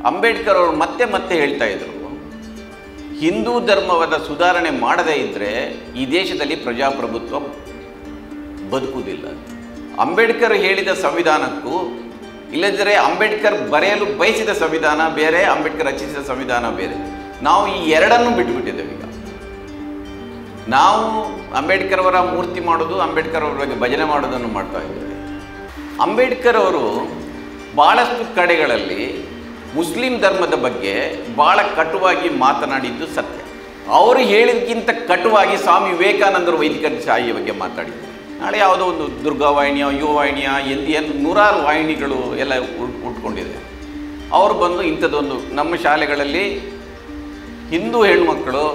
ಅಂಬೇಡ್ಕರ್ ಅವರು ಮತ್ತೆ ಮತ್ತೆ ಹೇಳ್ತಾ ಇದ್ರು ಹಿಂದೂ ಧರ್ಮವಾದ ಸುಧಾರಣೆ ಮಾಡದೇ ಇದ್ದರೆ ಈ ದೇಶದಲ್ಲಿ ಪ್ರಜಾಪ್ರಭುತ್ವ ಬದುಕುವುದಿಲ್ಲ ಅಂಬೇಡ್ಕರ್ ಹೇಳಿದ ಸಂವಿಧಾನಕ್ಕೂ ಇಲ್ಲದಿದ್ದರೆ ಅಂಬೇಡ್ಕರ್ ಬರೆಯಲು ಬಯಸಿದ ಸಂವಿಧಾನ ಬೇರೆ ಅಂಬೇಡ್ಕರ್ ರಚಿಸಿದ ಸಂವಿಧಾನ ಬೇರೆ ನಾವು ಈ ಎರಡನ್ನು ಬಿಟ್ಟುಬಿಟ್ಟಿದ್ದೇವೆ ಈಗ ನಾವು ಅಂಬೇಡ್ಕರ್ ಅವರ ಮೂರ್ತಿ ಮಾಡೋದು ಅಂಬೇಡ್ಕರ್ ಅವರ ಬಗ್ಗೆ ಭಜನೆ ಮಾಡೋದನ್ನು ಮಾಡ್ತಾ ಇದ್ದೇವೆ ಅಂಬೇಡ್ಕರ್ ಅವರು ಭಾಳಷ್ಟು ಕಡೆಗಳಲ್ಲಿ ಮುಸ್ಲಿಂ ಧರ್ಮದ ಬಗ್ಗೆ ಭಾಳ ಕಟುವಾಗಿ ಮಾತನಾಡಿದ್ದು ಸತ್ಯ ಅವರು ಹೇಳಿದಕ್ಕಿಂತ ಕಟುವಾಗಿ ಸ್ವಾಮಿ ವಿವೇಕಾನಂದರು ವೈದಿಕ ಶಾಹಿಯ ಬಗ್ಗೆ ಮಾತಾಡಿದ್ದಾರೆ ನಾಳೆ ಯಾವುದೋ ಒಂದು ದುರ್ಗಾವಾಹಿನಿಯ ಯುವವಾಹಿನಿಯ ಎಂದಿಯನ್ ನೂರಾರು ವಾಹಿನಿಗಳು ಎಲ್ಲ ಉಟ್ ಉಟ್ಕೊಂಡಿದೆ ಅವರು ಬಂದು ಇಂಥದ್ದೊಂದು ನಮ್ಮ ಶಾಲೆಗಳಲ್ಲಿ ಹಿಂದೂ ಹೆಣ್ಮಕ್ಕಳು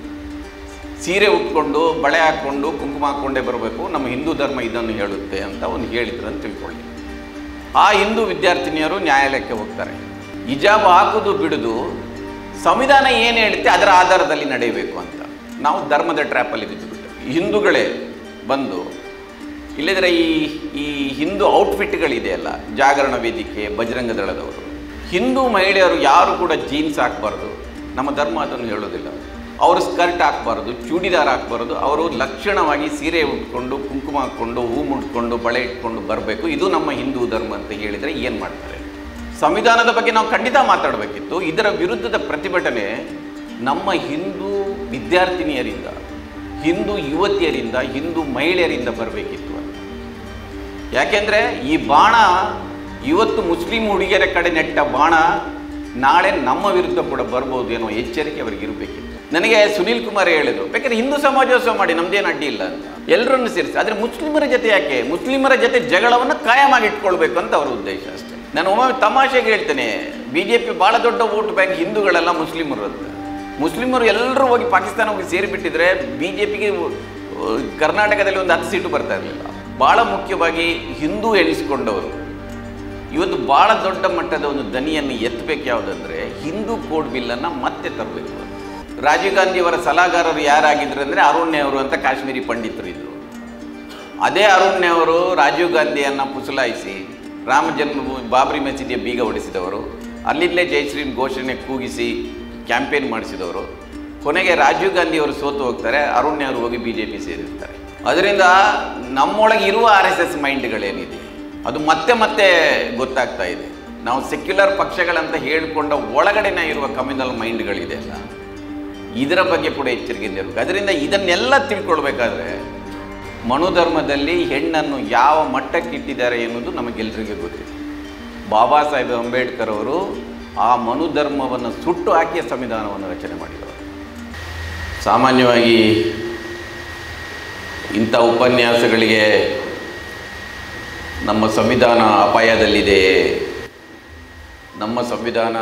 ಸೀರೆ ಉಟ್ಕೊಂಡು ಬಳೆ ಹಾಕ್ಕೊಂಡು ಕುಂಕುಮ ಹಾಕ್ಕೊಂಡೇ ಬರಬೇಕು ನಮ್ಮ ಹಿಂದೂ ಧರ್ಮ ಇದನ್ನು ಹೇಳುತ್ತೆ ಅಂತ ಒಂದು ಹೇಳಿದ್ರು ಅಂತ ತಿಳ್ಕೊಳ್ಳಿ ಆ ಹಿಂದೂ ವಿದ್ಯಾರ್ಥಿನಿಯರು ನ್ಯಾಯಾಲಯಕ್ಕೆ ಹೋಗ್ತಾರೆ ಹಿಜಾಬ್ ಹಾಕುದು ಬಿಡುದು ಸಂವಿಧಾನ ಏನು ಹೇಳುತ್ತೆ ಅದರ ಆಧಾರದಲ್ಲಿ ನಡೆಯಬೇಕು ಅಂತ ನಾವು ಧರ್ಮದ ಟ್ರ್ಯಾಪಲ್ಲಿ ಬಿದ್ದುಬಿಟ್ಟು ಹಿಂದೂಗಳೇ ಬಂದು ಇಲ್ಲದ್ರೆ ಈ ಈ ಹಿಂದೂ ಔಟ್ಫಿಟ್ಗಳಿದೆಯಲ್ಲ ಜಾಗರಣ ವೇದಿಕೆ ಬಜರಂಗ ದಳದವರು ಹಿಂದೂ ಮಹಿಳೆಯರು ಯಾರು ಕೂಡ ಜೀನ್ಸ್ ಹಾಕಬಾರ್ದು ನಮ್ಮ ಧರ್ಮ ಅದನ್ನು ಹೇಳೋದಿಲ್ಲ ಅವರು ಸ್ಕರ್ಟ್ ಹಾಕಬಾರ್ದು ಚೂಡಿದಾರ್ ಹಾಕಬಾರ್ದು ಅವರು ಲಕ್ಷಣವಾಗಿ ಸೀರೆ ಉಟ್ಕೊಂಡು ಕುಂಕುಮ ಹಾಕ್ಕೊಂಡು ಹೂ ಮುಟ್ಕೊಂಡು ಬಳೆ ಇಟ್ಕೊಂಡು ಬರಬೇಕು ಇದು ನಮ್ಮ ಹಿಂದೂ ಧರ್ಮ ಅಂತ ಹೇಳಿದರೆ ಏನು ಮಾಡ್ತಾರೆ ಸಂವಿಧಾನದ ಬಗ್ಗೆ ನಾವು ಖಂಡಿತ ಮಾತಾಡಬೇಕಿತ್ತು ಇದರ ವಿರುದ್ಧದ ಪ್ರತಿಭಟನೆ ನಮ್ಮ ಹಿಂದೂ ವಿದ್ಯಾರ್ಥಿನಿಯರಿಂದ ಹಿಂದೂ ಯುವತಿಯರಿಂದ ಹಿಂದೂ ಮಹಿಳೆಯರಿಂದ ಬರಬೇಕಿತ್ತು ಅಂತ ಯಾಕೆಂದರೆ ಈ ಬಾಣ ಇವತ್ತು ಮುಸ್ಲಿಂ ಹುಡುಗಿಯರ ಕಡೆ ನೆಟ್ಟ ಬಾಣ ನಾಳೆ ನಮ್ಮ ವಿರುದ್ಧ ಕೂಡ ಬರ್ಬೋದು ಅನ್ನೋ ಎಚ್ಚರಿಕೆ ಅವರಿಗೆ ಇರಬೇಕಿತ್ತು ನನಗೆ ಸುನೀಲ್ ಕುಮಾರ್ ಹೇಳಿದ್ರು ಬೇಕಾದ್ರೆ ಹಿಂದೂ ಸಮಾಜೋತ್ಸವ ಮಾಡಿ ನಮ್ದೇನು ಅಡ್ಡಿ ಇಲ್ಲ ಅಂತ ಎಲ್ಲರನ್ನು ಸೇರಿಸಿ ಆದರೆ ಮುಸ್ಲಿಮರ ಜೊತೆ ಯಾಕೆ ಮುಸ್ಲಿಮರ ಜೊತೆ ಜಗಳವನ್ನು ಕಾಯಮಾಗಿ ಇಟ್ಕೊಳ್ಬೇಕು ಅಂತ ಅವರ ಉದ್ದೇಶ ಅಷ್ಟೇ ನಾನು ಒಮ್ಮೆ ತಮಾಷೆಗೆ ಹೇಳ್ತೇನೆ ಬಿ ಜೆ ಪಿ ಭಾಳ ದೊಡ್ಡ ವೋಟ್ ಬ್ಯಾಂಕ್ ಹಿಂದೂಗಳೆಲ್ಲ ಮುಸ್ಲಿಮರು ಅಂತ ಮುಸ್ಲಿಮರು ಎಲ್ಲರೂ ಹೋಗಿ ಪಾಕಿಸ್ತಾನ ಹೋಗಿ ಸೇರಿಬಿಟ್ಟಿದ್ರೆ ಬಿ ಜೆ ಪಿಗೆ ಕರ್ನಾಟಕದಲ್ಲಿ ಒಂದು ಹತ್ತು ಸೀಟು ಬರ್ತಾ ಇರಲಿಲ್ಲ ಭಾಳ ಮುಖ್ಯವಾಗಿ ಹಿಂದೂ ಎಣಿಸಿಕೊಂಡವರು ಇವತ್ತು ಭಾಳ ದೊಡ್ಡ ಮಟ್ಟದ ಒಂದು ದನಿಯನ್ನು ಎತ್ತಬೇಕು ಯಾವುದಂದ್ರೆ ಹಿಂದೂ ಕೋಡ್ ಬಿಲ್ಲನ್ನು ಮತ್ತೆ ತರಬೇಕು ಅಂತ ರಾಜೀವ್ ಗಾಂಧಿಯವರ ಸಲಹಾಗಾರರು ಯಾರಾಗಿದ್ರು ಅಂದರೆ ಅರುಣ್ಯ ಅವರು ಅಂತ ಕಾಶ್ಮೀರಿ ಪಂಡಿತರು ಇದ್ದರು ಅದೇ ಅರುಣ್ಯ ಅವರು ರಾಜೀವ್ ಗಾಂಧಿಯನ್ನು ಪುಸಲಾಯಿಸಿ ರಾಮ ಜನ್ಮಭೂಮಿ ಬಾಬರಿ ಮಸೀದಿಯ ಬೀಗ ಹೊಡೆಸಿದವರು ಅಲ್ಲಿಂದಲೇ ಜಯಶ್ರೀ ಘೋಷಣೆ ಕೂಗಿಸಿ ಕ್ಯಾಂಪೇನ್ ಮಾಡಿಸಿದವರು ಕೊನೆಗೆ ರಾಜೀವ್ ಗಾಂಧಿ ಅವರು ಸೋತು ಹೋಗ್ತಾರೆ ಅರುಣ್ಯ ಅವರು ಹೋಗಿ ಬಿ ಜೆ ಪಿ ಸೇರಿರ್ತಾರೆ ಅದರಿಂದ ನಮ್ಮೊಳಗೆ ಇರುವ ಆರ್ ಎಸ್ ಎಸ್ ಮೈಂಡ್ಗಳೇನಿದೆ ಅದು ಮತ್ತೆ ಮತ್ತೆ ಗೊತ್ತಾಗ್ತಾ ಇದೆ ನಾವು ಸೆಕ್ಯುಲರ್ ಪಕ್ಷಗಳಂತ ಹೇಳಿಕೊಂಡ ಒಳಗಡೆನೇ ಇರುವ ಕಮ್ಯುನಲ್ ಮೈಂಡ್ಗಳಿದೆ ಅಲ್ಲ ಇದರ ಬಗ್ಗೆ ಕೂಡ ಎಚ್ಚರಿಕೆಯಿಂದ ಇರಬೇಕು ಅದರಿಂದ ಇದನ್ನೆಲ್ಲ ತಿಳ್ಕೊಳ್ಬೇಕಾದ್ರೆ ಮನುಧರ್ಮದಲ್ಲಿ ಹೆಣ್ಣನ್ನು ಯಾವ ಮಟ್ಟಕ್ಕೆ ಇಟ್ಟಿದ್ದಾರೆ ಎನ್ನುವುದು ನಮಗೆಲ್ಲರಿಗೂ ಗೊತ್ತಿದೆ ಬಾಬಾ ಸಾಹೇಬ್ ಅಂಬೇಡ್ಕರ್ ಅವರು ಆ ಮನುಧರ್ಮವನ್ನು ಸುಟ್ಟು ಹಾಕಿಯ ಸಂವಿಧಾನವನ್ನು ರಚನೆ ಮಾಡಿದವರು ಸಾಮಾನ್ಯವಾಗಿ ಇಂಥ ಉಪನ್ಯಾಸಗಳಿಗೆ ನಮ್ಮ ಸಂವಿಧಾನ ಅಪಾಯದಲ್ಲಿದೆ ನಮ್ಮ ಸಂವಿಧಾನ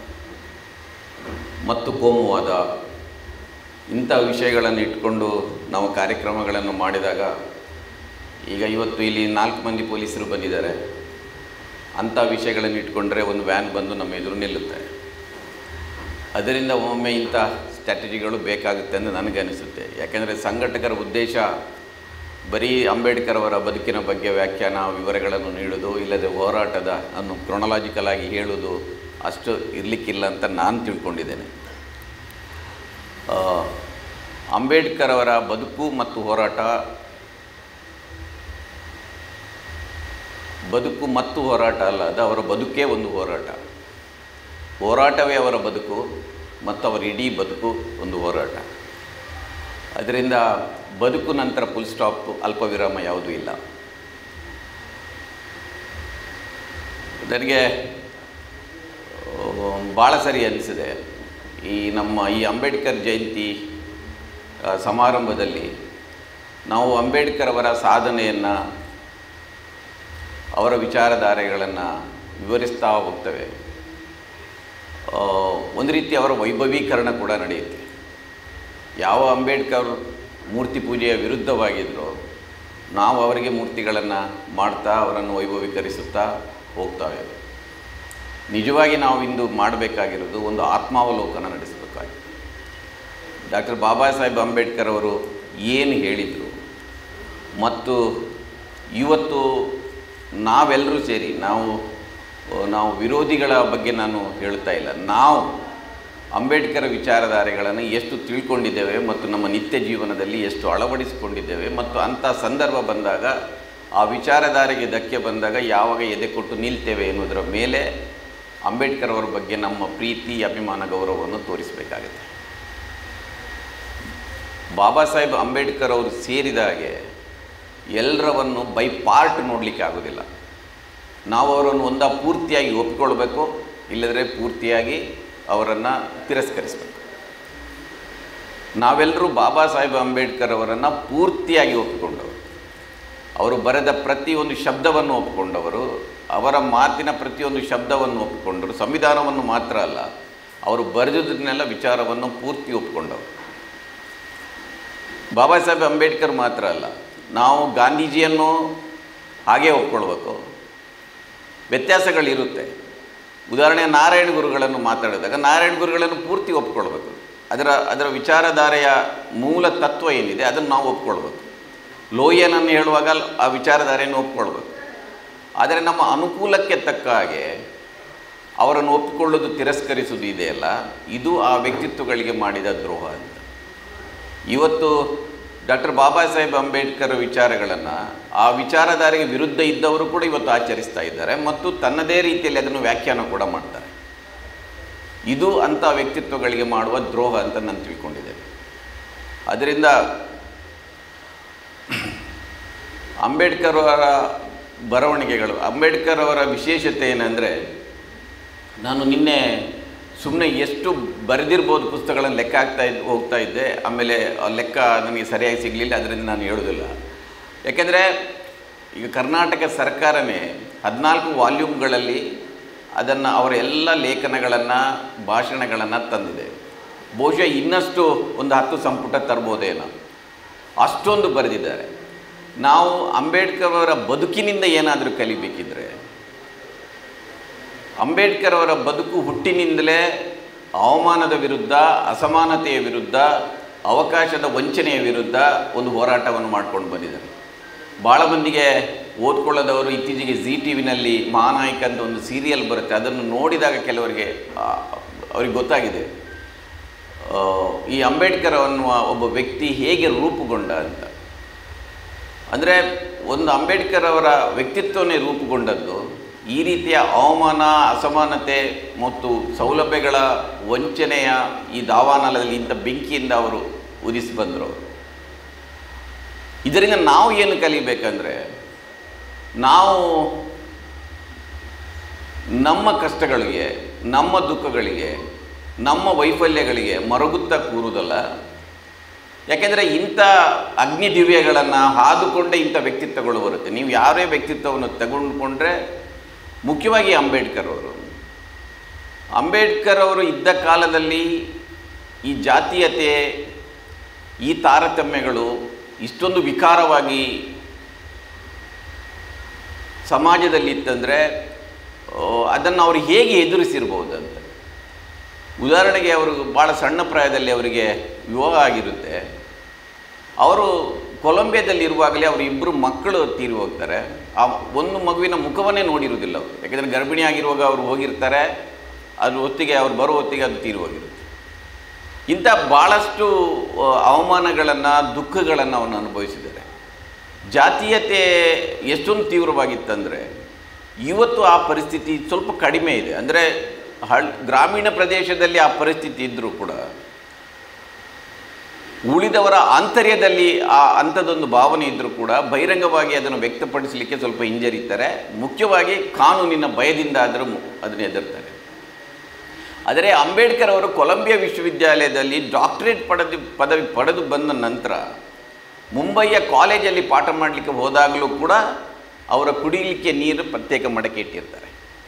ಮತ್ತು ಕೋಮುವಾದ ಇಂಥ ವಿಷಯಗಳನ್ನು ಇಟ್ಕೊಂಡು ನಾವು ಕಾರ್ಯಕ್ರಮಗಳನ್ನು ಮಾಡಿದಾಗ ಈಗ ಇವತ್ತು ಇಲ್ಲಿ ನಾಲ್ಕು ಮಂದಿ ಪೊಲೀಸರು ಬಂದಿದ್ದಾರೆ ಅಂಥ ವಿಷಯಗಳನ್ನು ಇಟ್ಕೊಂಡ್ರೆ ಒಂದು ವ್ಯಾನ್ ಬಂದು ನಮ್ಮ ಎದುರು ನಿಲ್ಲುತ್ತೆ ಅದರಿಂದ ಒಮ್ಮೊಮ್ಮೆ ಇಂಥ ಸ್ಟ್ರಾಟಜಿಗಳು ಬೇಕಾಗುತ್ತೆ ಅಂತ ನನಗೆ ಅನಿಸುತ್ತೆ ಯಾಕೆಂದರೆ ಸಂಘಟಕರ ಉದ್ದೇಶ ಬರೀ ಅಂಬೇಡ್ಕರ್ ಅವರ ಬದುಕಿನ ಬಗ್ಗೆ ವ್ಯಾಖ್ಯಾನ ವಿವರಗಳನ್ನು ನೀಡೋದು ಇಲ್ಲದೆ ಹೋರಾಟದ ಅನ್ನು ಕ್ರೊನಲಾಜಿಕಲ್ ಆಗಿ ಹೇಳೋದು ಅಷ್ಟು ಇರಲಿಕ್ಕಿಲ್ಲ ಅಂತ ನಾನು ತಿಳ್ಕೊಂಡಿದ್ದೇನೆ ಆ, ಅಂಬೇಡ್ಕರ್ ಅವರ ಬದುಕು ಮತ್ತು ಹೋರಾಟ ಬದುಕು ಮತ್ತು ಹೋರಾಟ ಅಲ್ಲ ಅದು ಅವರ ಬದುಕೇ ಒಂದು ಹೋರಾಟ ಹೋರಾಟವೇ ಅವರ ಬದುಕು ಮತ್ತು ಅವರ ಇಡೀ ಬದುಕು ಒಂದು ಹೋರಾಟ ಅದರಿಂದ ಬದುಕು ನಂತರ ಫುಲ್ ಸ್ಟಾಪ್ ಅಲ್ಪ ವಿರಾಮ ಯಾವುದೂ ಇಲ್ಲ ನನಗೆ ಭಾಳ ಸರಿ ಅನಿಸಿದೆ ಈ ನಮ್ಮ ಈ ಅಂಬೇಡ್ಕರ್ ಜಯಂತಿ ಆ, ಸಮಾರಂಭದಲ್ಲಿ ನಾವು ಅಂಬೇಡ್ಕರ್ ಅವರ ಸಾಧನೆಯನ್ನು ಅವರ ವಿಚಾರಧಾರೆಗಳನ್ನು ವಿವರಿಸ್ತಾ ಹೋಗ್ತೇವೆ ಆ, ಒಂದು ರೀತಿ ಅವರ ವೈಭವೀಕರಣ ಕೂಡ ನಡೆಯುತ್ತೆ ಯಾವ ಅಂಬೇಡ್ಕರ್ ಮೂರ್ತಿ ಪೂಜೆಯ ವಿರುದ್ಧವಾಗಿದ್ದರೋ ನಾವು ಅವರಿಗೆ ಮೂರ್ತಿಗಳನ್ನು ಮಾಡ್ತಾ ಅವರನ್ನು ವೈಭವೀಕರಿಸುತ್ತಾ ಹೋಗ್ತಾವೆ ನಿಜವಾಗಿ ನಾವು ಇಂದು ಮಾಡಬೇಕಾಗಿರೋದು ಒಂದು ಆತ್ಮಾವಲೋಕನ ನಡೆಸಬೇಕಾಗಿದೆ ಡಾಕ್ಟರ್ ಬಾಬಾ ಸಾಹೇಬ್ ಅಂಬೇಡ್ಕರ್ ಅವರು ಏನು ಹೇಳಿದರು ಮತ್ತು ಇವತ್ತು ನಾವೆಲ್ಲರೂ ಸೇರಿ ನಾವು ನಾವು ವಿರೋಧಿಗಳ ಬಗ್ಗೆ ನಾನು ಹೇಳ್ತಾ ಇಲ್ಲ ನಾವು ಅಂಬೇಡ್ಕರ್ ವಿಚಾರಧಾರೆಗಳನ್ನು ಎಷ್ಟು ತಿಳ್ಕೊಂಡಿದ್ದೇವೆ ಮತ್ತು ನಮ್ಮ ನಿತ್ಯ ಜೀವನದಲ್ಲಿ ಎಷ್ಟು ಅಳವಡಿಸಿಕೊಂಡಿದ್ದೇವೆ ಮತ್ತು ಅಂಥ ಸಂದರ್ಭ ಬಂದಾಗ ಆ ವಿಚಾರಧಾರೆಗೆ ಧಕ್ಕೆ ಬಂದಾಗ ಯಾವಾಗ ಎದೆ ಕೊಟ್ಟು ನಿಲ್ತೇವೆ ಎನ್ನುವುದರ ಮೇಲೆ ಅಂಬೇಡ್ಕರ್ ಅವರ ಬಗ್ಗೆ ನಮ್ಮ ಪ್ರೀತಿ ಅಭಿಮಾನ ಗೌರವವನ್ನು ತೋರಿಸಬೇಕಾಗುತ್ತೆ ಬಾಬಾ ಸಾಹೇಬ್ ಅಂಬೇಡ್ಕರ್ ಅವರು ಸೇರಿದ ಹಾಗೆ ಎಲ್ಲರವನ್ನು ಬೈ ಪಾರ್ಟ್ ನೋಡಲಿಕ್ಕೆ ಆಗೋದಿಲ್ಲ ನಾವು ಅವರನ್ನು ಒಂದ ಪೂರ್ತಿಯಾಗಿ ಒಪ್ಪಿಕೊಳ್ಬೇಕು ಇಲ್ಲದ್ರೆ ಪೂರ್ತಿಯಾಗಿ ಅವರನ್ನು ತಿರಸ್ಕರಿಸಬೇಕು ನಾವೆಲ್ಲರೂ ಬಾಬಾ ಸಾಹೇಬ್ ಅಂಬೇಡ್ಕರ್ ಅವರನ್ನು ಪೂರ್ತಿಯಾಗಿ ಒಪ್ಪಿಕೊಂಡವರು ಅವರು ಬರೆದ ಪ್ರತಿಯೊಂದು ಶಬ್ದವನ್ನು ಒಪ್ಪಿಕೊಂಡವರು ಅವರ ಮಾತಿನ ಪ್ರತಿಯೊಂದು ಶಬ್ದವನ್ನು ಒಪ್ಪಿಕೊಂಡರು ಸಂವಿಧಾನವನ್ನು ಮಾತ್ರ ಅಲ್ಲ ಅವರು ಬರೆದುದನ್ನೆಲ್ಲ ವಿಚಾರವನ್ನು ಪೂರ್ತಿ ಒಪ್ಪಿಕೊಂಡವರು ಬಾಬಾ ಸಾಹೇಬ್ ಅಂಬೇಡ್ಕರ್ ಮಾತ್ರ ಅಲ್ಲ ನಾವು ಗಾಂಧೀಜಿಯನ್ನು ಹಾಗೇ ಒಪ್ಕೊಳ್ಬೇಕು ವ್ಯತ್ಯಾಸಗಳಿರುತ್ತೆ ಉದಾಹರಣೆ ನಾರಾಯಣ ಗುರುಗಳನ್ನು ಮಾತಾಡಿದಾಗ ನಾರಾಯಣ ಗುರುಗಳನ್ನು ಪೂರ್ತಿ ಒಪ್ಕೊಳ್ಬೇಕು ಅದರ ಅದರ ವಿಚಾರಧಾರೆಯ ಮೂಲ ತತ್ವ ಏನಿದೆ ಅದನ್ನು ನಾವು ಒಪ್ಕೊಳ್ಬೇಕು ಲೋಯನನ್ನು ಹೇಳುವಾಗ ಆ ವಿಚಾರಧಾರೆಯನ್ನು ಒಪ್ಕೊಳ್ಬೇಕು ಆದರೆ ನಮ್ಮ ಅನುಕೂಲಕ್ಕೆ ತಕ್ಕ ಹಾಗೆ ಅವರನ್ನು ಒಪ್ಪಿಕೊಳ್ಳೋದು ತಿರಸ್ಕರಿಸುವುದು ಇದೆಯಲ್ಲ ಇದು ಆ ವ್ಯಕ್ತಿತ್ವಗಳಿಗೆ ಮಾಡಿದ ದ್ರೋಹ ಅಂತ ಇವತ್ತು ಡಾಕ್ಟರ್ ಬಾಬಾ ಸಾಹೇಬ್ ಅಂಬೇಡ್ಕರ್ ವಿಚಾರಗಳನ್ನು ಆ ವಿಚಾರಧಾರೆಗೆ ವಿರುದ್ಧ ಇದ್ದವರು ಕೂಡ ಇವತ್ತು ಆಚರಿಸ್ತಾ ಇದ್ದಾರೆ ಮತ್ತು ತನ್ನದೇ ರೀತಿಯಲ್ಲಿ ಅದನ್ನು ವ್ಯಾಖ್ಯಾನ ಕೂಡ ಮಾಡ್ತಾರೆ ಇದು ಅಂಥ ವ್ಯಕ್ತಿತ್ವಗಳಿಗೆ ಮಾಡುವ ದ್ರೋಹ ಅಂತ ನಾನು ತಿಳ್ಕೊಂಡಿದ್ದೇನೆ ಅದರಿಂದ ಅಂಬೇಡ್ಕರ್ ಅವರ ಬರವಣಿಗೆಗಳು ಅಂಬೇಡ್ಕರ್ ಅವರ ವಿಶೇಷತೆ ಏನಂದರೆ ನಾನು ನಿನ್ನೆ ಸುಮ್ಮನೆ ಎಷ್ಟು ಬರೆದಿರ್ಬೋದು ಪುಸ್ತಕಗಳನ್ನು ಲೆಕ್ಕ ಹಾಕ್ತಾ ಇದ್ದು ಹೋಗ್ತಾ ಇದ್ದೆ ಆಮೇಲೆ ಆ ಲೆಕ್ಕ ನನಗೆ ಸರಿಯಾಗಿ ಸಿಗಲಿಲ್ಲ ಅದರಿಂದ ನಾನು ಹೇಳೋದಿಲ್ಲ ಯಾಕೆಂದರೆ ಈಗ ಕರ್ನಾಟಕ ಸರ್ಕಾರವೇ ಹದಿನಾಲ್ಕು ವಾಲ್ಯೂಮ್ಗಳಲ್ಲಿ ಅದನ್ನು ಅವರ ಎಲ್ಲ ಲೇಖನಗಳನ್ನು ಭಾಷಣಗಳನ್ನು ತಂದಿದೆ ಬಹುಶಃ ಇನ್ನಷ್ಟು ಒಂದು ಹತ್ತು ಸಂಪುಟ ತರ್ಬೋದೇನೋ ಅಷ್ಟೊಂದು ಬರೆದಿದ್ದಾರೆ ನಾವು ಅಂಬೇಡ್ಕರ್ ಅವರ ಬದುಕಿನಿಂದ ಏನಾದರೂ ಕಲಿಬೇಕಿದ್ರೆ ಅಂಬೇಡ್ಕರ್ ಅವರ ಬದುಕು ಹುಟ್ಟಿನಿಂದಲೇ ಅವಮಾನದ ವಿರುದ್ಧ ಅಸಮಾನತೆಯ ವಿರುದ್ಧ ಅವಕಾಶದ ವಂಚನೆಯ ವಿರುದ್ಧ ಒಂದು ಹೋರಾಟವನ್ನು ಮಾಡ್ಕೊಂಡು ಬಂದಿದ್ದಾರೆ ಭಾಳ ಮಂದಿಗೆ ಓದ್ಕೊಳ್ಳೋದವರು ಇತ್ತೀಚೆಗೆ ಜಿ ಟಿ ವಿನಲ್ಲಿ ಮಹಾನಾಯಕ ಅಂತ ಒಂದು ಸೀರಿಯಲ್ ಬರುತ್ತೆ ಅದನ್ನು ನೋಡಿದಾಗ ಕೆಲವರಿಗೆ ಆ, ಅವ್ರಿಗೆ ಗೊತ್ತಾಗಿದೆ ಆ, ಈ ಅಂಬೇಡ್ಕರ್ ಅನ್ನುವ ಒಬ್ಬ ವ್ಯಕ್ತಿ ಹೇಗೆ ರೂಪುಗೊಂಡ ಅಂತ ಅಂದರೆ ಒಂದು ಅಂಬೇಡ್ಕರ್ ಅವರ ವ್ಯಕ್ತಿತ್ವನೇ ರೂಪುಗೊಂಡದ್ದು ಈ ರೀತಿಯ ಅವಮಾನ ಅಸಮಾನತೆ ಮತ್ತು ಸೌಲಭ್ಯಗಳ ವಂಚನೆಯ ಈ ದಾವಾನಲದಲ್ಲಿ ಇಂಥ ಬೆಂಕಿಯಿಂದ ಅವರು ಉದಿಸಿ ಬಂದರು ಅವರು ಇದರಿಂದ ನಾವು ಏನು ಕಲಿಬೇಕಂದ್ರೆ ನಾವು ನಮ್ಮ ಕಷ್ಟಗಳಿಗೆ ನಮ್ಮ ದುಃಖಗಳಿಗೆ ನಮ್ಮ ವೈಫಲ್ಯಗಳಿಗೆ ಮರಗುತ್ತಾ ಕೂರುವುದಲ್ಲ ಯಾಕೆಂದರೆ ಇಂಥ ಅಗ್ನಿ ದಿವ್ಯಗಳನ್ನು ಹಾದುಕೊಂಡೇ ಇಂಥ ವ್ಯಕ್ತಿತ್ವಗಳು ಬರುತ್ತೆ ನೀವು ಯಾರೇ ವ್ಯಕ್ತಿತ್ವವನ್ನು ತಗೊಂಡ್ಕೊಂಡ್ರೆ ಮುಖ್ಯವಾಗಿ ಅಂಬೇಡ್ಕರ್ ಅವರು ಅಂಬೇಡ್ಕರ್ ಅವರು ಇದ್ದ ಕಾಲದಲ್ಲಿ ಈ ಜಾತೀಯತೆ ಈ ತಾರತಮ್ಯಗಳು ಇಷ್ಟೊಂದು ವಿಕಾರವಾಗಿ ಸಮಾಜದಲ್ಲಿ ಇತ್ತಂದರೆ ಅದನ್ನು ಅವರು ಹೇಗೆ ಎದುರಿಸಿರ್ಬೋದು ಅಂತ ಉದಾಹರಣೆಗೆ ಅವರು ಭಾಳ ಸಣ್ಣ ಪ್ರಾಯದಲ್ಲಿ ಅವರಿಗೆ ವಿವಾಹ ಆಗಿರುತ್ತೆ ಅವರು ಕೊಲಂಬಿಯಾದಲ್ಲಿ ಇರುವಾಗಲೇ ಅವರು ಇಬ್ಬರು ಮಕ್ಕಳು ತೀರಿ ಹೋಗ್ತಾರೆ ಆ ಒಂದು ಮಗುವಿನ ಮುಖವನ್ನೇ ನೋಡಿರುವುದಿಲ್ಲ ಅವರು ಯಾಕೆಂದರೆ ಗರ್ಭಿಣಿ ಆಗಿರುವಾಗ ಅವರು ಹೋಗಿರ್ತಾರೆ ಅದು ಹೊತ್ತಿಗೆ ಅವ್ರು ಬರೋ ಹೊತ್ತಿಗೆ ಅದು ತೀರಿ ಹೋಗಿರುತ್ತೆ ಇಂಥ ಭಾಳಷ್ಟು ಆ, ಅವಮಾನಗಳನ್ನು ದುಃಖಗಳನ್ನು ಅವನು ಅನುಭವಿಸಿದ್ದಾರೆ ಜಾತೀಯತೆ ಎಷ್ಟೊಂದು ತೀವ್ರವಾಗಿತ್ತಂದರೆ ಇವತ್ತು ಆ ಪರಿಸ್ಥಿತಿ ಸ್ವಲ್ಪ ಕಡಿಮೆ ಇದೆ ಅಂದರೆ ಹಳ್ ಗ್ರಾಮೀಣ ಪ್ರದೇಶದಲ್ಲಿ ಆ ಪರಿಸ್ಥಿತಿ ಇದ್ದರೂ ಕೂಡ ಉಳಿದವರ ಆಂತರ್ಯದಲ್ಲಿ ಆ ಅಂಥದ್ದೊಂದು ಭಾವನೆ ಇದ್ದರೂ ಕೂಡ ಬಹಿರಂಗವಾಗಿ ಅದನ್ನು ವ್ಯಕ್ತಪಡಿಸಲಿಕ್ಕೆ ಸ್ವಲ್ಪ ಹಿಂಜರಿತಾರೆ ಮುಖ್ಯವಾಗಿ ಕಾನೂನಿನ ಭಯದಿಂದ ಆದರೂ ಅದನ್ನು ಎದುರ್ತಾರೆ ಆದರೆ ಅಂಬೇಡ್ಕರ್ ಅವರು ಕೊಲಂಬಿಯಾ ವಿಶ್ವವಿದ್ಯಾಲಯದಲ್ಲಿ ಡಾಕ್ಟರೇಟ್ ಪಡೆದು ಪದವಿ ಪಡೆದು ಬಂದ ನಂತರ ಮುಂಬಯಿಯ ಕಾಲೇಜಲ್ಲಿ ಪಾಠ ಮಾಡಲಿಕ್ಕೆ ಹೋದಾಗಲೂ ಕೂಡ ಅವರ ಕುಡಿಯಲಿಕ್ಕೆ ನೀರು ಪ್ರತ್ಯೇಕ ಮಡಕೆ ಇಟ್ಟಿರ್ತಾರೆ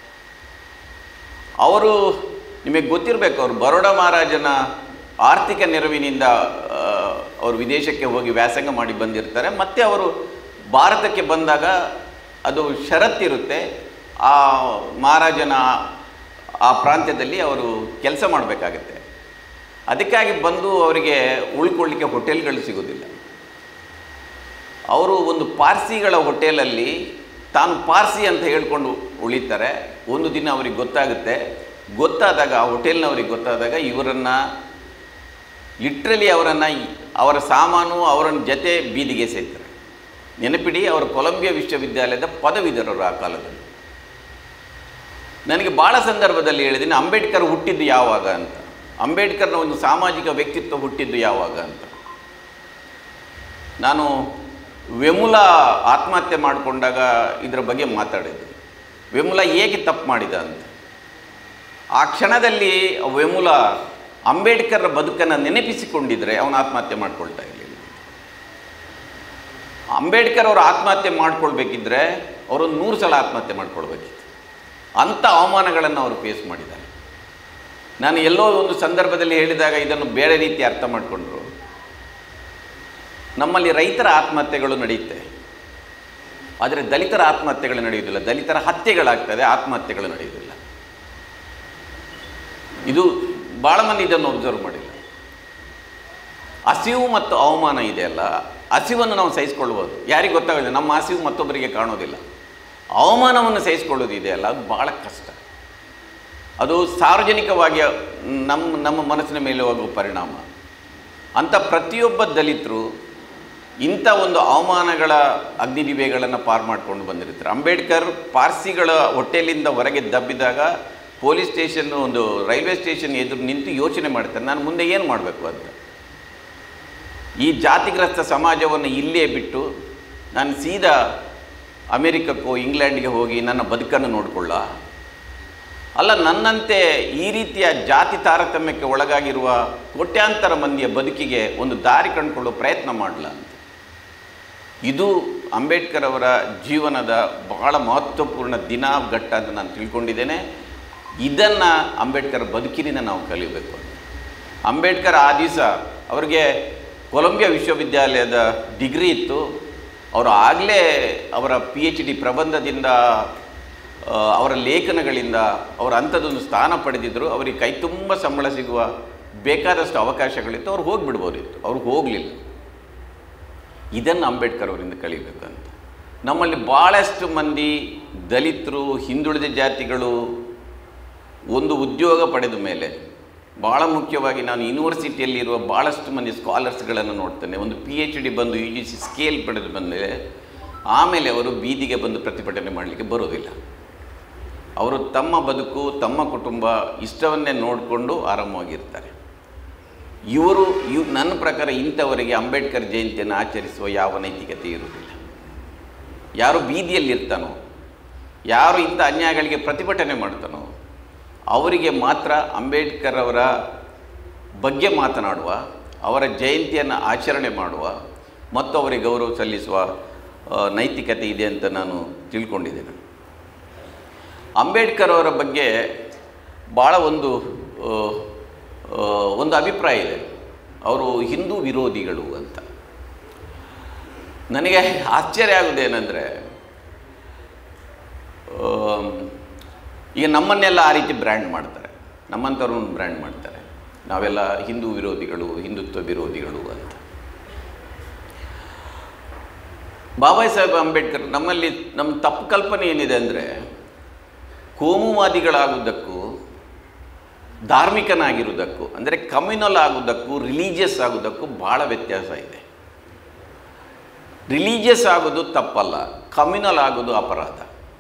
ಅವರು ನಿಮಗೆ ಗೊತ್ತಿರಬೇಕು ಅವರು ಬರೋಡ ಮಹಾರಾಜನ ಆರ್ಥಿಕ ನೆರವಿನಿಂದ ಆ, ಅವರು ವಿದೇಶಕ್ಕೆ ಹೋಗಿ ವ್ಯಾಸಂಗ ಮಾಡಿ ಬಂದಿರ್ತಾರೆ ಮತ್ತು ಅವರು ಭಾರತಕ್ಕೆ ಬಂದಾಗ ಅದು ಷರತ್ತಿರುತ್ತೆ ಆ ಮಹಾರಾಜನ ಆ ಪ್ರಾಂತ್ಯದಲ್ಲಿ ಅವರು ಕೆಲಸ ಮಾಡಬೇಕಾಗತ್ತೆ ಅದಕ್ಕಾಗಿ ಬಂದು ಅವರಿಗೆ ಉಳ್ಕೊಳ್ಳಿಕ್ಕೆ ಹೋಟೆಲ್ಗಳು ಸಿಗೋದಿಲ್ಲ ಅವರು ಒಂದು ಪಾರ್ಸಿಗಳ ಹೋಟೆಲಲ್ಲಿ ತಾನು ಪಾರ್ಸಿ ಅಂತ ಹೇಳ್ಕೊಂಡು ಉಳಿತಾರೆ ಒಂದು ದಿನ ಅವ್ರಿಗೆ ಗೊತ್ತಾಗುತ್ತೆ ಗೊತ್ತಾದಾಗ ಆ ಹೋಟೆಲ್ನವ್ರಿಗೆ ಗೊತ್ತಾದಾಗ ಇವರನ್ನು ಲಿಟ್ರಲಿ ಅವರನ್ನು ಅವರ ಸಾಮಾನು ಅವರ ಜೊತೆ ಬೀದಿಗೆ ಸೇರ್ತಾರೆ ನೆನಪಿಡಿ ಅವರು ಕೊಲಂಬಿಯಾ ವಿಶ್ವವಿದ್ಯಾಲಯದ ಪದವೀಧರರು ಆ ಕಾಲದಲ್ಲಿ ನನಗೆ ಭಾಳ ಸಂದರ್ಭದಲ್ಲಿ ಹೇಳಿದ್ದೀನಿ ಅಂಬೇಡ್ಕರ್ ಹುಟ್ಟಿದ್ದು ಯಾವಾಗ ಅಂತ ಅಂಬೇಡ್ಕರ್ನ ಒಂದು ಸಾಮಾಜಿಕ ವ್ಯಕ್ತಿತ್ವ ಹುಟ್ಟಿದ್ದು ಯಾವಾಗ ಅಂತ ನಾನು ವೆಮುಲ ಆತ್ಮಹತ್ಯೆ ಮಾಡಿಕೊಂಡಾಗ ಇದರ ಬಗ್ಗೆ ಮಾತಾಡಿದ್ದೆ ವೆಮುಲ ಹೇಗೆ ತಪ್ಪು ಮಾಡಿದ ಅಂತ ಆ ಕ್ಷಣದಲ್ಲಿ ವೆಮುಲ ಅಂಬೇಡ್ಕರ್ ಬದುಕನ್ನು ನೆನಪಿಸಿಕೊಂಡಿದ್ರೆ ಅವನು ಆತ್ಮಹತ್ಯೆ ಮಾಡ್ಕೊಳ್ತಾ ಇರಲಿಲ್ಲ ಅಂಬೇಡ್ಕರ್ ಅವರು ಆತ್ಮಹತ್ಯೆ ಮಾಡ್ಕೊಳ್ಬೇಕಿದ್ರೆ ಅವರು ನೂರು ಸಲ ಆತ್ಮಹತ್ಯೆ ಮಾಡ್ಕೊಳ್ಬೇಕಿತ್ತು ಅಂಥ ಅವಮಾನಗಳನ್ನು ಅವರು ಫೇಸ್ ಮಾಡಿದ್ದಾರೆ ನಾನು ಎಲ್ಲೋ ಒಂದು ಸಂದರ್ಭದಲ್ಲಿ ಹೇಳಿದಾಗ ಇದನ್ನು ಬೇರೆ ರೀತಿ ಅರ್ಥ ಮಾಡಿಕೊಂಡ್ರು ನಮ್ಮಲ್ಲಿ ರೈತರ ಆತ್ಮಹತ್ಯೆಗಳು ನಡೆಯುತ್ತೆ ಆದರೆ ದಲಿತರ ಆತ್ಮಹತ್ಯೆಗಳು ನಡೆಯುವುದಿಲ್ಲ ದಲಿತರ ಹತ್ಯೆಗಳಾಗ್ತದೆ ಆತ್ಮಹತ್ಯೆಗಳು ನಡೆಯುವುದಿಲ್ಲ ಇದು ಭಾಳ ಮಂದಿ ಇದನ್ನು ಒಬ್ಸರ್ವ್ ಮಾಡಿಲ್ಲ ಹಸಿವು ಮತ್ತು ಅವಮಾನ ಇದೆಯಲ್ಲ ಹಸಿವನ್ನು ನಾವು ಸಹಿಸ್ಕೊಳ್ಬೋದು ಯಾರಿಗೆ ಗೊತ್ತಾಗೋದಿಲ್ಲ ನಮ್ಮ ಹಸಿವು ಮತ್ತೊಬ್ಬರಿಗೆ ಕಾಣೋದಿಲ್ಲ ಅವಮಾನವನ್ನು ಸಹಿಸ್ಕೊಳ್ಳೋದು ಇದೆಯಲ್ಲ ಅದು ಭಾಳ ಕಷ್ಟ ಅದು ಸಾರ್ವಜನಿಕವಾಗಿ ನಮ್ಮ ನಮ್ಮ ಮನಸ್ಸಿನ ಮೇಲೆ ಹೋಗುವ ಪರಿಣಾಮ ಅಂಥ ಪ್ರತಿಯೊಬ್ಬ ದಲಿತರು ಇಂಥ ಒಂದು ಅವಮಾನಗಳ ಅಗ್ನಿದಿವೆಗಳನ್ನು ಪಾರು ಮಾಡ್ಕೊಂಡು ಬಂದಿರ್ತಾರೆ ಅಂಬೇಡ್ಕರ್ ಪಾರ್ಸಿಗಳ ಹೊಟ್ಟೆಲಿಂದ ಹೊರಗೆ ದಬ್ಬಿದಾಗ ಪೊಲೀಸ್ ಸ್ಟೇಷನ್ ಒಂದು ರೈಲ್ವೆ ಸ್ಟೇಷನ್ ಎದುರು ನಿಂತು ಯೋಚನೆ ಮಾಡ್ತಾರೆ ನಾನು ಮುಂದೆ ಏನು ಮಾಡಬೇಕು ಅಂತ ಈ ಜಾತಿಗ್ರಸ್ತ ಸಮಾಜವನ್ನು ಇಲ್ಲೇ ಬಿಟ್ಟು ನಾನು ಸೀದಾ ಅಮೇರಿಕಕ್ಕೋ ಇಂಗ್ಲೆಂಡ್ಗೆ ಹೋಗಿ ನನ್ನ ಬದುಕನ್ನು ನೋಡಿಕೊಳ್ಳ ಅಲ್ಲ ನನ್ನಂತೆ ಈ ರೀತಿಯ ಜಾತಿ ತಾರತಮ್ಯಕ್ಕೆ ಒಳಗಾಗಿರುವ ಕೋಟ್ಯಾಂತರ ಮಂದಿಯ ಬದುಕಿಗೆ ಒಂದು ದಾರಿ ಕಂಡುಕೊಳ್ಳೋ ಪ್ರಯತ್ನ ಮಾಡಲ ಅಂತ ಇದು ಅಂಬೇಡ್ಕರ್ ಅವರ ಜೀವನದ ಬಹಳ ಮಹತ್ವಪೂರ್ಣ ದಿನ ಘಟ್ಟ ಅಂತ ನಾನು ತಿಳ್ಕೊಂಡಿದ್ದೇನೆ ಇದನ್ನು ಅಂಬೇಡ್ಕರ್ ಬದುಕಿನಿಂದ ನಾವು ಕಲಿಯಬೇಕು ಅಂತ ಅಂಬೇಡ್ಕರ್ ಆ ದಿವಸ ಅವ್ರಿಗೆ ಕೊಲಂಬಿಯಾ ವಿಶ್ವವಿದ್ಯಾಲಯದ ಡಿಗ್ರಿ ಇತ್ತು ಅವರು ಆಗಲೇ ಅವರ ಪಿ ಎಚ್ ಡಿ ಪ್ರಬಂಧದಿಂದ ಆ, ಅವರ ಲೇಖನಗಳಿಂದ ಅವರ ಅಂಥದ್ದೊಂದು ಸ್ಥಾನ ಪಡೆದಿದ್ದರು ಅವರಿಗೆ ಕೈ ತುಂಬ ಸಂಬಳ ಸಿಗುವ ಬೇಕಾದಷ್ಟು ಅವಕಾಶಗಳಿತ್ತು ಅವ್ರು ಹೋಗಿಬಿಡ್ಬೋದಿತ್ತು ಅವ್ರಿಗೆ ಹೋಗಲಿಲ್ಲ ಇದನ್ನು ಅಂಬೇಡ್ಕರ್ ಅವರಿಂದ ಕಲಿಬೇಕಂತ ನಮ್ಮಲ್ಲಿ ಭಾಳಷ್ಟು ಮಂದಿ ದಲಿತರು ಹಿಂದುಳಿದ ಜಾತಿಗಳು ಒಂದು ಉದ್ಯೋಗ ಪಡೆದ ಮೇಲೆ ಭಾಳ ಮುಖ್ಯವಾಗಿ ನಾನು ಯೂನಿವರ್ಸಿಟಿಯಲ್ಲಿರುವ ಭಾಳಷ್ಟು ಮಂದಿ ಸ್ಕಾಲರ್ಸ್ಗಳನ್ನು ನೋಡ್ತೇನೆ ಒಂದು ಪಿ ಎಚ್ ಡಿ ಬಂದು ಯು ಜಿ ಸಿ ಸ್ಕೇಲ್ ಪಡೆದು ಬಂದಮೇಲೆ ಆಮೇಲೆ ಅವರು ಬೀದಿಗೆ ಬಂದು ಪ್ರತಿಭಟನೆ ಮಾಡಲಿಕ್ಕೆ ಬರೋದಿಲ್ಲ ಅವರು ತಮ್ಮ ಬದುಕು ತಮ್ಮ ಕುಟುಂಬ ಇಷ್ಟವನ್ನೇ ನೋಡಿಕೊಂಡು ಆರಾಮವಾಗಿರ್ತಾರೆ ಇವರು ಇವ್ ನನ್ನ ಪ್ರಕಾರ ಇಂಥವರಿಗೆ ಅಂಬೇಡ್ಕರ್ ಜಯಂತಿಯನ್ನು ಆಚರಿಸುವ ಯಾವ ನೈತಿಕತೆ ಇರುವುದಿಲ್ಲ ಯಾರು ಬೀದಿಯಲ್ಲಿರ್ತಾನೋ ಯಾರು ಇಂಥ ಅನ್ಯಾಯಗಳಿಗೆ ಪ್ರತಿಭಟನೆ ಮಾಡ್ತಾನೋ ಅವರಿಗೆ ಮಾತ್ರ ಅಂಬೇಡ್ಕರ್ ಅವರ ಬಗ್ಗೆ ಮಾತನಾಡುವ ಅವರ ಜಯಂತಿಯನ್ನು ಆಚರಣೆ ಮಾಡುವ ಮತ್ತು ಅವರಿಗೆ ಗೌರವ ಸಲ್ಲಿಸುವ ಆ, ನೈತಿಕತೆ ಇದೆ ಅಂತ ನಾನು ತಿಳ್ಕೊಂಡಿದ್ದೇನೆ ಅಂಬೇಡ್ಕರ್ ಅವರ ಬಗ್ಗೆ ಭಾಳ ಒಂದು ಆ, ಆ, ಒಂದು ಅಭಿಪ್ರಾಯ ಇದೆ ಅವರು ಹಿಂದೂ ವಿರೋಧಿಗಳು ಅಂತ ನನಗೆ ಆಶ್ಚರ್ಯ ಆಗುವುದೇನೆಂದರೆ ಈಗ ನಮ್ಮನ್ನೆಲ್ಲ ಆ ರೀತಿ ಬ್ರ್ಯಾಂಡ್ ಮಾಡ್ತಾರೆ ನಮ್ಮಂಥವ್ರನ್ನ ಬ್ರ್ಯಾಂಡ್ ಮಾಡ್ತಾರೆ ನಾವೆಲ್ಲ ಹಿಂದೂ ವಿರೋಧಿಗಳು ಹಿಂದುತ್ವ ವಿರೋಧಿಗಳು ಅಂತ ಬಾಬಾ ಸಾಹೇಬ್ ಅಂಬೇಡ್ಕರ್ ನಮ್ಮಲ್ಲಿ ನಮ್ಮ ತಪ್ಪು ಕಲ್ಪನೆ ಏನಿದೆ ಅಂದರೆ ಕೋಮುವಾದಿಗಳಾಗುವುದಕ್ಕೂ ಧಾರ್ಮಿಕನಾಗಿರುವುದಕ್ಕೂ ಅಂದರೆ ಕಮ್ಯುನಲ್ ಆಗುವುದಕ್ಕೂ ರಿಲೀಜಿಯಸ್ ಆಗುವುದಕ್ಕೂ ಭಾಳ ವ್ಯತ್ಯಾಸ ಇದೆ ರಿಲೀಜಿಯಸ್ ಆಗೋದು ತಪ್ಪಲ್ಲ ಕಮ್ಯುನಲ್ ಆಗೋದು ಅಪರಾಧ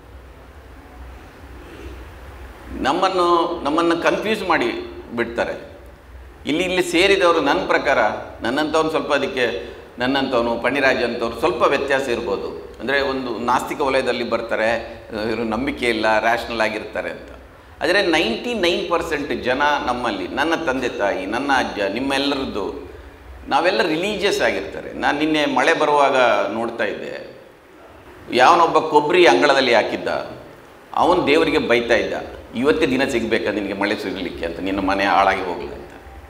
ನಮ್ಮನ್ನು ನಮ್ಮನ್ನು ಕನ್ಫ್ಯೂಸ್ ಮಾಡಿ ಬಿಡ್ತಾರೆ ಇಲ್ಲಿ ಇಲ್ಲಿ ಸೇರಿದವರು ನನ್ನ ಪ್ರಕಾರ ನನ್ನಂಥವ್ನು ಸ್ವಲ್ಪ ಅದಕ್ಕೆ ನನ್ನಂಥವನು ಪಣಿರಾಜ್ ಅಂಥವ್ರು ಸ್ವಲ್ಪ ವ್ಯತ್ಯಾಸ ಇರ್ಬೋದು ಅಂದರೆ ಒಂದು ನಾಸ್ತಿಕ ವಲಯದಲ್ಲಿ ಬರ್ತಾರೆ ಇವರು ನಂಬಿಕೆ ಇಲ್ಲ ರ್ಯಾಷನಲ್ ಆಗಿರ್ತಾರೆ ಅಂತ ಆದರೆ ನೈಂಟಿ ನೈನ್ ಪರ್ಸೆಂಟ್ ಜನ ನಮ್ಮಲ್ಲಿ ನನ್ನ ತಂದೆ ತಾಯಿ ನನ್ನ ಅಜ್ಜ ನಿಮ್ಮೆಲ್ಲರದ್ದು ನಾವೆಲ್ಲ ರಿಲೀಜಿಯಸ್ ಆಗಿರ್ತಾರೆ ನಾನು ನಿನ್ನೆ ಮಳೆ ಬರುವಾಗ ನೋಡ್ತಾ ಇದ್ದೆ ಯಾವನೊಬ್ಬ ಕೊಬ್ಬರಿ ಅಂಗಳದಲ್ಲಿ ಹಾಕಿದ್ದ ಅವನು ದೇವರಿಗೆ ಬೈತಾ ಇದ್ದ ಇವತ್ತೇ ದಿನ ಸಿಗಬೇಕಾ ನಿನಗೆ ಮಳೆ ಸಿಗಲಿಕ್ಕೆ ಅಂತ ನಿನ್ನ ಮನೆ ಹಾಳಾಗಿ ಹೋಗಲಿ ಅಂತ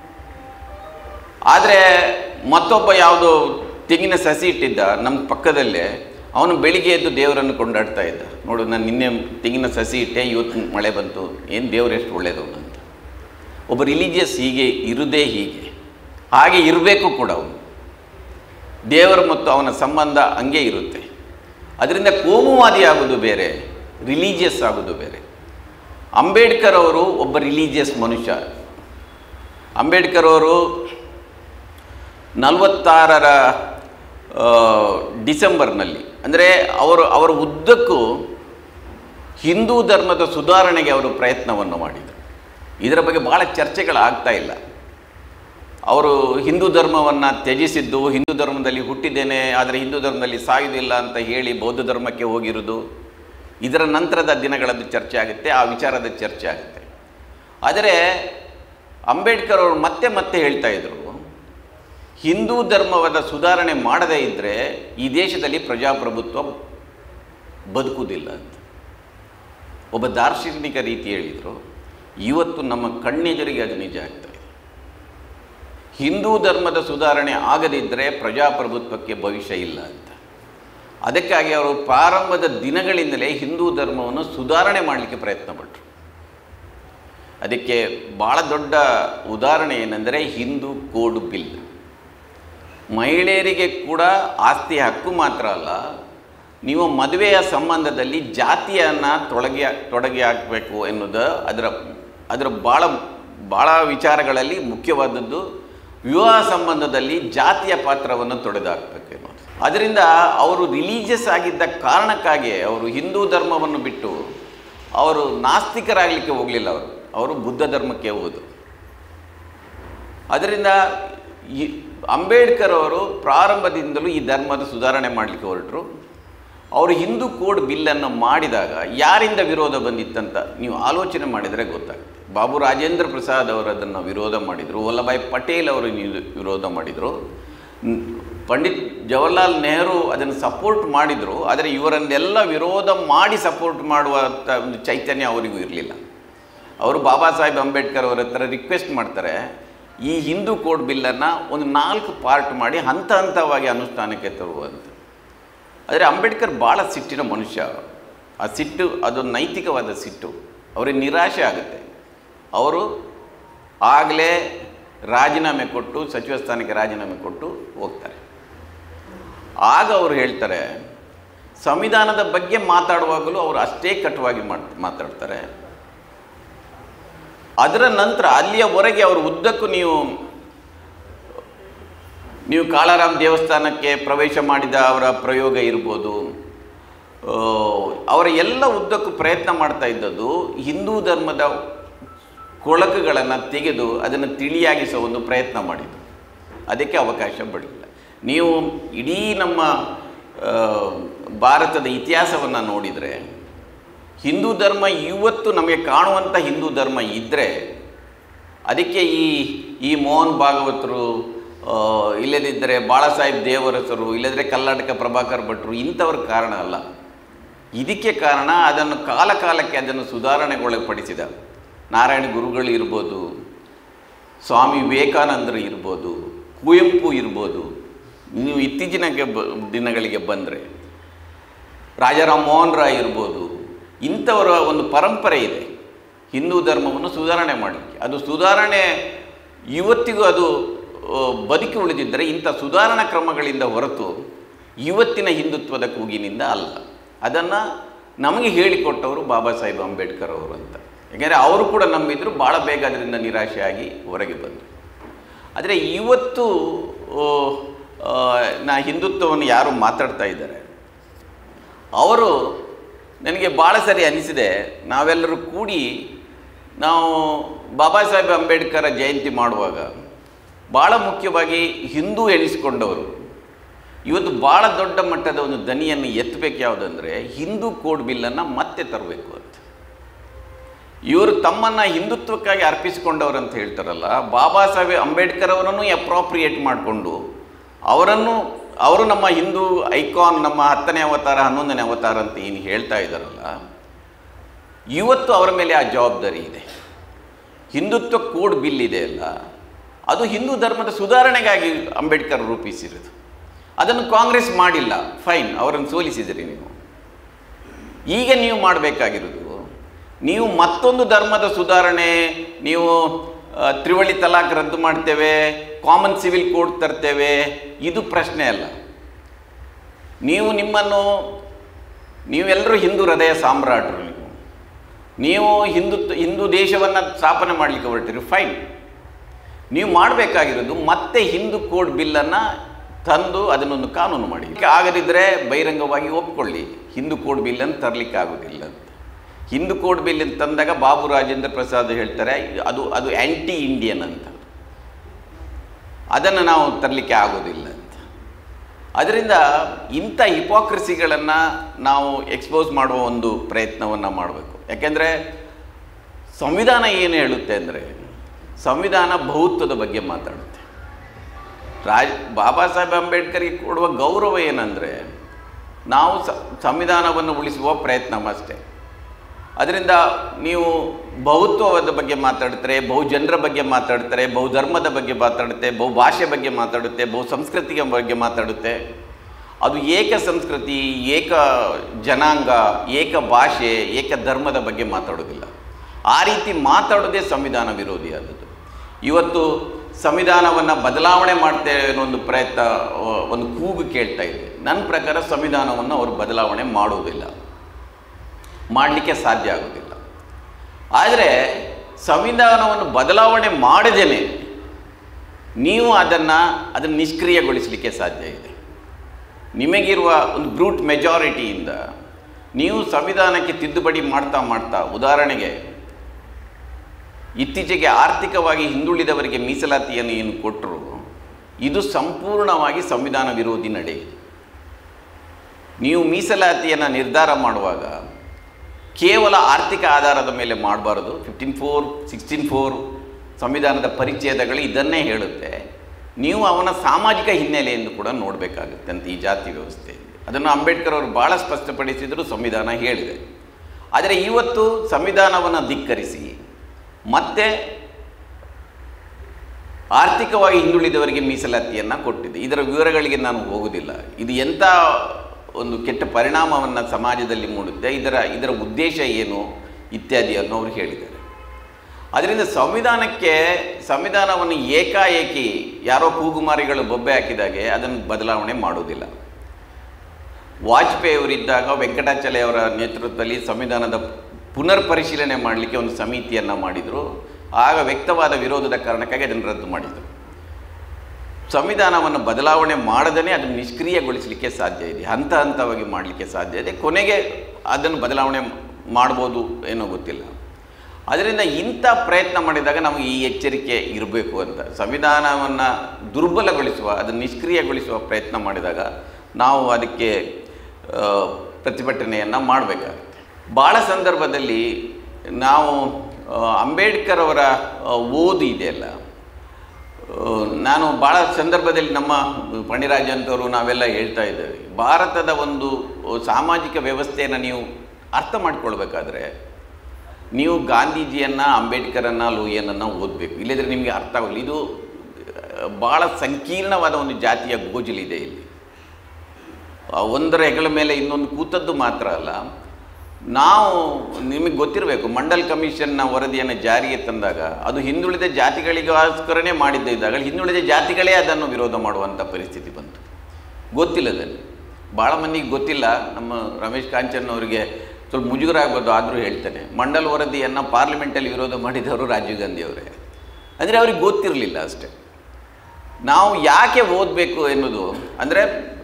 ಆದರೆ ಮತ್ತೊಬ್ಬ ಯಾವುದೋ ತೆಂಗಿನ ಸಸಿ ಇಟ್ಟಿದ್ದ ನಮ್ಮ ಪಕ್ಕದಲ್ಲೇ ಅವನು ಬೆಳಿಗ್ಗೆ ಎದ್ದು ದೇವರನ್ನು ಕೊಂಡಾಡ್ತಾ ಇದ್ದ ನೋಡು ನಾನು ನಿನ್ನೆ ತೆಂಗಿನ ಸಸಿ ಇಟ್ಟೆ ಇವತ್ತು ಮಳೆ ಬಂತು ಏನು ದೇವರು ಎಷ್ಟು ಒಳ್ಳೆಯದವನು ಅಂತ ಒಬ್ಬ ರಿಲಿಜಿಯಸ್ ಹೀಗೆ ಇರುವುದೇ ಹೀಗೆ ಹಾಗೆ ಇರಬೇಕು ಕೂಡ ಅವನು ದೇವರು ಮತ್ತು ಅವನ ಸಂಬಂಧ ಹಂಗೆ ಇರುತ್ತೆ ಅದರಿಂದ ಕೋಮುವಾದಿ ಆಗೋದು ಬೇರೆ ರಿಲೀಜಿಯಸ್ ಆಗೋದು ಬೇರೆ ಅಂಬೇಡ್ಕರ್ ಅವರು ಒಬ್ಬ ರಿಲೀಜಿಯಸ್ ಮನುಷ್ಯ ಅಂಬೇಡ್ಕರ್ ಅವರು ನಲವತ್ತಾರರ ಆ, ಡಿಸೆಂಬರ್ನಲ್ಲಿ ಅಂದರೆ ಅವರು ಅವರ ಉದ್ದಕ್ಕೂ ಹಿಂದೂ ಧರ್ಮದ ಸುಧಾರಣೆಗೆ ಅವರು ಪ್ರಯತ್ನವನ್ನು ಮಾಡಿದರು ಇದರ ಬಗ್ಗೆ ಭಾಳ ಚರ್ಚೆಗಳಾಗ್ತಾ ಇಲ್ಲ ಅವರು ಹಿಂದೂ ಧರ್ಮವನ್ನು ತ್ಯಜಿಸಿದ್ದು ಹಿಂದೂ ಧರ್ಮದಲ್ಲಿ ಹುಟ್ಟಿದ್ದೇನೆ ಆದರೆ ಹಿಂದೂ ಧರ್ಮದಲ್ಲಿ ಸಾಯುವುದಿಲ್ಲ ಅಂತ ಹೇಳಿ ಬೌದ್ಧ ಧರ್ಮಕ್ಕೆ ಹೋಗಿರೋದು ಇದರ ನಂತರದ ದಿನಗಳದ್ದು ಚರ್ಚೆ ಆಗುತ್ತೆ ಆ ವಿಚಾರದ ಚರ್ಚೆ ಆಗುತ್ತೆ ಆದರೆ ಅಂಬೇಡ್ಕರ್ ಅವರು ಮತ್ತೆ ಮತ್ತೆ ಹೇಳ್ತಾ ಇದ್ರು ಹಿಂದೂ ಧರ್ಮವಾದ ಸುಧಾರಣೆ ಮಾಡದೇ ಇದ್ದರೆ ಈ ದೇಶದಲ್ಲಿ ಪ್ರಜಾಪ್ರಭುತ್ವ ಬದುಕುವುದಿಲ್ಲ ಅಂತ ಒಬ್ಬ ದಾರ್ಶನಿಕ ರೀತಿ ಹೇಳಿದರು ಇವತ್ತು ನಮ್ಮ ಕಣ್ಣೆದುರಿಗೆ ಅದು ನಿಜ ಆಗ್ತಾ ಇದೆ ಹಿಂದೂ ಧರ್ಮದ ಸುಧಾರಣೆ ಆಗದಿದ್ದರೆ ಪ್ರಜಾಪ್ರಭುತ್ವಕ್ಕೆ ಭವಿಷ್ಯ ಇಲ್ಲ ಅಂತ ಅದಕ್ಕಾಗಿ ಅವರು ಪ್ರಾರಂಭದ ದಿನಗಳಿಂದಲೇ ಹಿಂದೂ ಧರ್ಮವನ್ನು ಸುಧಾರಣೆ ಮಾಡಲಿಕ್ಕೆ ಪ್ರಯತ್ನ ಪಟ್ಟರು ಅದಕ್ಕೆ ಭಾಳ ದೊಡ್ಡ ಉದಾಹರಣೆ ಏನೆಂದರೆ ಹಿಂದೂ ಕೋಡ್ ಬಿಲ್ ಮಹಿಳೆಯರಿಗೆ ಕೂಡ ಆಸ್ತಿ ಹಕ್ಕು ಮಾತ್ರ ಅಲ್ಲ ನೀವು ಮದುವೆಯ ಸಂಬಂಧದಲ್ಲಿ ಜಾತಿಯನ್ನು ತೊಡಗಿ ತೊಡಗಿ ಹಾಕಬೇಕು ಎನ್ನುವುದು ಅದರ ಅದರ ಭಾಳ ಭಾಳ ವಿಚಾರಗಳಲ್ಲಿ ಮುಖ್ಯವಾದದ್ದು ವಿವಾಹ ಸಂಬಂಧದಲ್ಲಿ ಜಾತಿಯ ಪಾತ್ರವನ್ನು ತೊಡೆದುಹಾಕಬೇಕು ಎನ್ನುವುದು ಅದರಿಂದ ಅವರು ರಿಲೀಜಿಯಸ್ ಆಗಿದ್ದ ಕಾರಣಕ್ಕಾಗಿ ಅವರು ಹಿಂದೂ ಧರ್ಮವನ್ನು ಬಿಟ್ಟು ಅವರು ನಾಸ್ತಿಕರಾಗಲಿಕ್ಕೆ ಹೋಗಲಿಲ್ಲ ಅವರು ಅವರು ಬುದ್ಧ ಧರ್ಮಕ್ಕೆ ಹೋದರು ಅದರಿಂದ ಈ ಅಂಬೇಡ್ಕರ್ ಅವರು ಪ್ರಾರಂಭದಿಂದಲೂ ಈ ಧರ್ಮದ ಸುಧಾರಣೆ ಮಾಡಲಿಕ್ಕೆ ಹೊರಟರು ಅವರು ಹಿಂದೂ ಕೋಡ್ ಬಿಲ್ಲನ್ನು ಮಾಡಿದಾಗ ಯಾರಿಂದ ವಿರೋಧ ಬಂದಿತ್ತಂತ ನೀವು ಆಲೋಚನೆ ಮಾಡಿದರೆ ಗೊತ್ತಾಗುತ್ತೆ ಬಾಬು ರಾಜೇಂದ್ರ ಪ್ರಸಾದ್ ಅವರು ಅದನ್ನು ವಿರೋಧ ಮಾಡಿದರು ವಲ್ಲಭಾಯ್ ಪಟೇಲ್ ಅವರು ನಿ- ವಿರೋಧ ಮಾಡಿದರು ನ್- ಪಂಡಿತ್ ಜವಾಹರ್ಲಾಲ್ ನೆಹರು ಅದನ್ನು ಸಪೋರ್ಟ್ ಮಾಡಿದರು ಆದರೆ ಇವರನ್ನೆಲ್ಲ ವಿರೋಧ ಮಾಡಿ ಸಪೋರ್ಟ್ ಮಾಡುವಂಥ ಒಂದು ಚೈತನ್ಯ ಅವರಿಗೂ ಇರಲಿಲ್ಲ ಅವರು ಬಾಬಾ ಸಾಹೇಬ್ ಅಂಬೇಡ್ಕರ್ ಅವರ ಹತ್ರ ರಿಕ್ವೆಸ್ಟ್ ಮಾಡ್ತಾರೆ ಈ ಹಿಂದೂ ಕೋಡ್ ಬಿಲ್ಲನ್ನು ಒಂದು ನಾಲ್ಕು ಪಾರ್ಟ್ ಮಾಡಿ ಹಂತ ಹಂತವಾಗಿ ಅನುಷ್ಠಾನಕ್ಕೆ ತರುವಂತ ಆದರೆ ಅಂಬೇಡ್ಕರ್ ಭಾಳ ಸಿಟ್ಟಿನ ಮನುಷ್ಯ ಆ ಸಿಟ್ಟು ಅದೊಂದು ನೈತಿಕವಾದ ಸಿಟ್ಟು ಅವರಿಗೆ ನಿರಾಶೆ ಆಗುತ್ತೆ ಅವರು ಆಗಲೇ ರಾಜೀನಾಮೆ ಕೊಟ್ಟು ಸಚಿವ ಸ್ಥಾನಕ್ಕೆ ರಾಜೀನಾಮೆ ಕೊಟ್ಟು ಹೋಗ್ತಾರೆ ಆಗ ಅವರು ಹೇಳ್ತಾರೆ ಸಂವಿಧಾನದ ಬಗ್ಗೆ ಮಾತಾಡುವಾಗಲೂ ಅವರು ಅಷ್ಟೇ ಕಟುವಾಗಿ ಮಾಡ್ ಮಾತಾಡ್ತಾರೆ ಅದರ ನಂತರ ಅಲ್ಲಿಯವರೆಗೆ ಅವರು ಉದ್ದಕ್ಕೂ ನೀವು ನೀವು ಕಾಳಾರಾಮ್ ದೇವಸ್ಥಾನಕ್ಕೆ ಪ್ರವೇಶ ಮಾಡಿದ ಅವರ ಪ್ರಯೋಗ ಇರ್ಬೋದು ಆ, ಅವರ ಎಲ್ಲ ಉದ್ದಕ್ಕೂ ಪ್ರಯತ್ನ ಮಾಡ್ತಾ ಇದ್ದದ್ದು ಹಿಂದೂ ಧರ್ಮದ ಕೊಳಕುಗಳನ್ನು ತೆಗೆದು ಅದನ್ನು ತಿಳಿಯಾಗಿಸುವ ಒಂದು ಪ್ರಯತ್ನ ಮಾಡಿದ್ದು ಅದಕ್ಕೆ ಅವಕಾಶ ಪಡಲಿಲ್ಲ ನೀವು ಇಡೀ ನಮ್ಮ ಆ, ಭಾರತದ ಇತಿಹಾಸವನ್ನು ನೋಡಿದರೆ ಹಿಂದೂ ಧರ್ಮ ಇವತ್ತು ನಮಗೆ ಕಾಣುವಂಥ ಹಿಂದೂ ಧರ್ಮ ಇದ್ದರೆ ಅದಕ್ಕೆ ಈ ಈ ಮೋಹನ್ ಭಾಗವತರು ಆ, ಇಲ್ಲದಿದ್ದರೆ ಬಾಳಾಸಾಹೇಬ್ ದೇವರಸರು ಇಲ್ಲದ್ರೆ ಕರ್ನಾಟಕ ಪ್ರಭಾಕರ್ ಭಟ್ರು ಇಂಥವ್ರ ಕಾರಣ ಅಲ್ಲ ಇದಕ್ಕೆ ಕಾರಣ ಅದನ್ನು ಕಾಲ ಕಾಲಕ್ಕೆ ಅದನ್ನು ಸುಧಾರಣೆಗೊಳಪಡಿಸಿದ ನಾರಾಯಣ ಗುರುಗಳು ಇರ್ಬೋದು ಸ್ವಾಮಿ ವಿವೇಕಾನಂದರು ಇರ್ಬೋದು ಕುವೆಂಪು ಇರ್ಬೋದು ನೀವು ಇತ್ತೀಚಿನ ಬ- ದಿನಗಳಿಗೆ ಬಂದರೆ ರಾಜಾರಾಮ್ ಮೋಹನ್ ರಾಯ್ ಇರ್ಬೋದು ಇಂಥವರ ಒಂದು ಪರಂಪರೆ ಇದೆ ಹಿಂದೂ ಧರ್ಮವನ್ನು ಸುಧಾರಣೆ ಮಾಡಲಿಕ್ಕೆ ಅದು ಸುಧಾರಣೆ ಇವತ್ತಿಗೂ ಅದು ಆ, ಬದುಕಿ ಉಳಿದಿದ್ದರೆ ಇಂಥ ಸುಧಾರಣಾ ಕ್ರಮಗಳಿಂದ ಹೊರತು ಇವತ್ತಿನ ಹಿಂದುತ್ವದ ಕೂಗಿನಿಂದ ಅಲ್ಲ ಅದನ್ನು ನಮಗೆ ಹೇಳಿಕೊಟ್ಟವರು ಬಾಬಾ ಸಾಹೇಬ್ ಅಂಬೇಡ್ಕರ್ ಅವರು ಅಂತ ಯಾಕೆಂದರೆ ಅವರು ಕೂಡ ನಂಬಿದ್ರು ಭಾಳ ಬೇಗ ಅದರಿಂದ ನಿರಾಶೆಯಾಗಿ ಹೊರಗೆ ಬಂದರು ಆದರೆ ಇವತ್ತು ಆ, ಆ, ನಾ ಹಿಂದುತ್ವವನ್ನು ಯಾರು ಮಾತಾಡ್ತಾ ಇದ್ದಾರೆ ಅವರು ನನಗೆ ಭಾಳ ಸರಿ ಅನಿಸಿದೆ ನಾವೆಲ್ಲರೂ ಕೂಡಿ ನಾವು ಬಾಬಾ ಸಾಹೇಬ್ ಅಂಬೇಡ್ಕರ ಜಯಂತಿ ಮಾಡುವಾಗ ಭಾಳ ಮುಖ್ಯವಾಗಿ ಹಿಂದೂ ಎಣಿಸಿಕೊಂಡವರು ಇವತ್ತು ಭಾಳ ದೊಡ್ಡ ಮಟ್ಟದ ಒಂದು ದನಿಯನ್ನು ಎತ್ತಬೇಕು ಯಾವುದಂದರೆ ಹಿಂದೂ ಕೋಡ್ ಬಿಲ್ಲನ್ನು ಮತ್ತೆ ತರಬೇಕು ಅಂತ ಇವರು ತಮ್ಮನ್ನು ಹಿಂದುತ್ವಕ್ಕಾಗಿ ಅರ್ಪಿಸಿಕೊಂಡವರು ಅಂತ ಹೇಳ್ತಾರಲ್ಲ ಬಾಬಾ ಸಾಹೇಬ್ ಅಂಬೇಡ್ಕರ್ ಅವರನ್ನು ಅಪ್ರಾಪ್ರಿಯೇಟ್ ಮಾಡಿಕೊಂಡು ಅವರನ್ನು ಅವರು ನಮ್ಮ ಹಿಂದೂ ಐಕಾನ್ ನಮ್ಮ ಹತ್ತನೇ ಅವತಾರ ಹನ್ನೊಂದನೇ ಅವತಾರ ಅಂತ ಏನು ಹೇಳ್ತಾ ಇದ್ದಾರಲ್ಲ ಇವತ್ತು ಅವರ ಮೇಲೆ ಆ ಜವಾಬ್ದಾರಿ ಇದೆ ಹಿಂದುತ್ವ ಕೋಡ್ ಬಿಲ್ ಇದೆ ಅಲ್ಲ ಅದು ಹಿಂದೂ ಧರ್ಮದ ಸುಧಾರಣೆಗಾಗಿ ಅಂಬೇಡ್ಕರ್ ರೂಪಿಸಿರೋದು ಅದನ್ನು ಕಾಂಗ್ರೆಸ್ ಮಾಡಿಲ್ಲ ಫೈನ್ ಅವರನ್ನು ಸೋಲಿಸಿದಿರಿ ನೀವು ಈಗ ನೀವು ಮಾಡಬೇಕಾಗಿರೋದು ನೀವು ಮತ್ತೊಂದು ಧರ್ಮದ ಸುಧಾರಣೆ ನೀವು ಆ, ತ್ರಿವಳಿ ತಲಾಕ್ ರದ್ದು ಮಾಡ್ತೇವೆ ಕಾಮನ್ ಸಿವಿಲ್ ಕೋಡ್ ತರ್ತೇವೆ ಇದು ಪ್ರಶ್ನೆ ಅಲ್ಲ ನೀವು ನಿಮ್ಮನ್ನು ನೀವೆಲ್ಲರೂ ಹಿಂದೂ ಹೃದಯ ಸಾಮ್ರಾಟರು ನೀವು ನೀವು ಹಿಂದು ಹಿಂದೂ ದೇಶವನ್ನು ಸ್ಥಾಪನೆ ಮಾಡಲಿಕ್ಕೆ ಹೊರಟಿರಿ ಫೈನ್ ನೀವು ಮಾಡಬೇಕಾಗಿರೋದು ಮತ್ತೆ ಹಿಂದೂ ಕೋಡ್ ಬಿಲ್ಲನ್ನು ತಂದು ಅದನ್ನೊಂದು ಕಾನೂನು ಮಾಡಿ ಆಗದಿದ್ದರೆ ಬಹಿರಂಗವಾಗಿ ಒಪ್ಕೊಳ್ಳಿ ಹಿಂದೂ ಕೋಡ್ ಬಿಲ್ಲನ್ನು ತರಲಿಕ್ಕೆ ಆಗೋದಿಲ್ಲ ಅಂತ ಹಿಂದೂ ಕೋಡ್ ಬಿಲ್ ಅಂತ ತಂದಾಗ ಬಾಬು ರಾಜೇಂದ್ರ ಪ್ರಸಾದ್ ಹೇಳ್ತಾರೆ ಅದು ಅದು ಆ್ಯಂಟಿ ಇಂಡಿಯನ್ ಅಂತ ಅದನ್ನು ನಾವು ತರಲಿಕ್ಕೆ ಆಗೋದಿಲ್ಲ ಅಂತ ಅದರಿಂದ ಇಂಥ ಹಿಪಾಕ್ರಸಿಗಳನ್ನು ನಾವು ಎಕ್ಸ್ಪೋಸ್ ಮಾಡುವ ಒಂದು ಪ್ರಯತ್ನವನ್ನು ಮಾಡಬೇಕು ಯಾಕೆಂದರೆ ಸಂವಿಧಾನ ಏನು ಹೇಳುತ್ತೆ ಅಂದರೆ ಸಂವಿಧಾನ ಬಹುತ್ವದ ಬಗ್ಗೆ ಮಾತಾಡುತ್ತೆ ರಾಜ್ ಬಾಬಾ ಸಾಹೇಬ್ ಅಂಬೇಡ್ಕರ್ಗೆ ಕೊಡುವ ಗೌರವ ಏನಂದರೆ ನಾವು ಸ ಸಂವಿಧಾನವನ್ನು ಉಳಿಸುವ ಪ್ರಯತ್ನ ಅಷ್ಟೇ ಅದರಿಂದ ನೀವು ಬಹುತ್ವದ ಬಗ್ಗೆ ಮಾತಾಡ್ತಾರೆ ಬಹುಜನರ ಬಗ್ಗೆ ಮಾತಾಡ್ತಾರೆ ಬಹುಧರ್ಮದ ಬಗ್ಗೆ ಮಾತಾಡುತ್ತೆ ಬಹು ಭಾಷೆ ಬಗ್ಗೆ ಮಾತಾಡುತ್ತೆ ಬಹು ಸಂಸ್ಕೃತಿಯ ಬಗ್ಗೆ ಮಾತಾಡುತ್ತೆ ಅದು ಏಕ ಸಂಸ್ಕೃತಿ ಏಕ ಜನಾಂಗ ಏಕ ಭಾಷೆ ಏಕ ಧರ್ಮದ ಬಗ್ಗೆ ಮಾತಾಡೋದಿಲ್ಲ ಆ ರೀತಿ ಮಾತಾಡೋದೇ ಸಂವಿಧಾನ ವಿರೋಧಿಯಾದದ್ದು ಇವತ್ತು ಸಂವಿಧಾನವನ್ನು ಬದಲಾವಣೆ ಮಾಡ್ತೇವೆ ಅನ್ನೋ ಒಂದು ಪ್ರಯತ್ನ ಅಹ್, ಒಂದು ಕೂಗು ಕೇಳ್ತಾ ಇದೆ ನನ್ನ ಪ್ರಕಾರ ಸಂವಿಧಾನವನ್ನು ಅವರು ಬದಲಾವಣೆ ಮಾಡುವುದಿಲ್ಲ ಮಾಡಲಿಕ್ಕೆ ಸಾಧ್ಯ ಆಗೋದಿಲ್ಲ ಆದರೆ ಸಂವಿಧಾನವನ್ನು ಬದಲಾವಣೆ ಮಾಡದೇನೆ ನೀವು ಅದನ್ನು ಅದನ್ನು ನಿಷ್ಕ್ರಿಯಗೊಳಿಸಲಿಕ್ಕೆ ಸಾಧ್ಯ ಇದೆ ನಿಮಗಿರುವ ಒಂದು ಬ್ರೂಟ್ ಮೆಜಾರಿಟಿಯಿಂದ ನೀವು ಸಂವಿಧಾನಕ್ಕೆ ತಿದ್ದುಪಡಿ ಮಾಡ್ತಾ ಮಾಡ್ತಾ ಉದಾಹರಣೆಗೆ ಇತ್ತೀಚೆಗೆ ಆರ್ಥಿಕವಾಗಿ ಹಿಂದುಳಿದವರಿಗೆ ಮೀಸಲಾತಿಯನ್ನು ಏನು ಕೊಟ್ಟರು ಇದು ಸಂಪೂರ್ಣವಾಗಿ ಸಂವಿಧಾನ ವಿರೋಧಿ ನಡೆ ನೀವು ಮೀಸಲಾತಿಯನ್ನು ನಿರ್ಧಾರ ಮಾಡುವಾಗ ಕೇವಲ ಆರ್ಥಿಕ ಆಧಾರದ ಮೇಲೆ ಮಾಡಬಾರ್ದು ಫಿಫ್ಟೀನ್ ಫೋರ್ ಸಿಕ್ಸ್ಟೀನ್ ಫೋರ್ ಸಂವಿಧಾನದ ಪರಿಚ್ಛೇದಗಳು ಇದನ್ನೇ ಹೇಳುತ್ತೆ ನೀವು ಅವನ ಸಾಮಾಜಿಕ ಹಿನ್ನೆಲೆಯನ್ನು ಕೂಡ ನೋಡಬೇಕಾಗುತ್ತೆ ಅಂತ ಈ ಜಾತಿ ವ್ಯವಸ್ಥೆಯಲ್ಲಿ ಅದನ್ನು ಅಂಬೇಡ್ಕರ್ ಅವರು ಭಾಳ ಸ್ಪಷ್ಟಪಡಿಸಿದರೂ ಸಂವಿಧಾನ ಹೇಳಿದೆ ಆದರೆ ಇವತ್ತು ಸಂವಿಧಾನವನ್ನು ಧಿಕ್ಕರಿಸಿ ಮತ್ತೆ ಆರ್ಥಿಕವಾಗಿ ಹಿಂದುಳಿದವರಿಗೆ ಮೀಸಲಾತಿಯನ್ನು ಕೊಟ್ಟಿದೆ ಇದರ ವಿವರಗಳಿಗೆ ನಾನು ಹೋಗುವುದಿಲ್ಲ ಇದು ಎಂಥ ಒಂದು ಕೆಟ್ಟ ಪರಿಣಾಮವನ್ನು ಸಮಾಜದಲ್ಲಿ ಮೂಡುತ್ತೆ ಇದರ ಇದರ ಉದ್ದೇಶ ಏನು ಇತ್ಯಾದಿಯನ್ನು ಅವರು ಹೇಳಿದ್ದಾರೆ ಅದರಿಂದ ಸಂವಿಧಾನಕ್ಕೆ ಸಂವಿಧಾನವನ್ನು ಏಕಾಏಕಿ ಯಾರೋ ಕೂಗುಮಾರಿಗಳು ಬೊಬ್ಬೆ ಹಾಕಿದಾಗೆ ಅದನ್ನು ಬದಲಾವಣೆ ಮಾಡುವುದಿಲ್ಲ ವಾಜಪೇಯಿ ಅವರಿದ್ದಾಗ ವೆಂಕಟಾಚಲಯ ಅವರ ನೇತೃತ್ವದಲ್ಲಿ ಸಂವಿಧಾನದ ಪುನರ್ ಪರಿಶೀಲನೆ ಮಾಡಲಿಕ್ಕೆ ಒಂದು ಸಮಿತಿಯನ್ನು ಮಾಡಿದರು ಆಗ ವ್ಯಕ್ತವಾದ ವಿರೋಧದ ಕಾರಣಕ್ಕಾಗಿ ಅದನ್ನು ರದ್ದು ಮಾಡಿದರು ಸಂವಿಧಾನವನ್ನು ಬದಲಾವಣೆ ಮಾಡದೇ ಅದನ್ನು ನಿಷ್ಕ್ರಿಯಗೊಳಿಸಲಿಕ್ಕೆ ಸಾಧ್ಯ ಇದೆ ಹಂತ ಹಂತವಾಗಿ ಮಾಡಲಿಕ್ಕೆ ಸಾಧ್ಯ ಇದೆ ಕೊನೆಗೆ ಅದನ್ನು ಬದಲಾವಣೆ ಮಾಡ್ಬೋದು ಏನೋ ಗೊತ್ತಿಲ್ಲ ಅದರಿಂದ ಇಂಥ ಪ್ರಯತ್ನ ಮಾಡಿದಾಗ ನಮಗೆ ಈ ಎಚ್ಚರಿಕೆ ಇರಬೇಕು ಅಂತ ಸಂವಿಧಾನವನ್ನು ದುರ್ಬಲಗೊಳಿಸುವ ಅದನ್ನು ನಿಷ್ಕ್ರಿಯಗೊಳಿಸುವ ಪ್ರಯತ್ನ ಮಾಡಿದಾಗ ನಾವು ಅದಕ್ಕೆ ಆ, ಪ್ರತಿಭಟನೆಯನ್ನು ಮಾಡಬೇಕಾಗುತ್ತೆ ಭಾಳ ಸಂದರ್ಭದಲ್ಲಿ ನಾವು ಆ, ಅಂಬೇಡ್ಕರ್ ಅವರ ಆ, ಓದು ಇದೆಯಲ್ಲ ಆ, ನಾನು ಭಾಳ ಸಂದರ್ಭದಲ್ಲಿ ನಮ್ಮ ಪಣಿರಾಜ್ ಅಂತವರು ನಾವೆಲ್ಲ ಹೇಳ್ತಾ ಇದ್ದೇವೆ ಭಾರತದ ಒಂದು ಸಾಮಾಜಿಕ ವ್ಯವಸ್ಥೆಯನ್ನು ನೀವು ಅರ್ಥ ಮಾಡ್ಕೊಳ್ಬೇಕಾದ್ರೆ ನೀವು ಗಾಂಧೀಜಿಯನ್ನು ಅಂಬೇಡ್ಕರನ್ನು ಲೋಹಿಯನನ್ನು ಓದಬೇಕು ಇಲ್ಲದ್ರೆ ನಿಮಗೆ ಅರ್ಥ ಆಗೋಲ್ಲ ಇದು ಆ, ಭಾಳ ಸಂಕೀರ್ಣವಾದ ಒಂದು ಜಾತಿಯ ಗೋಜಲಿದೆ ಇಲ್ಲಿ ಆ ಒಂದರ ಹೆಗಲ ಮೇಲೆ ಇನ್ನೊಂದು ಕೂತದ್ದು ಮಾತ್ರ ಅಲ್ಲ ನಾವು ನಿಮಗೆ ಗೊತ್ತಿರಬೇಕು ಮಂಡಲ್ ಕಮಿಷನ್ನ ವರದಿಯನ್ನು ಜಾರಿಗೆ ತಂದಾಗ ಅದು ಹಿಂದುಳಿದ ಜಾತಿಗಳಿಗೋಸ್ಕರನೇ ಮಾಡಿದ್ದ ಇದ್ದಾಗ ಹಿಂದುಳಿದ ಜಾತಿಗಳೇ ಅದನ್ನು ವಿರೋಧ ಮಾಡುವಂಥ ಪರಿಸ್ಥಿತಿ ಬಂತು ಗೊತ್ತಿಲ್ಲದಲ್ಲಿ ಭಾಳ ಮಂದಿಗೆ ಗೊತ್ತಿಲ್ಲ ನಮ್ಮ ರಮೇಶ್ ಕಾಂಚನ್ ಅವರಿಗೆ ಸ್ವಲ್ಪ ಮುಜುಗರ ಆಗ್ಬೋದು ಆದರೂ ಹೇಳ್ತೇನೆ ಮಂಡಲ್ ವರದಿಯನ್ನು ಪಾರ್ಲಿಮೆಂಟಲ್ಲಿ ವಿರೋಧ ಮಾಡಿದವರು ರಾಜೀವ್ ಗಾಂಧಿ ಅವರೇ ಅಂದರೆ ಅವ್ರಿಗೆ ಗೊತ್ತಿರಲಿಲ್ಲ ಅಷ್ಟೇ ನಾವು ಯಾಕೆ ಓದಬೇಕು ಎನ್ನುವುದು ಅಂದರೆ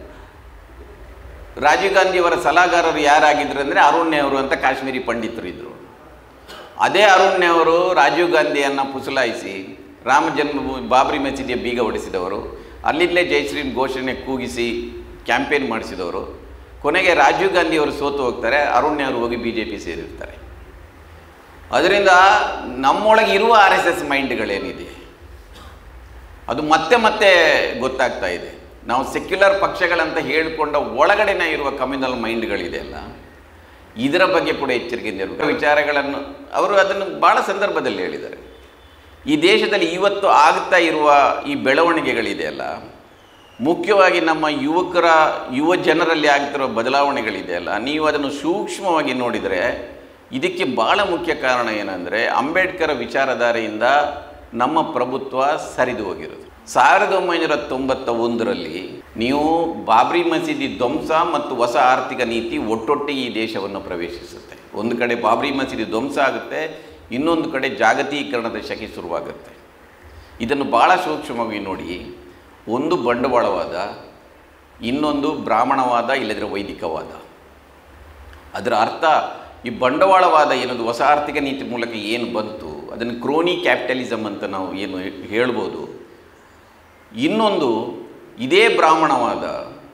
ರಾಜೀವ್ ಗಾಂಧಿಯವರ ಸಲಹಾಗಾರರು ಯಾರಾಗಿದ್ರು ಅಂದರೆ ಅರುಣ್ ನೆಹರು ಅಂತ ಕಾಶ್ಮೀರಿ ಪಂಡಿತರು ಇದ್ದರು ಅದೇ ಅರುಣ್ ನೆಹರು ರಾಜೀವ್ ಗಾಂಧಿಯನ್ನು ಪುಸಲಾಯಿಸಿ ರಾಮ ಜನ್ಮಭೂಮಿ ಬಾಬರಿ ಮಸೀದಿಯ ಬೀಗ ಹೊಡೆಸಿದವರು ಅಲ್ಲಿಂದಲೇ ಜಯಶ್ರೀ ಘೋಷಣೆ ಕೂಗಿಸಿ ಕ್ಯಾಂಪೇನ್ ಮಾಡಿಸಿದವರು ಕೊನೆಗೆ ರಾಜೀವ್ ಗಾಂಧಿಯವರು ಸೋತು ಹೋಗ್ತಾರೆ ಅರುಣ್ ನೆಹರು ಹೋಗಿ ಬಿ ಜೆ ಪಿ ಸೇರಿರ್ತಾರೆ ಅದರಿಂದ ನಮ್ಮೊಳಗೆ ಇರುವ ಆರ್ ಎಸ್ ಎಸ್ ಮೈಂಡ್ಗಳೇನಿದೆ ಅದು ಮತ್ತೆ ಮತ್ತೆ ಗೊತ್ತಾಗ್ತಾ ಇದೆ ನಾವು ಸೆಕ್ಯುಲರ್ ಪಕ್ಷಗಳಂತ ಹೇಳಿಕೊಂಡ ಒಳಗಡೆನೇ ಇರುವ ಕಮ್ಯುನಲ್ ಮೈಂಡ್ಗಳಿದೆಯಲ್ಲ ಇದರ ಬಗ್ಗೆ ಕೂಡ ಎಚ್ಚರಿಕೆಯಿಂದ ಇರಬೇಕು ವಿಚಾರಗಳನ್ನು ಅವರು ಅದನ್ನು ಭಾಳ ಸಂದರ್ಭದಲ್ಲಿ ಹೇಳಿದ್ದಾರೆ ಈ ದೇಶದಲ್ಲಿ ಇವತ್ತು ಆಗ್ತಾ ಇರುವ ಈ ಬೆಳವಣಿಗೆಗಳಿದೆಯಲ್ಲ ಮುಖ್ಯವಾಗಿ ನಮ್ಮ ಯುವಕರ ಯುವ ಜನರಲ್ಲಿ ಆಗ್ತಿರೋ ಬದಲಾವಣೆಗಳಿದೆಯಲ್ಲ ನೀವು ಅದನ್ನು ಸೂಕ್ಷ್ಮವಾಗಿ ನೋಡಿದರೆ ಇದಕ್ಕೆ ಭಾಳ ಮುಖ್ಯ ಕಾರಣ ಏನಂದರೆ ಅಂಬೇಡ್ಕರ್ ವಿಚಾರಧಾರೆಯಿಂದ ನಮ್ಮ ಪ್ರಭುತ್ವ ಸರಿದು ಹೋಗಿರೋದು ಸಾವಿರದ ಒಂಬೈನೂರ ತೊಂಬತ್ತ ಒಂದರಲ್ಲಿ ನೀವು ಬಾಬ್ರಿ ಮಸೀದಿ ಧ್ವಂಸ ಮತ್ತು ಹೊಸ ಆರ್ಥಿಕ ನೀತಿ ಒಟ್ಟೊಟ್ಟಿಗೆ ಈ ದೇಶವನ್ನು ಪ್ರವೇಶಿಸುತ್ತೆ ಒಂದು ಕಡೆ ಬಾಬ್ರಿ ಮಸೀದಿ ಧ್ವಂಸ ಆಗುತ್ತೆ ಇನ್ನೊಂದು ಕಡೆ ಜಾಗತೀಕರಣದ ಶಕೆ ಶುರುವಾಗುತ್ತೆ ಇದನ್ನು ಭಾಳ ಸೂಕ್ಷ್ಮವಾಗಿ ನೋಡಿ ಒಂದು ಬಂಡವಾಳವಾದ ಇನ್ನೊಂದು ಬ್ರಾಹ್ಮಣವಾದ ಇಲ್ಲದ್ರೆ ವೈದಿಕವಾದ ಅದರ ಅರ್ಥ ಈ ಬಂಡವಾಳವಾದ ಏನದು ಹೊಸ ಆರ್ಥಿಕ ನೀತಿ ಮೂಲಕ ಏನು ಬಂತು ಅದನ್ನು ಕ್ರೋನಿ ಕ್ಯಾಪಿಟಲಿಸಮ್ ಅಂತ ನಾವು ಏನು ಹೇಳ್ಬೋದು ಇನ್ನೊಂದು ಇದೇ ಬ್ರಾಹ್ಮಣವಾದ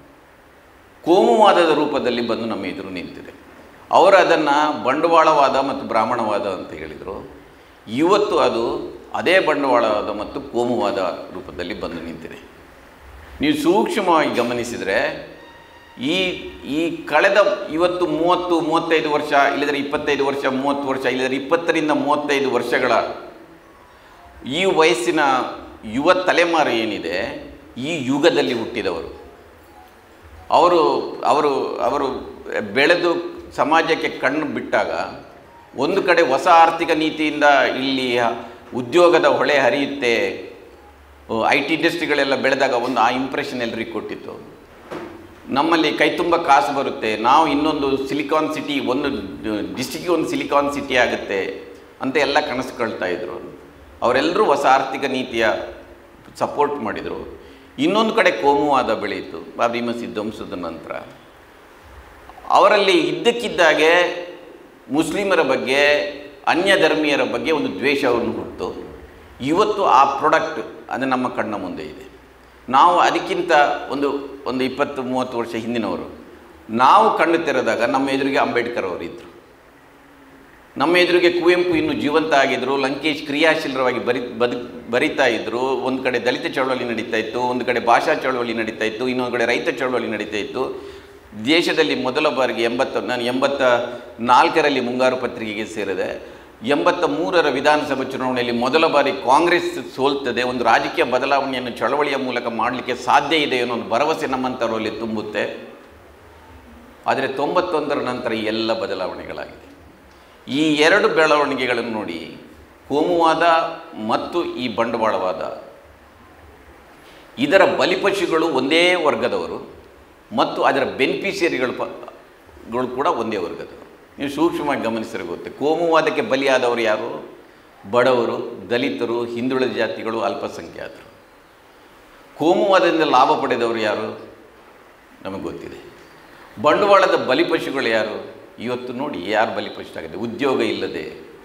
ಕೋಮುವಾದದ ರೂಪದಲ್ಲಿ ಬಂದು ನಮ್ಮ ಎದುರು ನಿಂತಿದೆ ಅವರು ಅದನ್ನು ಬಂಡವಾಳವಾದ ಮತ್ತು ಬ್ರಾಹ್ಮಣವಾದ ಅಂತ ಹೇಳಿದರು ಇವತ್ತು ಅದು ಅದೇ ಬಂಡವಾಳವಾದ ಮತ್ತು ಕೋಮುವಾದ ರೂಪದಲ್ಲಿ ಬಂದು ನಿಂತಿದೆ ನೀವು ಸೂಕ್ಷ್ಮವಾಗಿ ಗಮನಿಸಿದರೆ ಈ ಈ ಕಳೆದ ಇವತ್ತು ಮೂವತ್ತು ಮೂವತ್ತೈದು ವರ್ಷ ಇಲ್ಲದ್ರೆ ಇಪ್ಪತ್ತೈದು ವರ್ಷ ಮೂವತ್ತು ವರ್ಷ ಇಲ್ಲದ್ರೆ ಇಪ್ಪತ್ತರಿಂದ ಮೂವತ್ತೈದು ವರ್ಷಗಳ ಈ ವಯಸ್ಸಿನ ಯುವ ತಲೆಮಾರು ಏನಿದೆ ಈ ಯುಗದಲ್ಲಿ ಹುಟ್ಟಿದವರು ಅವರು ಅವರು ಅವರು ಬೆಳೆದು ಸಮಾಜಕ್ಕೆ ಕಣ್ಣು ಬಿಟ್ಟಾಗ ಒಂದು ಕಡೆ ಹೊಸ ಆರ್ಥಿಕ ನೀತಿಯಿಂದ ಇಲ್ಲಿ ಉದ್ಯೋಗದ ಹೊಳೆ ಹರಿಯುತ್ತೆ ಐ ಟಿ ಇಂಡಸ್ಟ್ರಿಗಳೆಲ್ಲ ಬೆಳೆದಾಗ ಒಂದು ಆ ಇಂಪ್ರೆಷನ್ ಎಲ್ರಿಗೂ ಕೊಟ್ಟಿತ್ತು ನಮ್ಮಲ್ಲಿ ಕೈ ತುಂಬ ಕಾಸು ಬರುತ್ತೆ ನಾವು ಇನ್ನೊಂದು ಸಿಲಿಕಾನ್ ಸಿಟಿ ಒಂದು ಡಿಸ್ಟಿಕ್ಗೆ ಒಂದು ಸಿಲಿಕಾನ್ ಸಿಟಿ ಆಗುತ್ತೆ ಅಂತ ಎಲ್ಲ ಕನಸುಕೊಳ್ತಾ ಇದ್ರು ಅವರೆಲ್ಲರೂ ಹೊಸ ಆರ್ಥಿಕ ನೀತಿಯ ಸಪೋರ್ಟ್ ಮಾಡಿದರು ಇನ್ನೊಂದು ಕಡೆ ಕೋಮುವಾದ ಬೆಳೆಯಿತು ಬಾಬ್ರಿ ಮಸೀದ್ ಧ್ವಂಸದ ನಂತರ ಅವರಲ್ಲಿ ಇದ್ದಕ್ಕಿದ್ದಾಗೆ ಮುಸ್ಲಿಮರ ಬಗ್ಗೆ ಅನ್ಯ ಧರ್ಮೀಯರ ಬಗ್ಗೆ ಒಂದು ದ್ವೇಷವನ್ನು ಹುಟ್ಟು ಇವತ್ತು ಆ ಪ್ರಾಡಕ್ಟ್ ಅದು ನಮ್ಮ ಕಣ್ಣ ಮುಂದೆ ಇದೆ ನಾವು ಅದಕ್ಕಿಂತ ಒಂದು ಒಂದು ಇಪ್ಪತ್ತು ಮೂವತ್ತು ವರ್ಷ ಹಿಂದಿನವರು ನಾವು ಕಣ್ಣು ತೆರೆದಾಗ ನಮ್ಮ ಎದುರಿಗೆ ಅಂಬೇಡ್ಕರ್ ಅವರು ಇದ್ದರು ನಮ್ಮ ಎದುರಿಗೆ ಕುವೆಂಪು ಇನ್ನು ಜೀವಂತ ಆಗಿದ್ದರು ಲಂಕೇಶ್ ಕ್ರಿಯಾಶೀಲರವಾಗಿ ಬರಿ ಬದು ಬರಿತಾ ಇದ್ದರು ಒಂದು ಕಡೆ ದಲಿತ ಚಳವಳಿ ನಡೀತಾ ಇತ್ತು ಒಂದು ಕಡೆ ಭಾಷಾ ಚಳವಳಿ ನಡೀತಾ ಇತ್ತು ಇನ್ನೊಂದು ಕಡೆ ರೈತ ಚಳವಳಿ ನಡೀತಾ ಇತ್ತು ದೇಶದಲ್ಲಿ ಮೊದಲ ಬಾರಿಗೆ ಎಂಬತ್ತ ನಾನು ಎಂಬತ್ತ ನಾಲ್ಕರಲ್ಲಿ ಮುಂಗಾರು ಪತ್ರಿಕೆಗೆ ಸೇರಿದೆ ಎಂಬತ್ತ ಮೂರರ ವಿಧಾನಸಭಾ ಚುನಾವಣೆಯಲ್ಲಿ ಮೊದಲ ಬಾರಿ ಕಾಂಗ್ರೆಸ್ ಸೋಲ್ತದೆ ಒಂದು ರಾಜಕೀಯ ಬದಲಾವಣೆಯನ್ನು ಚಳವಳಿಯ ಮೂಲಕ ಮಾಡಲಿಕ್ಕೆ ಸಾಧ್ಯ ಇದೆ ಅನ್ನೋ ಒಂದು ಭರವಸೆ ನಮ್ಮಂಥವರಲ್ಲಿ ತುಂಬುತ್ತೆ ಆದರೆ ತೊಂಬತ್ತೊಂದರ ನಂತರ ಈ ಎಲ್ಲ ಬದಲಾವಣೆಗಳಾಗಿದೆ ಈ ಎರಡು ಬೆಳವಣಿಗೆಗಳನ್ನು ನೋಡಿ ಕೋಮುವಾದ ಮತ್ತು ಈ ಬಂಡವಾಳವಾದ ಇದರ ಬಲಿಪಶುಗಳು ಒಂದೇ ವರ್ಗದವರು ಮತ್ತು ಅದರ ಬೆನಿಫಿಷಿಯರಿಗಳು ಪ ಗಳು ಕೂಡ ಒಂದೇ ವರ್ಗದವರು ನೀವು ಸೂಕ್ಷ್ಮವಾಗಿ ಗಮನಿಸಿದ್ರೆ ಗೊತ್ತೆ ಕೋಮುವಾದಕ್ಕೆ ಬಲಿಯಾದವರು ಯಾರು ಬಡವರು ದಲಿತರು ಹಿಂದುಳಿದ ಜಾತಿಗಳು ಅಲ್ಪಸಂಖ್ಯಾತರು ಕೋಮುವಾದದಿಂದ ಲಾಭ ಪಡೆದವರು ಯಾರು ನಮಗೆ ಗೊತ್ತಿದೆ ಬಂಡವಾಳದ ಬಲಿಪಶುಗಳು ಯಾರು ಇವತ್ತು ನೋಡಿ ಯಾರು ಬಲಿಪಶುವಾಗಿದೆ ಉದ್ಯೋಗ ಇಲ್ಲದೆ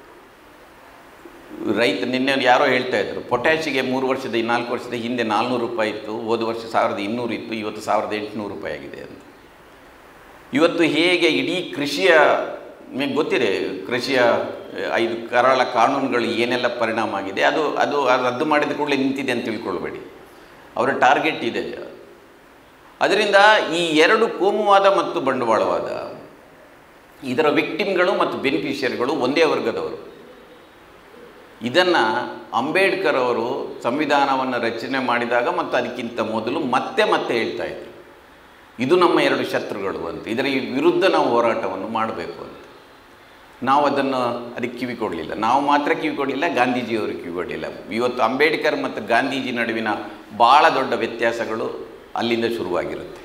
ರೈತ ನಿನ್ನೆ ಯಾರೋ ಹೇಳ್ತಾ ಇದ್ರು ಪೊಟ್ಯಾಶಿಗೆ ಮೂರು ವರ್ಷದ ನಾಲ್ಕು ವರ್ಷದ ಹಿಂದೆ ನಾಲ್ನೂರು ರೂಪಾಯಿ ಇತ್ತು ಹೋದ ವರ್ಷ ಸಾವಿರದ ಇನ್ನೂರು ಇತ್ತು ಇವತ್ತು ಸಾವಿರದ ಎಂಟುನೂರು ರೂಪಾಯಿ ಆಗಿದೆ ಅಂತ ಇವತ್ತು ಹೇಗೆ ಇಡೀ ಕೃಷಿಯ ನಿಮಗೆ ಗೊತ್ತಿದೆ ಕೃಷಿಯ ಐದು ಕರಾಳ ಕಾನೂನುಗಳು ಏನೆಲ್ಲ ಪರಿಣಾಮ ಆಗಿದೆ ಅದು ಅದು ರದ್ದು ಮಾಡಿದ ಕೂಡಲೇ ನಿಂತಿದೆ ಅಂತ ತಿಳ್ಕೊಳ್ಬೇಡಿ ಅವರ ಟಾರ್ಗೆಟ್ ಇದೆ ಅದರಿಂದ ಈ ಎರಡು ಕೋಮುವಾದ ಮತ್ತು ಬಂಡವಾಳವಾದ ಇದರ ವಿಕ್ಟಿಮ್ಗಳು ಮತ್ತು ಬೆನಿಫಿಷಿಯರಿಗಳು ಒಂದೇ ವರ್ಗದವರು ಇದನ್ನು ಅಂಬೇಡ್ಕರ್ ಅವರು ಸಂವಿಧಾನವನ್ನು ರಚನೆ ಮಾಡಿದಾಗ ಮತ್ತು ಅದಕ್ಕಿಂತ ಮೊದಲು ಮತ್ತೆ ಮತ್ತೆ ಹೇಳ್ತಾ ಇದ್ರು ಇದು ನಮ್ಮ ಎರಡು ಶತ್ರುಗಳು ಅಂತ ಇದರ ವಿರುದ್ಧ ನಾವು ಹೋರಾಟವನ್ನು ಮಾಡಬೇಕು ಅಂತ ನಾವು ಅದನ್ನು ಅದಕ್ಕೆ ಕಿವಿ ಕೊಡಲಿಲ್ಲ ನಾವು ಮಾತ್ರ ಕಿವಿ ಕೊಡಲಿಲ್ಲ ಗಾಂಧೀಜಿಯವರು ಕಿವಿ ಕೊಡಲಿಲ್ಲ ಇವತ್ತು ಅಂಬೇಡ್ಕರ್ ಮತ್ತು ಗಾಂಧೀಜಿ ನಡುವಿನ ಭಾಳ ದೊಡ್ಡ ವ್ಯತ್ಯಾಸಗಳು ಅಲ್ಲಿಂದ ಶುರುವಾಗಿರುತ್ತೆ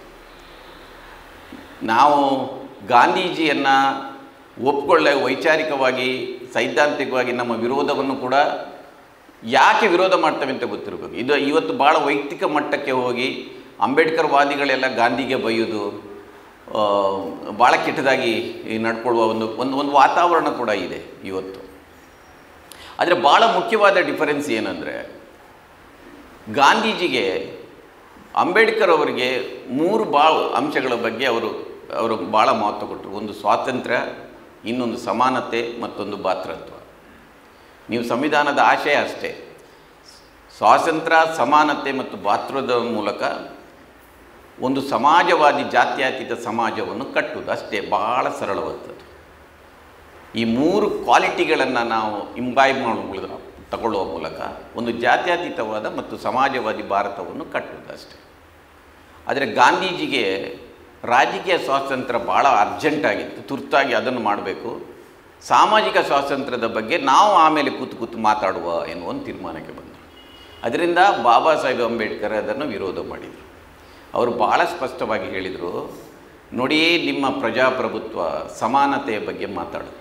ನಾವು ಗಾಂಧೀಜಿಯನ್ನು ಒಪ್ಕೊಳ್ಳೆ ವೈಚಾರಿಕವಾಗಿ ಸೈದ್ಧಾಂತಿಕವಾಗಿ ನಮ್ಮ ವಿರೋಧವನ್ನು ಕೂಡ ಯಾಕೆ ವಿರೋಧ ಮಾಡ್ತೇವೆ ಅಂತ ಗೊತ್ತಿರಬೇಕು ಇದು ಇವತ್ತು ಭಾಳ ವೈಯಕ್ತಿಕ ಮಟ್ಟಕ್ಕೆ ಹೋಗಿ ಅಂಬೇಡ್ಕರ್ ವಾದಿಗಳೆಲ್ಲ ಗಾಂಧಿಗೆ ಬೈಯೋದು ಭಾಳ ಕೆಟ್ಟದಾಗಿ ನಡ್ಕೊಳ್ಳುವ ಒಂದು ಒಂದು ಒಂದು ವಾತಾವರಣ ಕೂಡ ಇದೆ ಇವತ್ತು ಆದರೆ ಭಾಳ ಮುಖ್ಯವಾದ ಡಿಫರೆನ್ಸ್ ಏನಂದರೆ ಗಾಂಧೀಜಿಗೆ ಅಂಬೇಡ್ಕರ್ ಅವರಿಗೆ ಮೂರು ಭಾಳ ಅಂಶಗಳ ಬಗ್ಗೆ ಅವರು ಅವರು ಭಾಳ ಮಹತ್ವ ಕೊಟ್ಟರು ಒಂದು ಸ್ವಾತಂತ್ರ್ಯ ಇನ್ನೊಂದು ಸಮಾನತೆ ಮತ್ತೊಂದು ಭಾತೃತ್ವ ನೀವು ಸಂವಿಧಾನದ ಆಶಯ ಅಷ್ಟೇ ಸ್ವಾತಂತ್ರ್ಯ ಸಮಾನತೆ ಮತ್ತು ಭಾತೃತ್ವದ ಮೂಲಕ ಒಂದು ಸಮಾಜವಾದಿ ಜಾತ್ಯತೀತ ಸಮಾಜವನ್ನು ಕಟ್ಟುವುದು ಅಷ್ಟೇ ಭಾಳ ಸರಳವಾದದ್ದು ಈ ಮೂರು ಕ್ವಾಲಿಟಿಗಳನ್ನು ನಾವು ಇಂಬೈಬ್ ಮಾಡುವ ತಗೊಳ್ಳುವ ಮೂಲಕ ಒಂದು ಜಾತ್ಯತೀತವಾದ ಮತ್ತು ಸಮಾಜವಾದಿ ಭಾರತವನ್ನು ಕಟ್ಟುವುದು ಅಷ್ಟೇ ಆದರೆ ಗಾಂಧೀಜಿಗೆ ರಾಜಕೀಯ ಸ್ವಾತಂತ್ರ್ಯ ಭಾಳ ಅರ್ಜೆಂಟಾಗಿತ್ತು ತುರ್ತಾಗಿ ಅದನ್ನು ಮಾಡಬೇಕು ಸಾಮಾಜಿಕ ಸ್ವಾತಂತ್ರ್ಯದ ಬಗ್ಗೆ ನಾವು ಆಮೇಲೆ ಕೂತು ಕೂತು ಮಾತಾಡುವ ಎನ್ನುವ ಒಂದು ತೀರ್ಮಾನಕ್ಕೆ ಬಂದರು ಅದರಿಂದ ಬಾಬಾ ಸಾಹೇಬ್ ಅಂಬೇಡ್ಕರ್ ಅದನ್ನು ವಿರೋಧ ಮಾಡಿದರು ಅವರು ಭಾಳ ಸ್ಪಷ್ಟವಾಗಿ ಹೇಳಿದರು ನೋಡಿ ನಿಮ್ಮ ಪ್ರಜಾಪ್ರಭುತ್ವ ಸಮಾನತೆಯ ಬಗ್ಗೆ ಮಾತಾಡುತ್ತೆ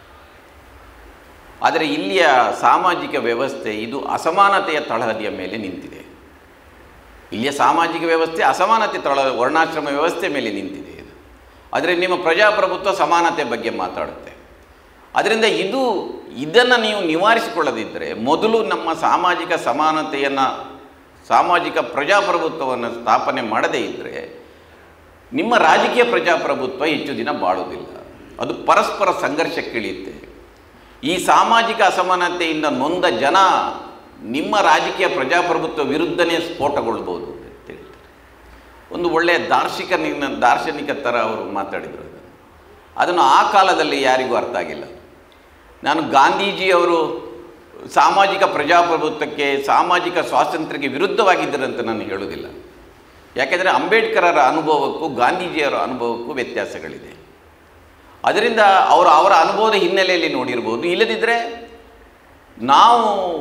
ಆದರೆ ಇಲ್ಲಿಯ ಸಾಮಾಜಿಕ ವ್ಯವಸ್ಥೆ ಇದು ಅಸಮಾನತೆಯ ತಳಹದಿಯ ಮೇಲೆ ನಿಂತಿದೆ ಇಲ್ಲಿಯ ಸಾಮಾಜಿಕ ವ್ಯವಸ್ಥೆ ಅಸಮಾನತೆ ತಳ ವರ್ಣಾಶ್ರಮ ವ್ಯವಸ್ಥೆ ಮೇಲೆ ನಿಂತಿದೆ ಇದು ಆದರೆ ನಿಮ್ಮ ಪ್ರಜಾಪ್ರಭುತ್ವ ಸಮಾನತೆ ಬಗ್ಗೆ ಮಾತಾಡುತ್ತೆ ಅದರಿಂದ ಇದು ಇದನ್ನು ನೀವು ನಿವಾರಿಸಿಕೊಳ್ಳದಿದ್ದರೆ ಮೊದಲು ನಮ್ಮ ಸಾಮಾಜಿಕ ಸಮಾನತೆಯನ್ನು ಸಾಮಾಜಿಕ ಪ್ರಜಾಪ್ರಭುತ್ವವನ್ನು ಸ್ಥಾಪನೆ ಮಾಡದೇ ಇದ್ದರೆ ನಿಮ್ಮ ರಾಜಕೀಯ ಪ್ರಜಾಪ್ರಭುತ್ವ ಹೆಚ್ಚು ದಿನ ಬಾಳುವುದಿಲ್ಲ ಅದು ಪರಸ್ಪರ ಸಂಘರ್ಷಕ್ಕಿಳಿಯುತ್ತೆ ಈ ಸಾಮಾಜಿಕ ಅಸಮಾನತೆಯಿಂದ ನೊಂದ ಜನ ನಿಮ್ಮ ರಾಜಕೀಯ ಪ್ರಜಾಪ್ರಭುತ್ವ ವಿರುದ್ಧನೇ ಸ್ಫೋಟಗೊಳ್ಬೋದು ಅಂತ ಹೇಳ್ತಾರೆ ಒಂದು ಒಳ್ಳೆಯ ದಾರ್ಶನಿಕ ದಾರ್ಶನಿಕ ಥರ ಅವರು ಮಾತಾಡಿದರು ಅದನ್ನು ಅದನ್ನು ಆ ಕಾಲದಲ್ಲಿ ಯಾರಿಗೂ ಅರ್ಥ ಆಗಿಲ್ಲ ನಾನು ಗಾಂಧೀಜಿಯವರು ಸಾಮಾಜಿಕ ಪ್ರಜಾಪ್ರಭುತ್ವಕ್ಕೆ ಸಾಮಾಜಿಕ ಸ್ವಾತಂತ್ರ್ಯಕ್ಕೆ ವಿರುದ್ಧವಾಗಿದ್ದರಂತ ನಾನು ಹೇಳುವುದಿಲ್ಲ ಯಾಕೆಂದರೆ ಅಂಬೇಡ್ಕರರ ಅನುಭವಕ್ಕೂ ಗಾಂಧೀಜಿಯವರ ಅನುಭವಕ್ಕೂ ವ್ಯತ್ಯಾಸಗಳಿದೆ ಅದರಿಂದ ಅವರು ಅವರ ಅನುಭವದ ಹಿನ್ನೆಲೆಯಲ್ಲಿ ನೋಡಿರ್ಬೋದು ಇಲ್ಲದಿದ್ದರೆ ನಾವು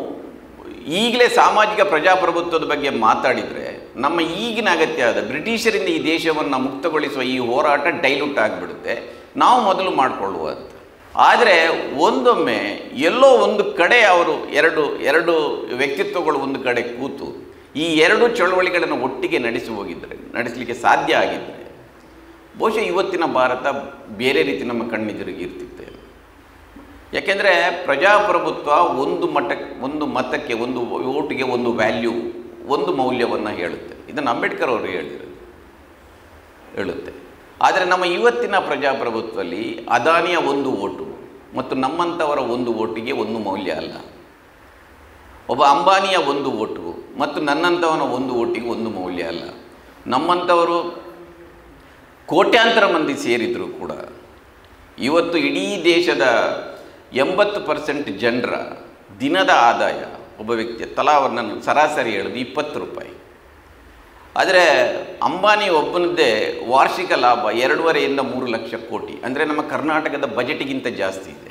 ಈಗಲೇ ಸಾಮಾಜಿಕ ಪ್ರಜಾಪ್ರಭುತ್ವದ ಬಗ್ಗೆ ಮಾತಾಡಿದರೆ ನಮ್ಮ ಈಗಿನ ಅಗತ್ಯ ಆದ ಬ್ರಿಟಿಷರಿಂದ ಈ ದೇಶವನ್ನು ಮುಕ್ತಗೊಳಿಸುವ ಈ ಹೋರಾಟ ಡೈಲ್ಯೂಟ್ ಆಗಿಬಿಡುತ್ತೆ ನಾವು ಮೊದಲು ಮಾಡಿಕೊಳ್ಳುವ ಅಂತ ಆದರೆ ಒಂದೊಮ್ಮೆ ಎಲ್ಲೋ ಒಂದು ಕಡೆ ಅವರು ಎರಡು ಎರಡು ವ್ಯಕ್ತಿತ್ವಗಳು ಒಂದು ಕಡೆ ಕೂತು ಈ ಎರಡು ಚಳವಳಿಗಳನ್ನು ಒಟ್ಟಿಗೆ ನಡೆಸಿ ಹೋಗಿದ್ದರೆ ನಡೆಸಲಿಕ್ಕೆ ಸಾಧ್ಯ ಆಗಿದ್ದರೆ ಬಹುಶಃ ಇವತ್ತಿನ ಭಾರತ ಬೇರೆ ರೀತಿ ನಮ್ಮ ಕಣ್ಣೆದುರಿಗೆ ಇರ್ತಿತ್ತೆ ಯಾಕೆಂದರೆ ಪ್ರಜಾಪ್ರಭುತ್ವ ಒಂದು ಮಟ್ಟಕ್ಕೆ ಒಂದು ಮತಕ್ಕೆ ಒಂದು ಓಟಿಗೆ ಒಂದು ವ್ಯಾಲ್ಯೂ ಒಂದು ಮೌಲ್ಯವನ್ನು ಹೇಳುತ್ತೆ ಇದನ್ನು ಅಂಬೇಡ್ಕರ್ ಅವರು ಹೇಳಿದರು ಹೇಳುತ್ತೆ ಆದರೆ ನಮ್ಮ ಇವತ್ತಿನ ಪ್ರಜಾಪ್ರಭುತ್ವದಲ್ಲಿ ಅದಾನಿಯ ಒಂದು ಓಟು ಮತ್ತು ನಮ್ಮಂಥವರ ಒಂದು ಓಟಿಗೆ ಒಂದು ಮೌಲ್ಯ ಅಲ್ಲ ಒಬ್ಬ ಅಂಬಾನಿಯ ಒಂದು ಓಟು ಮತ್ತು ನನ್ನಂಥವನ ಒಂದು ಓಟಿಗೆ ಒಂದು ಮೌಲ್ಯ ಅಲ್ಲ ನಮ್ಮಂಥವರು ಕೋಟ್ಯಾಂತರ ಮಂದಿ ಸೇರಿದರೂ ಕೂಡ ಇವತ್ತು ಇಡೀ ದೇಶದ ಎಂಬತ್ತು ಪರ್ಸೆಂಟ್ ಜನರ ದಿನದ ಆದಾಯ ಒಬ್ಬ ವ್ಯಕ್ತಿಯ ತಲಾ ನಾನು ಸರಾಸರಿ ಹೇಳೋದು ಇಪ್ಪತ್ತು ರೂಪಾಯಿ ಆದರೆ ಅಂಬಾನಿ ಒಬ್ಬನದ್ದೇ ವಾರ್ಷಿಕ ಲಾಭ ಎರಡೂವರೆಯಿಂದ ಮೂರು ಲಕ್ಷ ಕೋಟಿ ಅಂದರೆ ನಮ್ಮ ಕರ್ನಾಟಕದ ಬಜೆಟ್ಗಿಂತ ಜಾಸ್ತಿ ಇದೆ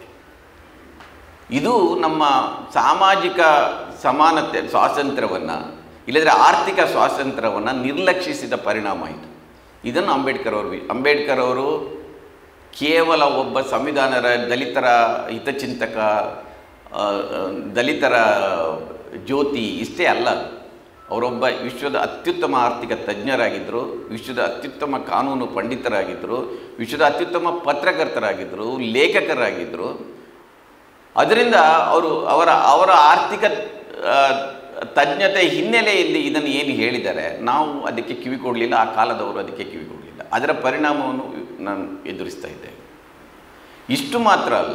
ಇದು ನಮ್ಮ ಸಾಮಾಜಿಕ ಸಮಾನತೆ ಸ್ವಾತಂತ್ರ್ಯವನ್ನು ಇಲ್ಲದ್ರೆ ಆರ್ಥಿಕ ಸ್ವಾತಂತ್ರ್ಯವನ್ನು ನಿರ್ಲಕ್ಷಿಸಿದ ಪರಿಣಾಮ ಇದು ಇದನ್ನು ಅಂಬೇಡ್ಕರ್ ಅವರು ಅಂಬೇಡ್ಕರ್ ಅವರು ಕೇವಲ ಒಬ್ಬ ಸಂವಿಧಾನರ ದಲಿತರ ಹಿತಚಿಂತಕ ಆ, ದಲಿತರ ಜ್ಯೋತಿ ಇಷ್ಟೇ ಅಲ್ಲ ಅವರೊಬ್ಬ ವಿಶ್ವದ ಅತ್ಯುತ್ತಮ ಆರ್ಥಿಕ ತಜ್ಞರಾಗಿದ್ದರು ವಿಶ್ವದ ಅತ್ಯುತ್ತಮ ಕಾನೂನು ಪಂಡಿತರಾಗಿದ್ದರು ವಿಶ್ವದ ಅತ್ಯುತ್ತಮ ಪತ್ರಕರ್ತರಾಗಿದ್ದರು ಲೇಖಕರಾಗಿದ್ದರು ಅದರಿಂದ ಅವರು ಅವರ ಅವರ ಆರ್ಥಿಕ ಆ, ತಜ್ಞತೆ ಹಿನ್ನೆಲೆಯಲ್ಲಿ ಇದನ್ನು ಏನು ಹೇಳಿದ್ದಾರೆ ನಾವು ಅದಕ್ಕೆ ಕಿವಿ ಕೊಡಲಿಲ್ಲ ಆ ಕಾಲದವರು ಅದಕ್ಕೆ ಕಿವಿ ಕೊಡಲಿಲ್ಲ ಅದರ ಪರಿಣಾಮವನ್ನು ನಾನು ಎದುರಿಸ್ತಾ ಇದ್ದೆ ಇಷ್ಟು ಮಾತ್ರ ಅಲ್ಲ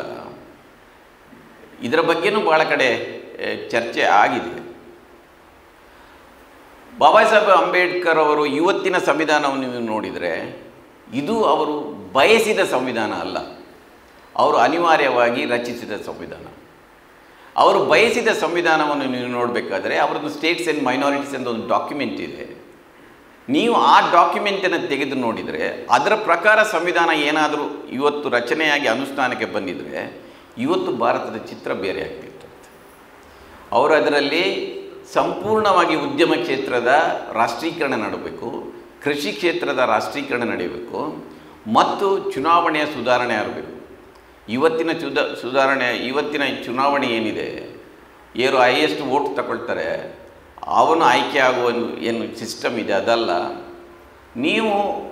ಇದರ ಬಗ್ಗೆನೂ ಭಾಳ ಕಡೆ ಆ, ಚರ್ಚೆ ಆಗಿದೆ ಬಾಬಾ ಸಾಹೇಬ್ ಅಂಬೇಡ್ಕರ್ ಅವರು ಇವತ್ತಿನ ಸಂವಿಧಾನವನ್ನು ನೀವು ನೋಡಿದರೆ ಇದು ಅವರು ಬಯಸಿದ ಸಂವಿಧಾನ ಅಲ್ಲ ಅವರು ಅನಿವಾರ್ಯವಾಗಿ ರಚಿಸಿದ ಸಂವಿಧಾನ ಅವರು ಬಯಸಿದ ಸಂವಿಧಾನವನ್ನು ನೀವು ನೋಡಬೇಕಾದ್ರೆ ಅವರದ್ದು ಸ್ಟೇಟ್ಸ್ ಆ್ಯಂಡ್ ಮೈನಾರಿಟೀಸ್ ಅಂತ ಒಂದು ಡಾಕ್ಯುಮೆಂಟ್ ಇದೆ ನೀವು ಆ ಡಾಕ್ಯುಮೆಂಟನ್ನು ತೆಗೆದು ನೋಡಿದರೆ ಅದರ ಪ್ರಕಾರ ಸಂವಿಧಾನ ಏನಾದರೂ ಇವತ್ತು ರಚನೆಯಾಗಿ ಅನುಷ್ಠಾನಕ್ಕೆ ಬಂದಿದ್ದರೆ ಇವತ್ತು ಭಾರತದ ಚಿತ್ರ ಬೇರೆ ಆಗ್ತಿತ್ತು ಅವರು ಅದರಲ್ಲಿ ಸಂಪೂರ್ಣವಾಗಿ ಉದ್ಯಮ ಕ್ಷೇತ್ರದ ರಾಷ್ಟ್ರೀಕರಣ ನಡೆಯಬೇಕು ಕೃಷಿ ಕ್ಷೇತ್ರದ ರಾಷ್ಟ್ರೀಕರಣ ನಡೆಯಬೇಕು ಮತ್ತು ಚುನಾವಣೆಯ ಸುಧಾರಣೆ ಆಗಬೇಕು ಇವತ್ತಿನ ಚುದ ಸುಧಾರಣೆ ಇವತ್ತಿನ ಚುನಾವಣೆ ಏನಿದೆ ಯಾರು ಹೈಯೆಸ್ಟ್ ವೋಟ್ ತಗೊಳ್ತಾರೆ ಅವನು ಆಯ್ಕೆ ಆಗುವ ಒಂದು ಏನು ಸಿಸ್ಟಮ್ ಇದೆ ಅದಲ್ಲ ನೀವು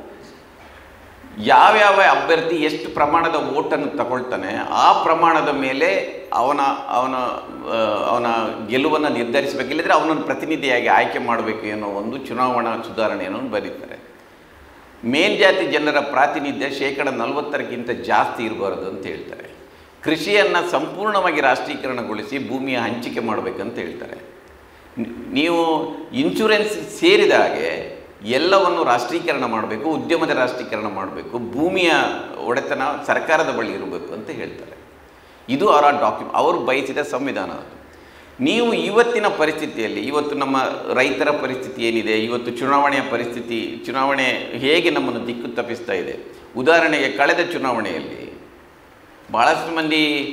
ಯಾವ್ಯಾವ ಅಭ್ಯರ್ಥಿ ಎಷ್ಟು ಪ್ರಮಾಣದ ಓಟನ್ನು ತಗೊಳ್ತಾನೆ ಆ ಪ್ರಮಾಣದ ಮೇಲೆ ಅವನ ಅವನ ಆ, ಅವನ ಗೆಲುವನ್ನು ನಿರ್ಧರಿಸಬೇಕು ಇಲ್ಲದ್ರೆ ಅವನನ್ನು ಪ್ರತಿನಿಧಿಯಾಗಿ ಆಯ್ಕೆ ಮಾಡಬೇಕು ಅನ್ನೋ ಒಂದು ಚುನಾವಣಾ ಸುಧಾರಣೆಯನ್ನು ಬರೀತಾರೆ ಮೇಲ್ಜಾತಿ ಜನರ ಪ್ರಾತಿನಿಧ್ಯ ಶೇಕಡ ನಲವತ್ತರಕ್ಕಿಂತ ಜಾಸ್ತಿ ಇರಬಾರದು ಅಂತ ಹೇಳ್ತಾರೆ ಕೃಷಿಯನ್ನು ಸಂಪೂರ್ಣವಾಗಿ ರಾಷ್ಟ್ರೀಕರಣಗೊಳಿಸಿ ಭೂಮಿಯ ಹಂಚಿಕೆ ಮಾಡಬೇಕಂತ ಹೇಳ್ತಾರೆ ನಿ- ನೀವು ಇನ್ಶೂರೆನ್ಸ್ ಸೇರಿದ ಹಾಗೆ ಎಲ್ಲವನ್ನು ರಾಷ್ಟ್ರೀಕರಣ ಮಾಡಬೇಕು ಉದ್ಯಮದ ರಾಷ್ಟ್ರೀಕರಣ ಮಾಡಬೇಕು ಭೂಮಿಯ ಒಡೆತನ ಸರ್ಕಾರದ ಬಳಿ ಇರಬೇಕು ಅಂತ ಹೇಳ್ತಾರೆ ಇದು ಅವರ ಡಾಕ್ಯು ಅವರು ಬಯಸಿದ ಸಂವಿಧಾನ ಅದು ನೀವು ಇವತ್ತಿನ ಪರಿಸ್ಥಿತಿಯಲ್ಲಿ ಇವತ್ತು ನಮ್ಮ ರೈತರ ಪರಿಸ್ಥಿತಿ ಏನಿದೆ ಇವತ್ತು ಚುನಾವಣೆಯ ಪರಿಸ್ಥಿತಿ ಚುನಾವಣೆ ಹೇಗೆ ನಮ್ಮನ್ನು ದಿಕ್ಕು ತಪ್ಪಿಸ್ತಾ ಇದೆ ಉದಾಹರಣೆಗೆ ಕಳೆದ ಚುನಾವಣೆಯಲ್ಲಿ ಭಾಳಷ್ಟು ಮಂದಿ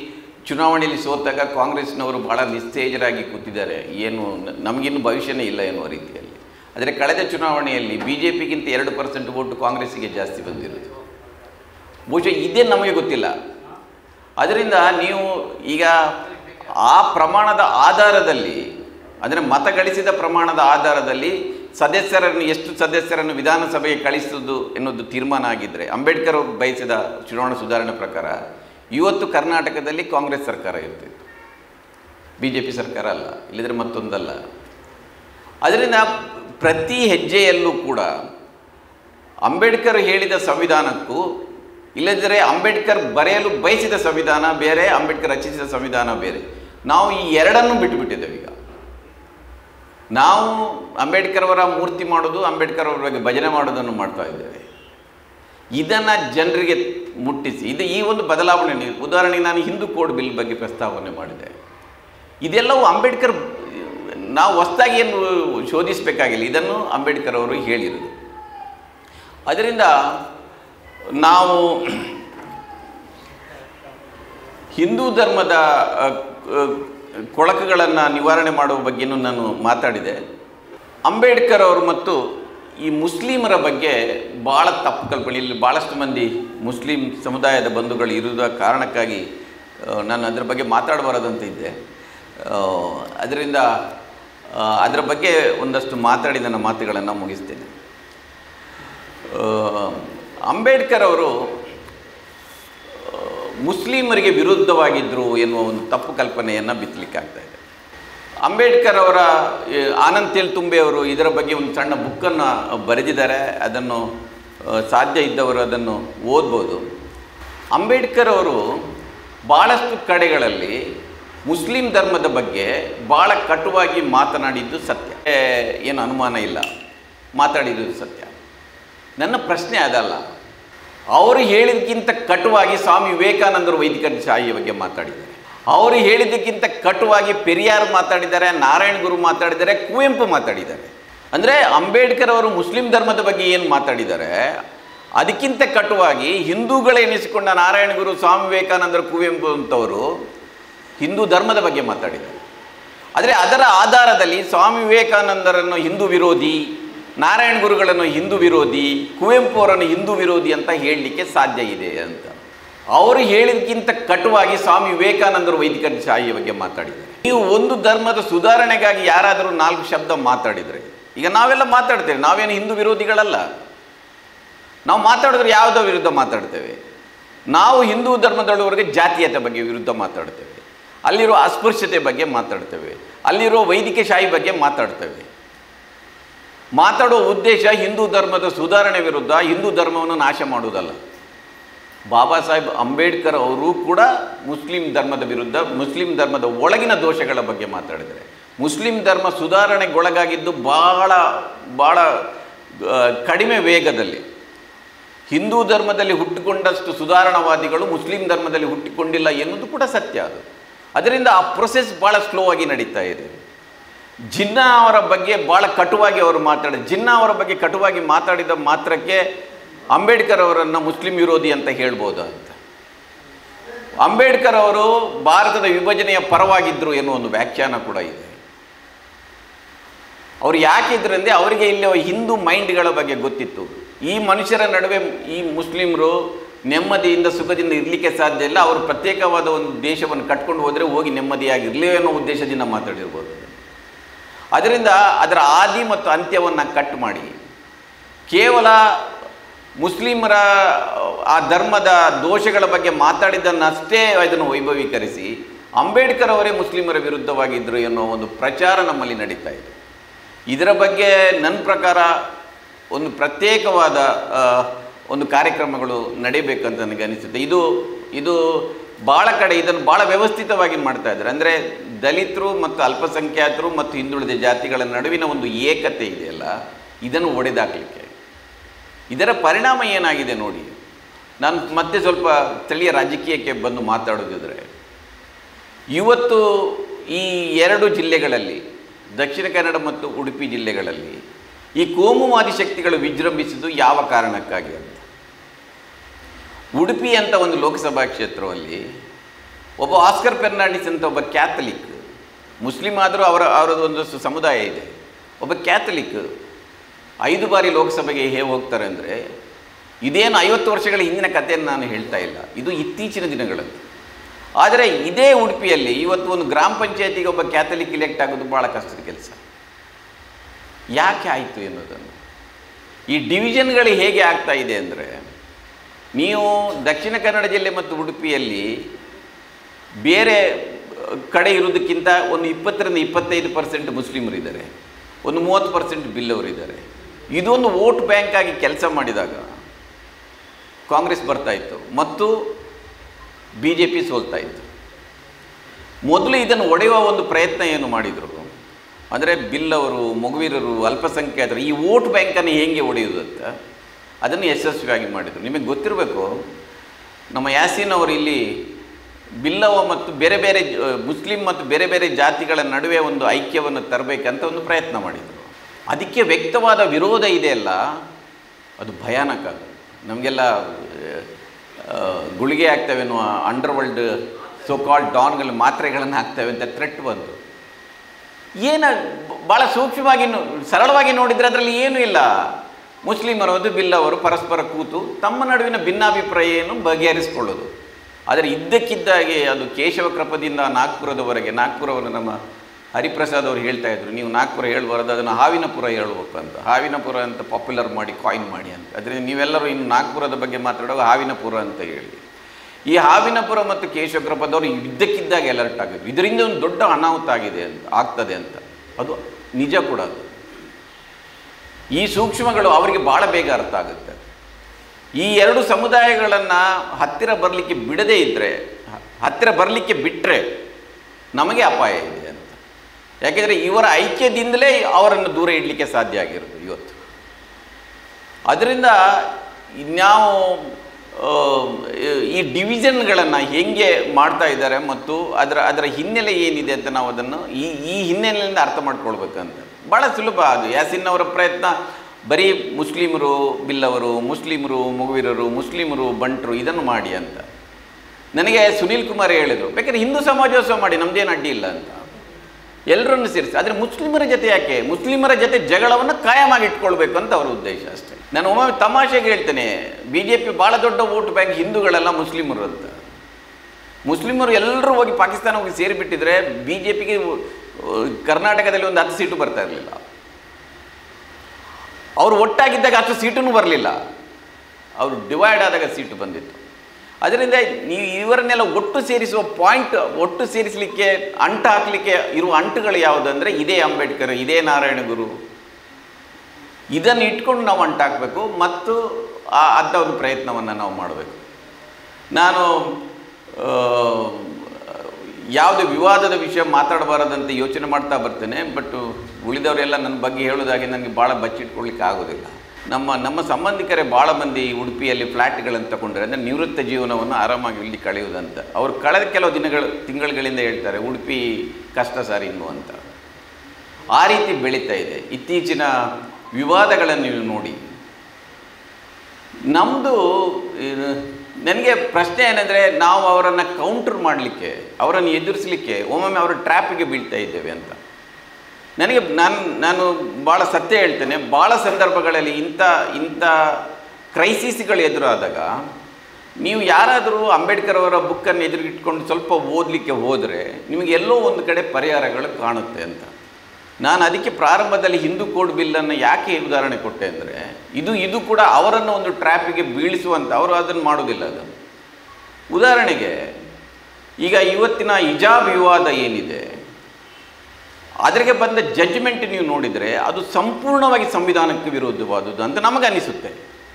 ಚುನಾವಣೆಯಲ್ಲಿ ಸೋತಾಗ ಕಾಂಗ್ರೆಸ್ನವರು ಭಾಳ ನಿಸ್ತೇಜರಾಗಿ ಕೂತಿದ್ದಾರೆ ಏನು ನ- ನಮಗಿನ್ನು ಭವಿಷ್ಯನೇ ಇಲ್ಲ ಎನ್ನುವ ರೀತಿಯಲ್ಲಿ ಆದರೆ ಕಳೆದ ಚುನಾವಣೆಯಲ್ಲಿ ಬಿ ಜೆ ಪಿಗಿಂತ ಎರಡು ಪರ್ಸೆಂಟ್ ಓಟು ಕಾಂಗ್ರೆಸ್ಸಿಗೆ ಜಾಸ್ತಿ ಬಂದಿರೋದು ಬಹುಶಃ ಇದೇ ನಮಗೆ ಗೊತ್ತಿಲ್ಲ ಅದರಿಂದ ನೀವು ಈಗ ಆ ಪ್ರಮಾಣದ ಆಧಾರದಲ್ಲಿ ಅಂದರೆ ಮತ ಗಳಿಸಿದ ಪ್ರಮಾಣದ ಆಧಾರದಲ್ಲಿ ಸದಸ್ಯರನ್ನು ಎಷ್ಟು ಸದಸ್ಯರನ್ನು ವಿಧಾನಸಭೆಗೆ ಕಳಿಸುವುದು ಎನ್ನುವುದು ತೀರ್ಮಾನ ಆಗಿದ್ದರೆ ಅಂಬೇಡ್ಕರ್ ಅವರು ಬಯಸಿದ ಚುನಾವಣಾ ಸುಧಾರಣೆ ಪ್ರಕಾರ ಇವತ್ತು ಕರ್ನಾಟಕದಲ್ಲಿ ಕಾಂಗ್ರೆಸ್ ಸರ್ಕಾರ ಇರ್ತಿತ್ತು ಬಿ ಜೆ ಪಿ ಸರ್ಕಾರ ಅಲ್ಲ ಇಲ್ಲದ್ರೆ ಮತ್ತೊಂದಲ್ಲ ಅದರಿಂದ ಪ್ರತಿ ಹೆಜ್ಜೆಯಲ್ಲೂ ಕೂಡ ಅಂಬೇಡ್ಕರ್ ಹೇಳಿದ ಸಂವಿಧಾನಕ್ಕೂ ಇಲ್ಲದಿದ್ದರೆ ಅಂಬೇಡ್ಕರ್ ಬರೆಯಲು ಬಯಸಿದ ಸಂವಿಧಾನ ಬೇರೆ ಅಂಬೇಡ್ಕರ್ ರಚಿಸಿದ ಸಂವಿಧಾನ ಬೇರೆ ನಾವು ಈ ಎರಡನ್ನೂ ಬಿಟ್ಟುಬಿಟ್ಟಿದ್ದೇವೆ ಈಗ ನಾವು ಅಂಬೇಡ್ಕರ್ ಅವರ ಮೂರ್ತಿ ಮಾಡೋದು ಅಂಬೇಡ್ಕರ್ ಅವರ ಬಗ್ಗೆ ಭಜನೆ ಮಾಡೋದನ್ನು ಮಾಡ್ತಾ ಇದ್ದೇವೆ ಇದನ್ನು ಜನರಿಗೆ ಮುಟ್ಟಿಸಿ ಇದು ಈ ಒಂದು ಬದಲಾವಣೆ ನೀವು- ಉದಾಹರಣೆಗೆ ನಾನು ಹಿಂದೂ ಕೋಡ್ ಬಿಲ್ ಬಗ್ಗೆ ಪ್ರಸ್ತಾವನೆ ಮಾಡಿದೆ ಇದೆಲ್ಲವೂ ಅಂಬೇಡ್ಕರ್ ನಾವು ಹೊಸದಾಗಿ ಏನು ಶೋಧಿಸಬೇಕಾಗಿಲ್ಲ ಇದನ್ನು ಅಂಬೇಡ್ಕರ್ ಅವರು ಹೇಳಿರೋದು ಅದರಿಂದ ನಾವು ಹಿಂದೂ ಧರ್ಮದ ಅ, ಅ, ಕೊಳಕುಗಳನ್ನು ನಿವಾರಣೆ ಮಾಡುವ ಬಗ್ಗೆನೂ ನಾನು ಮಾತಾಡಿದೆ ಅಂಬೇಡ್ಕರ್ ಅವರು ಮತ್ತು ಈ ಮುಸ್ಲಿಮರ ಬಗ್ಗೆ ಭಾಳ ತಪ್ಪು ಕಲ್ಪನೆ ಇಲ್ಲಿ ಭಾಳಷ್ಟು ಮಂದಿ ಮುಸ್ಲಿಂ ಸಮುದಾಯದ ಬಂಧುಗಳು ಇರುವುದ ಕಾರಣಕ್ಕಾಗಿ ಆ, ನಾನು ಅದರ ಬಗ್ಗೆ ಮಾತಾಡಬಾರದಂತ ಇದ್ದೆ ಆ, ಅದರಿಂದ ಆ, ಅದರ ಬಗ್ಗೆ ಒಂದಷ್ಟು ಮಾತಾಡಿ ನನ್ನ ಮಾತುಗಳನ್ನು ಮುಗಿಸ್ತೇನೆ ಆ, ಅಂಬೇಡ್ಕರ್ ಅವರು ಆ, ಮುಸ್ಲಿಮರಿಗೆ ವಿರುದ್ಧವಾಗಿದ್ದರು ಎನ್ನುವ ಒಂದು ತಪ್ಪು ಕಲ್ಪನೆಯನ್ನು ಬಿತ್ತಲಿಕ್ಕಾಗ್ತಾ ಇದೆ ಅಂಬೇಡ್ಕರ್ ಅವರ ಈ, ಆನಂದ್ ತೇಲ್ತುಂಬೆ ಅವರು ಇದರ ಬಗ್ಗೆ ಒಂದು ಸಣ್ಣ ಬುಕ್ಕನ್ನು ಬರೆದಿದ್ದಾರೆ ಅದನ್ನು ಆ, ಸಾಧ್ಯ ಇದ್ದವರು ಅದನ್ನು ಓದ್ಬೋದು ಅಂಬೇಡ್ಕರ್ ಅವರು ಭಾಳಷ್ಟು ಕಡೆಗಳಲ್ಲಿ ಮುಸ್ಲಿಂ ಧರ್ಮದ ಬಗ್ಗೆ ಭಾಳ ಕಟುವಾಗಿ ಮಾತನಾಡಿದ್ದು ಸತ್ಯ ಏ, ಏನು ಅನುಮಾನ ಇಲ್ಲ ಮಾತಾಡಿದ್ದು ಸತ್ಯ ನನ್ನ ಪ್ರಶ್ನೆ ಅದಲ್ಲ ಅವರು ಹೇಳಿದಕ್ಕಿಂತ ಕಟುವಾಗಿ ಸ್ವಾಮಿ ವಿವೇಕಾನಂದರು ವೈದಿಕ ಶಾಹಿಯ ಬಗ್ಗೆ ಮಾತಾಡಿದ್ದಾರೆ ಅವರು ಹೇಳಿದ್ದಕ್ಕಿಂತ ಕಟುವಾಗಿ ಪೆರಿಯಾರ್ ಮಾತಾಡಿದ್ದಾರೆ ನಾರಾಯಣ ಗುರು ಮಾತಾಡಿದ್ದಾರೆ ಕುವೆಂಪು ಮಾತಾಡಿದ್ದಾರೆ ಅಂದರೆ ಅಂಬೇಡ್ಕರ್ ಅವರು ಮುಸ್ಲಿಂ ಧರ್ಮದ ಬಗ್ಗೆ ಏನು ಮಾತಾಡಿದ್ದಾರೆ ಅದಕ್ಕಿಂತ ಕಟುವಾಗಿ ಹಿಂದೂಗಳೆನಿಸಿಕೊಂಡ ನಾರಾಯಣ ಗುರು ಸ್ವಾಮಿ ವಿವೇಕಾನಂದರು ಕುವೆಂಪು ಅಂತವರು ಹಿಂದೂ ಧರ್ಮದ ಬಗ್ಗೆ ಮಾತಾಡಿದ್ದಾರೆ ಆದರೆ ಅದರ ಆಧಾರದಲ್ಲಿ ಸ್ವಾಮಿ ವಿವೇಕಾನಂದರನ್ನು ಹಿಂದೂ ವಿರೋಧಿ ನಾರಾಯಣ ಗುರುಗಳನ್ನು ಹಿಂದೂ ವಿರೋಧಿ ಕುವೆಂಪು ಅವರನ್ನು ಹಿಂದೂ ವಿರೋಧಿ ಅಂತ ಹೇಳಲಿಕ್ಕೆ ಸಾಧ್ಯ ಇದೆ ಅಂತ ಅವರು ಹೇಳಿದಕ್ಕಿಂತ ಕಟುವಾಗಿ ಸ್ವಾಮಿ ವಿವೇಕಾನಂದರು ವೈದಿಕ ಶಾಹಿಯ ಬಗ್ಗೆ ಮಾತಾಡಿದ್ದಾರೆ ನೀವು ಒಂದು ಧರ್ಮದ ಸುಧಾರಣೆಗಾಗಿ ಯಾರಾದರೂ ನಾಲ್ಕು ಶಬ್ದ ಮಾತಾಡಿದರೆ ಈಗ ನಾವೆಲ್ಲ ಮಾತಾಡ್ತೇವೆ ನಾವೇನು ಹಿಂದೂ ವಿರೋಧಿಗಳಲ್ಲ ನಾವು ಮಾತಾಡಿದ್ರೆ ಯಾವುದೋ ವಿರುದ್ಧ ಮಾತಾಡ್ತೇವೆ ನಾವು ಹಿಂದೂ ಧರ್ಮದೊಳವರೆಗೆ ಜಾತೀಯತೆ ಬಗ್ಗೆ ವಿರುದ್ಧ ಮಾತಾಡ್ತೇವೆ ಅಲ್ಲಿರೋ ಅಸ್ಪೃಶ್ಯತೆ ಬಗ್ಗೆ ಮಾತಾಡ್ತೇವೆ ಅಲ್ಲಿರೋ ವೈದಿಕ ಶಾಹಿ ಬಗ್ಗೆ ಮಾತಾಡ್ತೇವೆ ಮಾತಾಡೋ ಉದ್ದೇಶ ಹಿಂದೂ ಧರ್ಮದ ಸುಧಾರಣೆ ವಿರುದ್ಧ ಹಿಂದೂ ಧರ್ಮವನ್ನು ನಾಶ ಮಾಡುವುದಲ್ಲ ಬಾಬಾ ಸಾಹೇಬ್ ಅಂಬೇಡ್ಕರ್ ಅವರು ಕೂಡ ಮುಸ್ಲಿಂ ಧರ್ಮದ ವಿರುದ್ಧ ಮುಸ್ಲಿಂ ಧರ್ಮದ ಒಳಗಿನ ದೋಷಗಳ ಬಗ್ಗೆ ಮಾತಾಡಿದ್ದಾರೆ ಮುಸ್ಲಿಂ ಧರ್ಮ ಸುಧಾರಣೆಗೊಳಗಾಗಿದ್ದು ಬಹಳ ಭಾಳ ಆ, ಕಡಿಮೆ ವೇಗದಲ್ಲಿ ಹಿಂದೂ ಧರ್ಮದಲ್ಲಿ ಹುಟ್ಟಿಕೊಂಡಷ್ಟು ಸುಧಾರಣವಾದಿಗಳು ಮುಸ್ಲಿಂ ಧರ್ಮದಲ್ಲಿ ಹುಟ್ಟಿಕೊಂಡಿಲ್ಲ ಎನ್ನುವುದು ಕೂಡ ಸತ್ಯ ಅದು ಅದರಿಂದ ಆ ಪ್ರೊಸೆಸ್ ಭಾಳ ಸ್ಲೋ ಆಗಿ ನಡೀತಾ ಇದೆ ಜಿನ್ನಾ ಅವರ ಬಗ್ಗೆ ಭಾಳ ಕಟುವಾಗಿ ಅವರು ಮಾತಾಡ ಜಿನ್ನಾ ಅವರ ಬಗ್ಗೆ ಕಟುವಾಗಿ ಮಾತಾಡಿದ ಮಾತ್ರಕ್ಕೆ ಅಂಬೇಡ್ಕರ್ ಅವರನ್ನು ಮುಸ್ಲಿಂ ವಿರೋಧಿ ಅಂತ ಹೇಳ್ಬೋದು ಅಂತ ಅಂಬೇಡ್ಕರ್ ಅವರು ಭಾರತದ ವಿಭಜನೆಯ ಪರವಾಗಿದ್ದರು ಎನ್ನುವ ಒಂದು ವ್ಯಾಖ್ಯಾನ ಕೂಡ ಇದೆ ಅವ್ರು ಯಾಕಿದ್ರು ಅಂದರೆ ಅವರಿಗೆ ಇಲ್ಲಿ ಹಿಂದೂ ಮೈಂಡ್ಗಳ ಬಗ್ಗೆ ಗೊತ್ತಿತ್ತು ಈ ಮನುಷ್ಯರ ನಡುವೆ ಈ ಮುಸ್ಲಿಮರು ನೆಮ್ಮದಿಯಿಂದ ಸುಖದಿಂದ ಇರಲಿಕ್ಕೆ ಸಾಧ್ಯ ಇಲ್ಲ ಅವರು ಪ್ರತ್ಯೇಕವಾದ ಒಂದು ದೇಶವನ್ನು ಕಟ್ಕೊಂಡು ಹೋದರೆ ಹೋಗಿ ನೆಮ್ಮದಿಯಾಗಿರಲಿ ಅನ್ನೋ ಉದ್ದೇಶದಿಂದ ಮಾತಾಡಿರ್ಬೋದು ಅದರಿಂದ ಅದರ ಆದಿ ಮತ್ತು ಅಂತ್ಯವನ್ನು ಕಟ್ ಮಾಡಿ ಕೇವಲ ಮುಸ್ಲಿಮರ ಆ ಧರ್ಮದ ದೋಷಗಳ ಬಗ್ಗೆ ಮಾತಾಡಿದ್ದನ್ನಷ್ಟೇ ಅದನ್ನು ವೈಭವೀಕರಿಸಿ ಅಂಬೇಡ್ಕರ್ ಅವರೇ ಮುಸ್ಲಿಮರ ವಿರುದ್ಧವಾಗಿದ್ದರು ಎನ್ನುವ ಒಂದು ಪ್ರಚಾರ ನಮ್ಮಲ್ಲಿ ನಡೀತಾ ಇದೆ ಇದರ ಬಗ್ಗೆ ನನ್ನ ಪ್ರಕಾರ ಒಂದು ಪ್ರತ್ಯೇಕವಾದ ಆ, ಒಂದು ಕಾರ್ಯಕ್ರಮಗಳು ನಡೀಬೇಕಂತ ನನಗೆ ಅನಿಸುತ್ತೆ ಇದು ಇದು ಭಾಳ ಕಡೆ ಇದನ್ನು ಭಾಳ ವ್ಯವಸ್ಥಿತವಾಗಿ ಮಾಡ್ತಾ ಇದ್ದಾರೆ ಅಂದರೆ ದಲಿತರು ಮತ್ತು ಅಲ್ಪಸಂಖ್ಯಾತರು ಮತ್ತು ಹಿಂದುಳಿದ ಜಾತಿಗಳ ನಡುವಿನ ಒಂದು ಏಕತೆ ಇದೆಯಲ್ಲ ಇದನ್ನು ಒಡೆದಾಕಲಿಕ್ಕೆ ಇದರ ಪರಿಣಾಮ ಏನಾಗಿದೆ ನೋಡಿ ನಾನು ಮತ್ತೆ ಸ್ವಲ್ಪ ಸ್ಥಳೀಯ ರಾಜಕೀಯಕ್ಕೆ ಬಂದು ಮಾತಾಡೋದಿದ್ರೆ ಇವತ್ತು ಈ ಎರಡು ಜಿಲ್ಲೆಗಳಲ್ಲಿ ದಕ್ಷಿಣ ಕನ್ನಡ ಮತ್ತು ಉಡುಪಿ ಜಿಲ್ಲೆಗಳಲ್ಲಿ ಈ ಕೋಮುವಾದಿ ಶಕ್ತಿಗಳು ವಿಜೃಂಭಿಸಿದ್ದು ಯಾವ ಕಾರಣಕ್ಕಾಗಿ ಅಂತ ಉಡುಪಿ ಅಂತ ಒಂದು ಲೋಕಸಭಾ ಕ್ಷೇತ್ರದಲ್ಲಿ ಒಬ್ಬ ಆಸ್ಕರ್ ಫೆರ್ನಾಂಡಿಸ್ ಅಂತ ಒಬ್ಬ ಕ್ಯಾಥಲಿಕ್ ಮುಸ್ಲಿಂ ಆದರೂ ಅವರ ಅವರದ್ದು ಒಂದು ಸ- ಸಮುದಾಯ ಇದೆ ಒಬ್ಬ ಕ್ಯಾಥಲಿಕ್ ಐದು ಬಾರಿ ಲೋಕಸಭೆಗೆ ಹೇಗೆ ಹೋಗ್ತಾರೆ ಅಂದರೆ ಇದೇನು ಐವತ್ತು ವರ್ಷಗಳ ಹಿಂದಿನ ಕಥೆಯನ್ನು ನಾನು ಹೇಳ್ತಾ ಇಲ್ಲ ಇದು ಇತ್ತೀಚಿನ ದಿನಗಳದ್ದು ಆದರೆ ಇದೇ ಉಡುಪಿಯಲ್ಲಿ ಇವತ್ತು ಒಂದು ಗ್ರಾಮ ಪಂಚಾಯತಿಗೆ ಒಬ್ಬ ಕ್ಯಾಥಲಿಕ್ ಇಲೆಕ್ಟ್ ಆಗೋದು ಭಾಳ ಕಷ್ಟದ ಕೆಲಸ ಯಾಕೆ ಆಯಿತು ಎನ್ನುವುದನ್ನು ಈ ಡಿವಿಷನ್ಗಳು ಹೇಗೆ ಆಗ್ತಾ ಇದೆ ಅಂದರೆ ನೀವು ದಕ್ಷಿಣ ಕನ್ನಡ ಜಿಲ್ಲೆ ಮತ್ತು ಉಡುಪಿಯಲ್ಲಿ ಬೇರೆ ಅಹ್, ಕಡೆ ಇರೋದಕ್ಕಿಂತ ಒಂದು ಇಪ್ಪತ್ತರಿಂದ ಇಪ್ಪತ್ತೈದು ಪರ್ಸೆಂಟ್ ಮುಸ್ಲಿಮರು ಇದ್ದಾರೆ ಒಂದು ಮೂವತ್ತು ಪರ್ಸೆಂಟ್ ಬಿಲ್ಲವರು ಇದ್ದಾರೆ ಇದೊಂದು ವೋಟ್ ಬ್ಯಾಂಕ್ ಆಗಿ ಕೆಲಸ ಮಾಡಿದಾಗ ಕಾಂಗ್ರೆಸ್ ಬರ್ತಾ ಇತ್ತು ಮತ್ತು ಬಿ ಜೆ ಪಿ ಸೋಲ್ತಾ ಇತ್ತು ಮೊದಲು ಇದನ್ನು ಒಡೆಯುವ ಒಂದು ಪ್ರಯತ್ನ ಏನು ಮಾಡಿದರು ಅಂದರೆ ಬಿಲ್ಲವರು ಮಗುವೀರರು ಅಲ್ಪಸಂಖ್ಯಾತರು ಈ ವೋಟ್ ಬ್ಯಾಂಕನ್ನು ಹೇಗೆ ಒಡೆಯುವುದು ಅಂತ ಅದನ್ನು ಯಶಸ್ವಿಯಾಗಿ ಮಾಡಿದರು ನಿಮಗೆ ಗೊತ್ತಿರಬೇಕು ನಮ್ಮ ಯಾಸೀನ್ ಅವರು ಇಲ್ಲಿ ಬಿಲ್ಲವ ಮತ್ತು ಬೇರೆ ಬೇರೆ ಜ- ಮುಸ್ಲಿಂ ಮತ್ತು ಬೇರೆ ಬೇರೆ ಜಾತಿಗಳ ನಡುವೆ ಒಂದು ಐಕ್ಯವನ್ನು ತರಬೇಕಂತ ಒಂದು ಪ್ರಯತ್ನ ಮಾಡಿದರು ಅದಕ್ಕೆ ವ್ಯಕ್ತವಾದ ವಿರೋಧ ಇದೆಯಲ್ಲ ಅದು ಭಯಾನಕ ನಮಗೆಲ್ಲ ಆ, ಗುಳಿಗೆ ಆಗ್ತವೆ ಅನ್ನುವ ಅಂಡರ್ ವರ್ಲ್ಡ್ ಸೋಕಾಲ್ಡ್ ಡಾನ್ಗಳು ಮಾತ್ರೆಗಳನ್ನು ಹಾಕ್ತವೆ ಅಂತ ಥ್ರೆಟ್ ಬಂತು ಏನು ಭಾಳ ಸೂಕ್ಷ್ಮವಾಗಿ ನೋ- ಸರಳವಾಗಿ ನೋಡಿದರೆ ಅದರಲ್ಲಿ ಏನೂ ಇಲ್ಲ ಮುಸ್ಲಿಮರು ಅದು ಬಿಲ್ಲವರು ಪರಸ್ಪರ ಕೂತು ತಮ್ಮ ನಡುವಿನ ಭಿನ್ನಾಭಿಪ್ರಾಯ ಏನು ಬಗೆಹರಿಸ್ಕೊಳ್ಳೋದು ಆದರೆ ಇದ್ದಕ್ಕಿದ್ದಾಗೆ ಅದು ಕೇಶವ ಕೃಪದಿಂದ ನಾಗ್ಪುರದವರೆಗೆ ನಾಗ್ಪುರವನ್ನು ನಮ್ಮ ಹರಿಪ್ರಸಾದ್ ಅವರು ಹೇಳ್ತಾ ಇದ್ರು ನೀವು ನಾಗ್ಪುರ ಹೇಳ್ಬಾರ್ದು ಅದನ್ನು ಹಾವಿನಪುರ ಹೇಳ್ಬೇಕು ಅಂತ ಹಾವಿನಪುರ ಅಂತ ಪಾಪ್ಯುಲರ್ ಮಾಡಿ ಕಾಯಿನ್ ಮಾಡಿ ಅಂತ ಅದರಿಂದ ನೀವೆಲ್ಲರೂ ಇನ್ನು ನಾಗ್ಪುರದ ಬಗ್ಗೆ ಮಾತಾಡುವಾಗ ಹಾವಿನಪುರ ಅಂತ ಹೇಳಿ ಈ ಹಾವಿನಪುರ ಮತ್ತು ಕೇಶವಕೃಪದವರು ಇದ್ದಕ್ಕಿದ್ದಾಗ ಅಲರ್ಟ್ ಆಗಿದ್ರು ಇದರಿಂದ ಒಂದು ದೊಡ್ಡ ಅನಾಹುತ ಆಗಿದೆ ಅಂತ ಆಗ್ತದೆ ಅಂತ ಅದು ನಿಜ ಕೂಡ ಅದು ಈ ಸೂಕ್ಷ್ಮಗಳು ಅವರಿಗೆ ಭಾಳ ಬೇಗ ಅರ್ಥ ಆಗುತ್ತೆ ಈ ಎರಡು ಸಮುದಾಯಗಳನ್ನು ಹತ್ತಿರ ಬರಲಿಕ್ಕೆ ಬಿಡದೇ ಇದ್ದರೆ ಹತ್ತಿರ ಬರಲಿಕ್ಕೆ ಬಿಟ್ಟರೆ ನಮಗೆ ಅಪಾಯ ಇದೆ ಅಂತ ಯಾಕೆಂದರೆ ಇವರ ಐಕ್ಯದಿಂದಲೇ ಅವರನ್ನು ದೂರ ಇಡಲಿಕ್ಕೆ ಸಾಧ್ಯ ಆಗಿರೋದು ಇವತ್ತು ಅದರಿಂದ ನಾವು ಆ, ಈ ಡಿವಿಷನ್ಗಳನ್ನು ಹೆಂಗೆ ಮಾಡ್ತಾ ಇದ್ದಾರೆ ಮತ್ತು ಅದರ ಅದರ ಹಿನ್ನೆಲೆ ಏನಿದೆ ಅಂತ ನಾವು ಅದನ್ನು ಈ ಈ ಹಿನ್ನೆಲೆಯಿಂದ ಅರ್ಥ ಮಾಡ್ಕೊಳ್ಬೇಕಂತ ಭಾಳ ಸುಲಭ ಅದು ಯಾಸಿನ್ ಅವರ ಪ್ರಯತ್ನ ಬರೀ ಮುಸ್ಲಿಮರು ಬಿಲ್ಲವರು ಮುಸ್ಲಿಮರು ಮಗುವೀರರು ಮುಸ್ಲಿಮರು ಬಂಟರು ಇದನ್ನು ಮಾಡಿ ಅಂತ ನನಗೆ ಸುನೀಲ್ ಕುಮಾರ್ ಹೇಳಿದರು ಬೇಕಾದ್ರೆ ಹಿಂದೂ ಸಮಾಜೋತ್ಸವ ಮಾಡಿ ನಮ್ಮದೇನು ಅಡ್ಡಿ ಇಲ್ಲ ಅಂತ ಎಲ್ಲರನ್ನು ಸೇರಿಸಿ ಆದರೆ ಮುಸ್ಲಿಮರ ಜೊತೆ ಯಾಕೆ ಮುಸ್ಲಿಮರ ಜೊತೆ ಜಗಳವನ್ನು ಕಾಯಮಾಗಿ ಇಟ್ಕೊಳ್ಬೇಕು ಅಂತ ಅವರ ಉದ್ದೇಶ ಅಷ್ಟೇ ನಾನು ಒಮ್ಮೊಮ್ಮೆ ತಮಾಷೆಗೆ ಹೇಳ್ತೇನೆ ಬಿ ಜೆ ಪಿ ಭಾಳ ದೊಡ್ಡ ವೋಟ್ ಬ್ಯಾಂಕ್ ಹಿಂದೂಗಳೆಲ್ಲ ಮುಸ್ಲಿಮರು ಅಂತ ಮುಸ್ಲಿಮರು ಎಲ್ಲರೂ ಹೋಗಿ ಪಾಕಿಸ್ತಾನ ಹೋಗಿ ಸೇರಿಬಿಟ್ಟಿದ್ರೆ ಬಿ ಜೆ ಪಿಗೆ ಕರ್ನಾಟಕದಲ್ಲಿ ಒಂದು ಹತ್ತು ಸೀಟು ಬರ್ತಾ ಇರಲಿಲ್ಲ ಅವರು ಒಟ್ಟಾಗಿದ್ದಾಗ ಅಷ್ಟು ಸೀಟೂ ಬರಲಿಲ್ಲ ಅವರು ಡಿವೈಡ್ ಆದಾಗ ಸೀಟು ಬಂದಿತ್ತು ಅದರಿಂದ ನೀವು ಇವರನ್ನೆಲ್ಲ ಒಟ್ಟು ಸೇರಿಸುವ ಪಾಯಿಂಟ್ ಒಟ್ಟು ಸೇರಿಸಲಿಕ್ಕೆ ಅಂಟು ಹಾಕಲಿಕ್ಕೆ ಇರುವ ಅಂಟುಗಳು ಯಾವುದಂದರೆ ಇದೇ ಅಂಬೇಡ್ಕರ್ ಇದೇ ನಾರಾಯಣಗುರು ಇದನ್ನು ಇಟ್ಕೊಂಡು ನಾವು ಅಂಟು ಹಾಕಬೇಕು ಮತ್ತು ಆ ಅಂಥ ಒಂದು ಪ್ರಯತ್ನವನ್ನು ನಾವು ಮಾಡಬೇಕು ನಾನು ಆ, ಯಾವುದೇ ವಿವಾದದ ವಿಷಯ ಮಾತಾಡಬಾರದಂತ ಯೋಚನೆ ಮಾಡ್ತಾ ಬರ್ತೇನೆ ಬಟ್ ಉಳಿದವರೆಲ್ಲ ನನ್ನ ಬಗ್ಗೆ ಹೇಳೋದಾಗಿ ನನಗೆ ಭಾಳ ಬಚ್ಚಿಟ್ಕೊಳ್ಳಿಕ್ಕೆ ಆಗೋದಿಲ್ಲ ನಮ್ಮ ನಮ್ಮ ಸಂಬಂಧಿಕರೇ ಭಾಳ ಮಂದಿ ಉಡುಪಿಯಲ್ಲಿ ಫ್ಲ್ಯಾಟ್ಗಳನ್ನು ತಗೊಂಡ್ರೆ ಅಂದರೆ ನಿವೃತ್ತ ಜೀವನವನ್ನು ಆರಾಮಾಗಿ ಇಲ್ಲಿ ಕಳೆಯುವುದಂತ ಅವರು ಕಳೆದ ಕೆಲವು ದಿನಗಳು ತಿಂಗಳುಗಳಿಂದ ಹೇಳ್ತಾರೆ ಉಡುಪಿ ಕಷ್ಟ ಸರ್ ಇನ್ನು ಅಂತ ಆ ರೀತಿ ಬೆಳೀತಾ ಇದೆ ಇತ್ತೀಚಿನ ವಿವಾದಗಳನ್ನು ನೀವು ನೋಡಿ ನಮ್ಮದು ನನಗೆ ಪ್ರಶ್ನೆ ಏನಂದರೆ ನಾವು ಅವರನ್ನು ಕೌಂಟರ್ ಮಾಡಲಿಕ್ಕೆ ಅವರನ್ನು ಎದುರಿಸಲಿಕ್ಕೆ ಒಮ್ಮೊಮ್ಮೆ ಅವರ ಟ್ರ್ಯಾಪಿಗೆ ಬೀಳ್ತಾ ಇದ್ದೇವೆ ಅಂತ ನನಗೆ ನಾನು ನಾನು ಭಾಳ ಸತ್ಯ ಹೇಳ್ತೇನೆ ಭಾಳ ಸಂದರ್ಭಗಳಲ್ಲಿ ಇಂಥ ಇಂಥ ಕ್ರೈಸಿಸ್ಗಳು ಎದುರಾದಾಗ ನೀವು ಯಾರಾದರೂ ಅಂಬೇಡ್ಕರ್ ಅವರ ಬುಕ್ಕನ್ನು ಎದುರಿಗಿಟ್ಕೊಂಡು ಸ್ವಲ್ಪ ಓದಲಿಕ್ಕೆ ಹೋದರೆ ನಿಮಗೆ ಎಲ್ಲೋ ಒಂದು ಕಡೆ ಪರಿಹಾರಗಳು ಕಾಣುತ್ತೆ ಅಂತ ನಾನು ಅದಕ್ಕೆ ಪ್ರಾರಂಭದಲ್ಲಿ ಹಿಂದೂ ಕೋಡ್ ಬಿಲ್ಲನ್ನು ಯಾಕೆ ಉದಾಹರಣೆ ಕೊಟ್ಟೆ ಅಂದರೆ ಇದು ಇದು ಕೂಡ ಅವರನ್ನು ಒಂದು ಟ್ರ್ಯಾಪಿಗೆ ಬೀಳಿಸುವಂಥ ಅವರು ಅದನ್ನು ಮಾಡೋದಿಲ್ಲ ಅದನ್ನು ಉದಾಹರಣೆಗೆ ಈಗ ಇವತ್ತಿನ ಹಿಜಾಬ್ ವಿವಾದ ಏನಿದೆ ಅದರಿಗೆ ಬಂದ ಜಡ್ಜ್ಮೆಂಟ್ ನೀವು ನೋಡಿದರೆ ಅದು ಸಂಪೂರ್ಣವಾಗಿ ಸಂವಿಧಾನಕ್ಕೆ ವಿರೋಧವಾದುದು ಅಂತ ನಮಗನ್ನಿಸುತ್ತೆ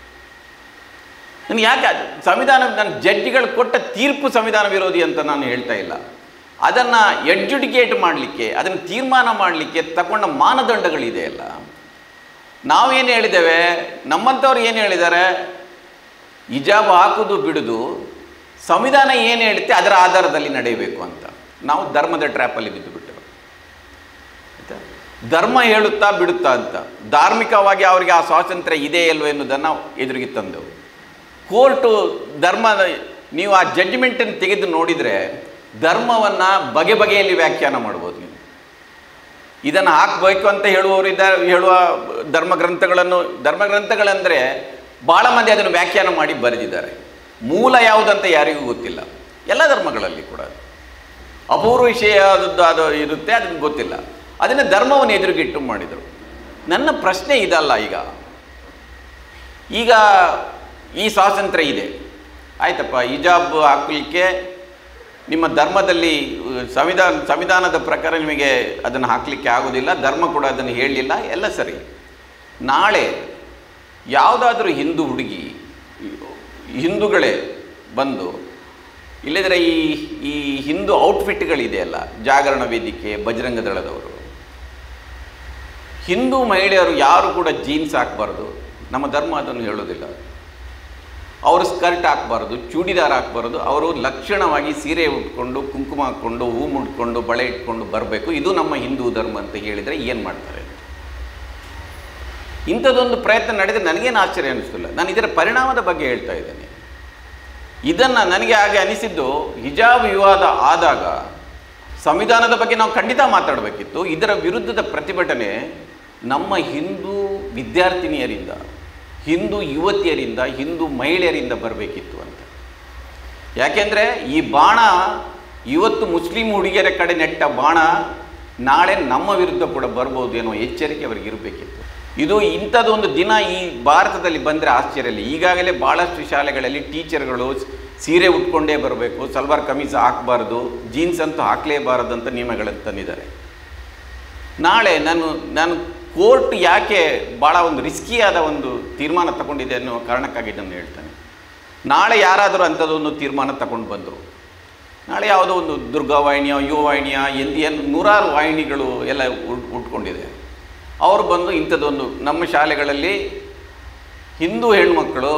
ನನಗೆ ಯಾಕೆ ಅದು ಸಂವಿಧಾನ ನನ್ನ ಜಡ್ಜಿಗಳು ಕೊಟ್ಟ ತೀರ್ಪು ಸಂವಿಧಾನ ವಿರೋಧಿ ಅಂತ ನಾನು ಹೇಳ್ತಾ ಇಲ್ಲ ಅದನ್ನು ಎಡ್ಜುಡಿಕೇಟ್ ಮಾಡಲಿಕ್ಕೆ ಅದನ್ನು ತೀರ್ಮಾನ ಮಾಡಲಿಕ್ಕೆ ತಗೊಂಡ ಮಾನದಂಡಗಳಿದೆ ಅಲ್ಲ ನಾವೇನು ಹೇಳಿದ್ದೇವೆ ನಮ್ಮಂಥವ್ರು ಏನು ಹೇಳಿದ್ದಾರೆ ಹಿಜಾಬ್ ಹಾಕುದು ಬಿಡುದು ಸಂವಿಧಾನ ಏನು ಹೇಳುತ್ತೆ ಅದರ ಆಧಾರದಲ್ಲಿ ನಡೆಯಬೇಕು ಅಂತ ನಾವು ಧರ್ಮದ ಟ್ರ್ಯಾಪಲ್ಲಿ ಬಿದ್ದು ಬಿಟ್ಟರು ಆಯ್ತಾ? ಧರ್ಮ ಹೇಳುತ್ತಾ ಬಿಡುತ್ತಾ ಅಂತ ಧಾರ್ಮಿಕವಾಗಿ ಅವರಿಗೆ ಆ ಸ್ವಾತಂತ್ರ್ಯ ಇದೆ ಇಲ್ವೋ ಎನ್ನುವುದನ್ನು ಎದುರಿಗೆ ತಂದೆವು ಕೋರ್ಟು ಧರ್ಮದ ನೀವು ಆ ಜಡ್ಜ್ಮೆಂಟನ್ನು ತೆಗೆದು ನೋಡಿದರೆ ಧರ್ಮವನ್ನು ಬಗೆ ಬಗೆಯಲ್ಲಿ ವ್ಯಾಖ್ಯಾನ ಮಾಡ್ಬೋದು ನೀವು ಇದನ್ನು ಹಾಕಬೇಕು ಅಂತ ಹೇಳುವವರಿದ್ದಾರೆ ಹೇಳುವ ಧರ್ಮಗ್ರಂಥಗಳನ್ನು ಧರ್ಮಗ್ರಂಥಗಳಂದರೆ ಭಾಳ ಮಂದಿ ಅದನ್ನು ವ್ಯಾಖ್ಯಾನ ಮಾಡಿ ಬರೆದಿದ್ದಾರೆ ಮೂಲ ಯಾವುದಂತ ಯಾರಿಗೂ ಗೊತ್ತಿಲ್ಲ ಎಲ್ಲ ಧರ್ಮಗಳಲ್ಲಿ ಕೂಡ ಅಪೂರ್ವ ವಿಷಯ ಆದದ್ದು ಅದು ಇರುತ್ತೆ ಅದಕ್ಕೆ ಗೊತ್ತಿಲ್ಲ ಅದನ್ನು ಧರ್ಮವನ್ನು ಎದುರುಗಿಟ್ಟು ಮಾಡಿದರು ನನ್ನ ಪ್ರಶ್ನೆ ಇದಲ್ಲ ಈಗ ಈಗ ಈ ಸ್ವಾತಂತ್ರ್ಯ ಇದೆ ಆಯ್ತಪ್ಪ ಹಿಜಾಬ್ ಹಾಕಲಿಕ್ಕೆ ನಿಮ್ಮ ಧರ್ಮದಲ್ಲಿ ಅಹ್, ಸಂವಿಧಾನ ಸಂವಿಧಾನದ ಪ್ರಕಾರ ನಿಮಗೆ ಅದನ್ನು ಹಾಕಲಿಕ್ಕೆ ಆಗೋದಿಲ್ಲ ಧರ್ಮ ಕೂಡ ಅದನ್ನು ಹೇಳಲಿಲ್ಲ ಎಲ್ಲ ಸರಿ ನಾಳೆ ಯಾವುದಾದ್ರೂ ಹಿಂದೂ ಹುಡುಗಿ ಹಿಂದೂಗಳೇ ಬಂದು ಇಲ್ಲದ್ರೆ ಈ ಈ ಹಿಂದೂ ಔಟ್ಫಿಟ್ಗಳಿದೆಯಲ್ಲ ಜಾಗರಣ ವೇದಿಕೆ ಬಜರಂಗ ದಳದವರು ಹಿಂದೂ ಮಹಿಳೆಯರು ಯಾರು ಕೂಡ ಜೀನ್ಸ್ ಹಾಕಬಾರ್ದು ನಮ್ಮ ಧರ್ಮ ಅದನ್ನು ಹೇಳೋದಿಲ್ಲ ಅವರು ಸ್ಕರ್ಟ್ ಹಾಕಬಾರ್ದು ಚೂಡಿದಾರ್ ಹಾಕಬಾರ್ದು ಅವರು ಲಕ್ಷಣವಾಗಿ ಸೀರೆ ಉಟ್ಕೊಂಡು ಕುಂಕುಮ ಹಾಕ್ಕೊಂಡು ಹೂ ಮುಟ್ಕೊಂಡು ಬಳೆ ಇಟ್ಕೊಂಡು ಬರಬೇಕು ಇದು ನಮ್ಮ ಹಿಂದೂ ಧರ್ಮ ಅಂತ ಹೇಳಿದರೆ ಏನು ಮಾಡ್ತಾರೆ ಇಂಥದ್ದೊಂದು ಪ್ರಯತ್ನ ನಡೆದರೆ ನನಗೇನು ಆಶ್ಚರ್ಯ ಅನ್ನಿಸ್ತಿಲ್ಲ ನಾನು ಇದರ ಪರಿಣಾಮದ ಬಗ್ಗೆ ಹೇಳ್ತಾ ಇದ್ದೇನೆ ಇದನ್ನು ನನಗೆ ಹಾಗೆ ಅನಿಸಿದ್ದು ಹಿಜಾಬ್ ವಿವಾದ ಆದಾಗ ಸಂವಿಧಾನದ ಬಗ್ಗೆ ನಾವು ಖಂಡಿತ ಮಾತಾಡಬೇಕಿತ್ತು ಇದರ ವಿರುದ್ಧದ ಪ್ರತಿಭಟನೆ ನಮ್ಮ ಹಿಂದೂ ವಿದ್ಯಾರ್ಥಿನಿಯರಿಂದ ಹಿಂದೂ ಯುವತಿಯರಿಂದ ಹಿಂದೂ ಮಹಿಳೆಯರಿಂದ ಬರಬೇಕಿತ್ತು ಅಂತ ಯಾಕೆಂದರೆ ಈ ಬಾಣ ಇವತ್ತು ಮುಸ್ಲಿಂ ಹುಡುಗಿಯರ ಕಡೆ ನೆಟ್ಟ ಬಾಣ ನಾಳೆ ನಮ್ಮ ವಿರುದ್ಧ ಕೂಡ ಬರ್ಬೋದು ಅನ್ನೋ ಎಚ್ಚರಿಕೆ ಅವರಿಗೆ ಇರಬೇಕಿತ್ತು ಇದು ಇಂಥದ್ದೊಂದು ದಿನ ಈ ಭಾರತದಲ್ಲಿ ಬಂದರೆ ಆಶ್ಚರ್ಯ ಇಲ್ಲ ಈಗಾಗಲೇ ಭಾಳಷ್ಟು ಶಾಲೆಗಳಲ್ಲಿ ಟೀಚರ್ಗಳು ಸೀರೆ ಉಟ್ಕೊಂಡೇ ಬರಬೇಕು ಸಲ್ವಾರ್ ಕಮೀಸ್ ಹಾಕಬಾರ್ದು ಜೀನ್ಸ್ ಅಂತೂ ಹಾಕಲೇಬಾರದು ಅಂತ ನಿಯಮಗಳನ್ನು ತಂದಿದ್ದಾರೆ ನಾಳೆ ನಾನು ನಾನು ಕೋರ್ಟ್ ಯಾಕೆ ಭಾಳ ಒಂದು ರಿಸ್ಕಿಯಾದ ಒಂದು ತೀರ್ಮಾನ ತಗೊಂಡಿದೆ ಅನ್ನೋ ಕಾರಣಕ್ಕಾಗಿ ನಾನು ಹೇಳ್ತೇನೆ ನಾಳೆ ಯಾರಾದರೂ ಅಂಥದ್ದೊಂದು ತೀರ್ಮಾನ ತಗೊಂಡು ಬಂದರು ನಾಳೆ ಯಾವುದೋ ಒಂದು ದುರ್ಗಾ ವಾಹಿನಿಯ ಯುವ ವಾಹಿನಿಯ ಎಂದು ಏನು ನೂರಾರು ವಾಹಿನಿಗಳು ಎಲ್ಲ ಉಟ್ ಉಟ್ಕೊಂಡಿದೆ ಅವರು ಬಂದು ಇಂಥದ್ದೊಂದು ನಮ್ಮ ಶಾಲೆಗಳಲ್ಲಿ ಹಿಂದೂ ಹೆಣ್ಮಕ್ಕಳು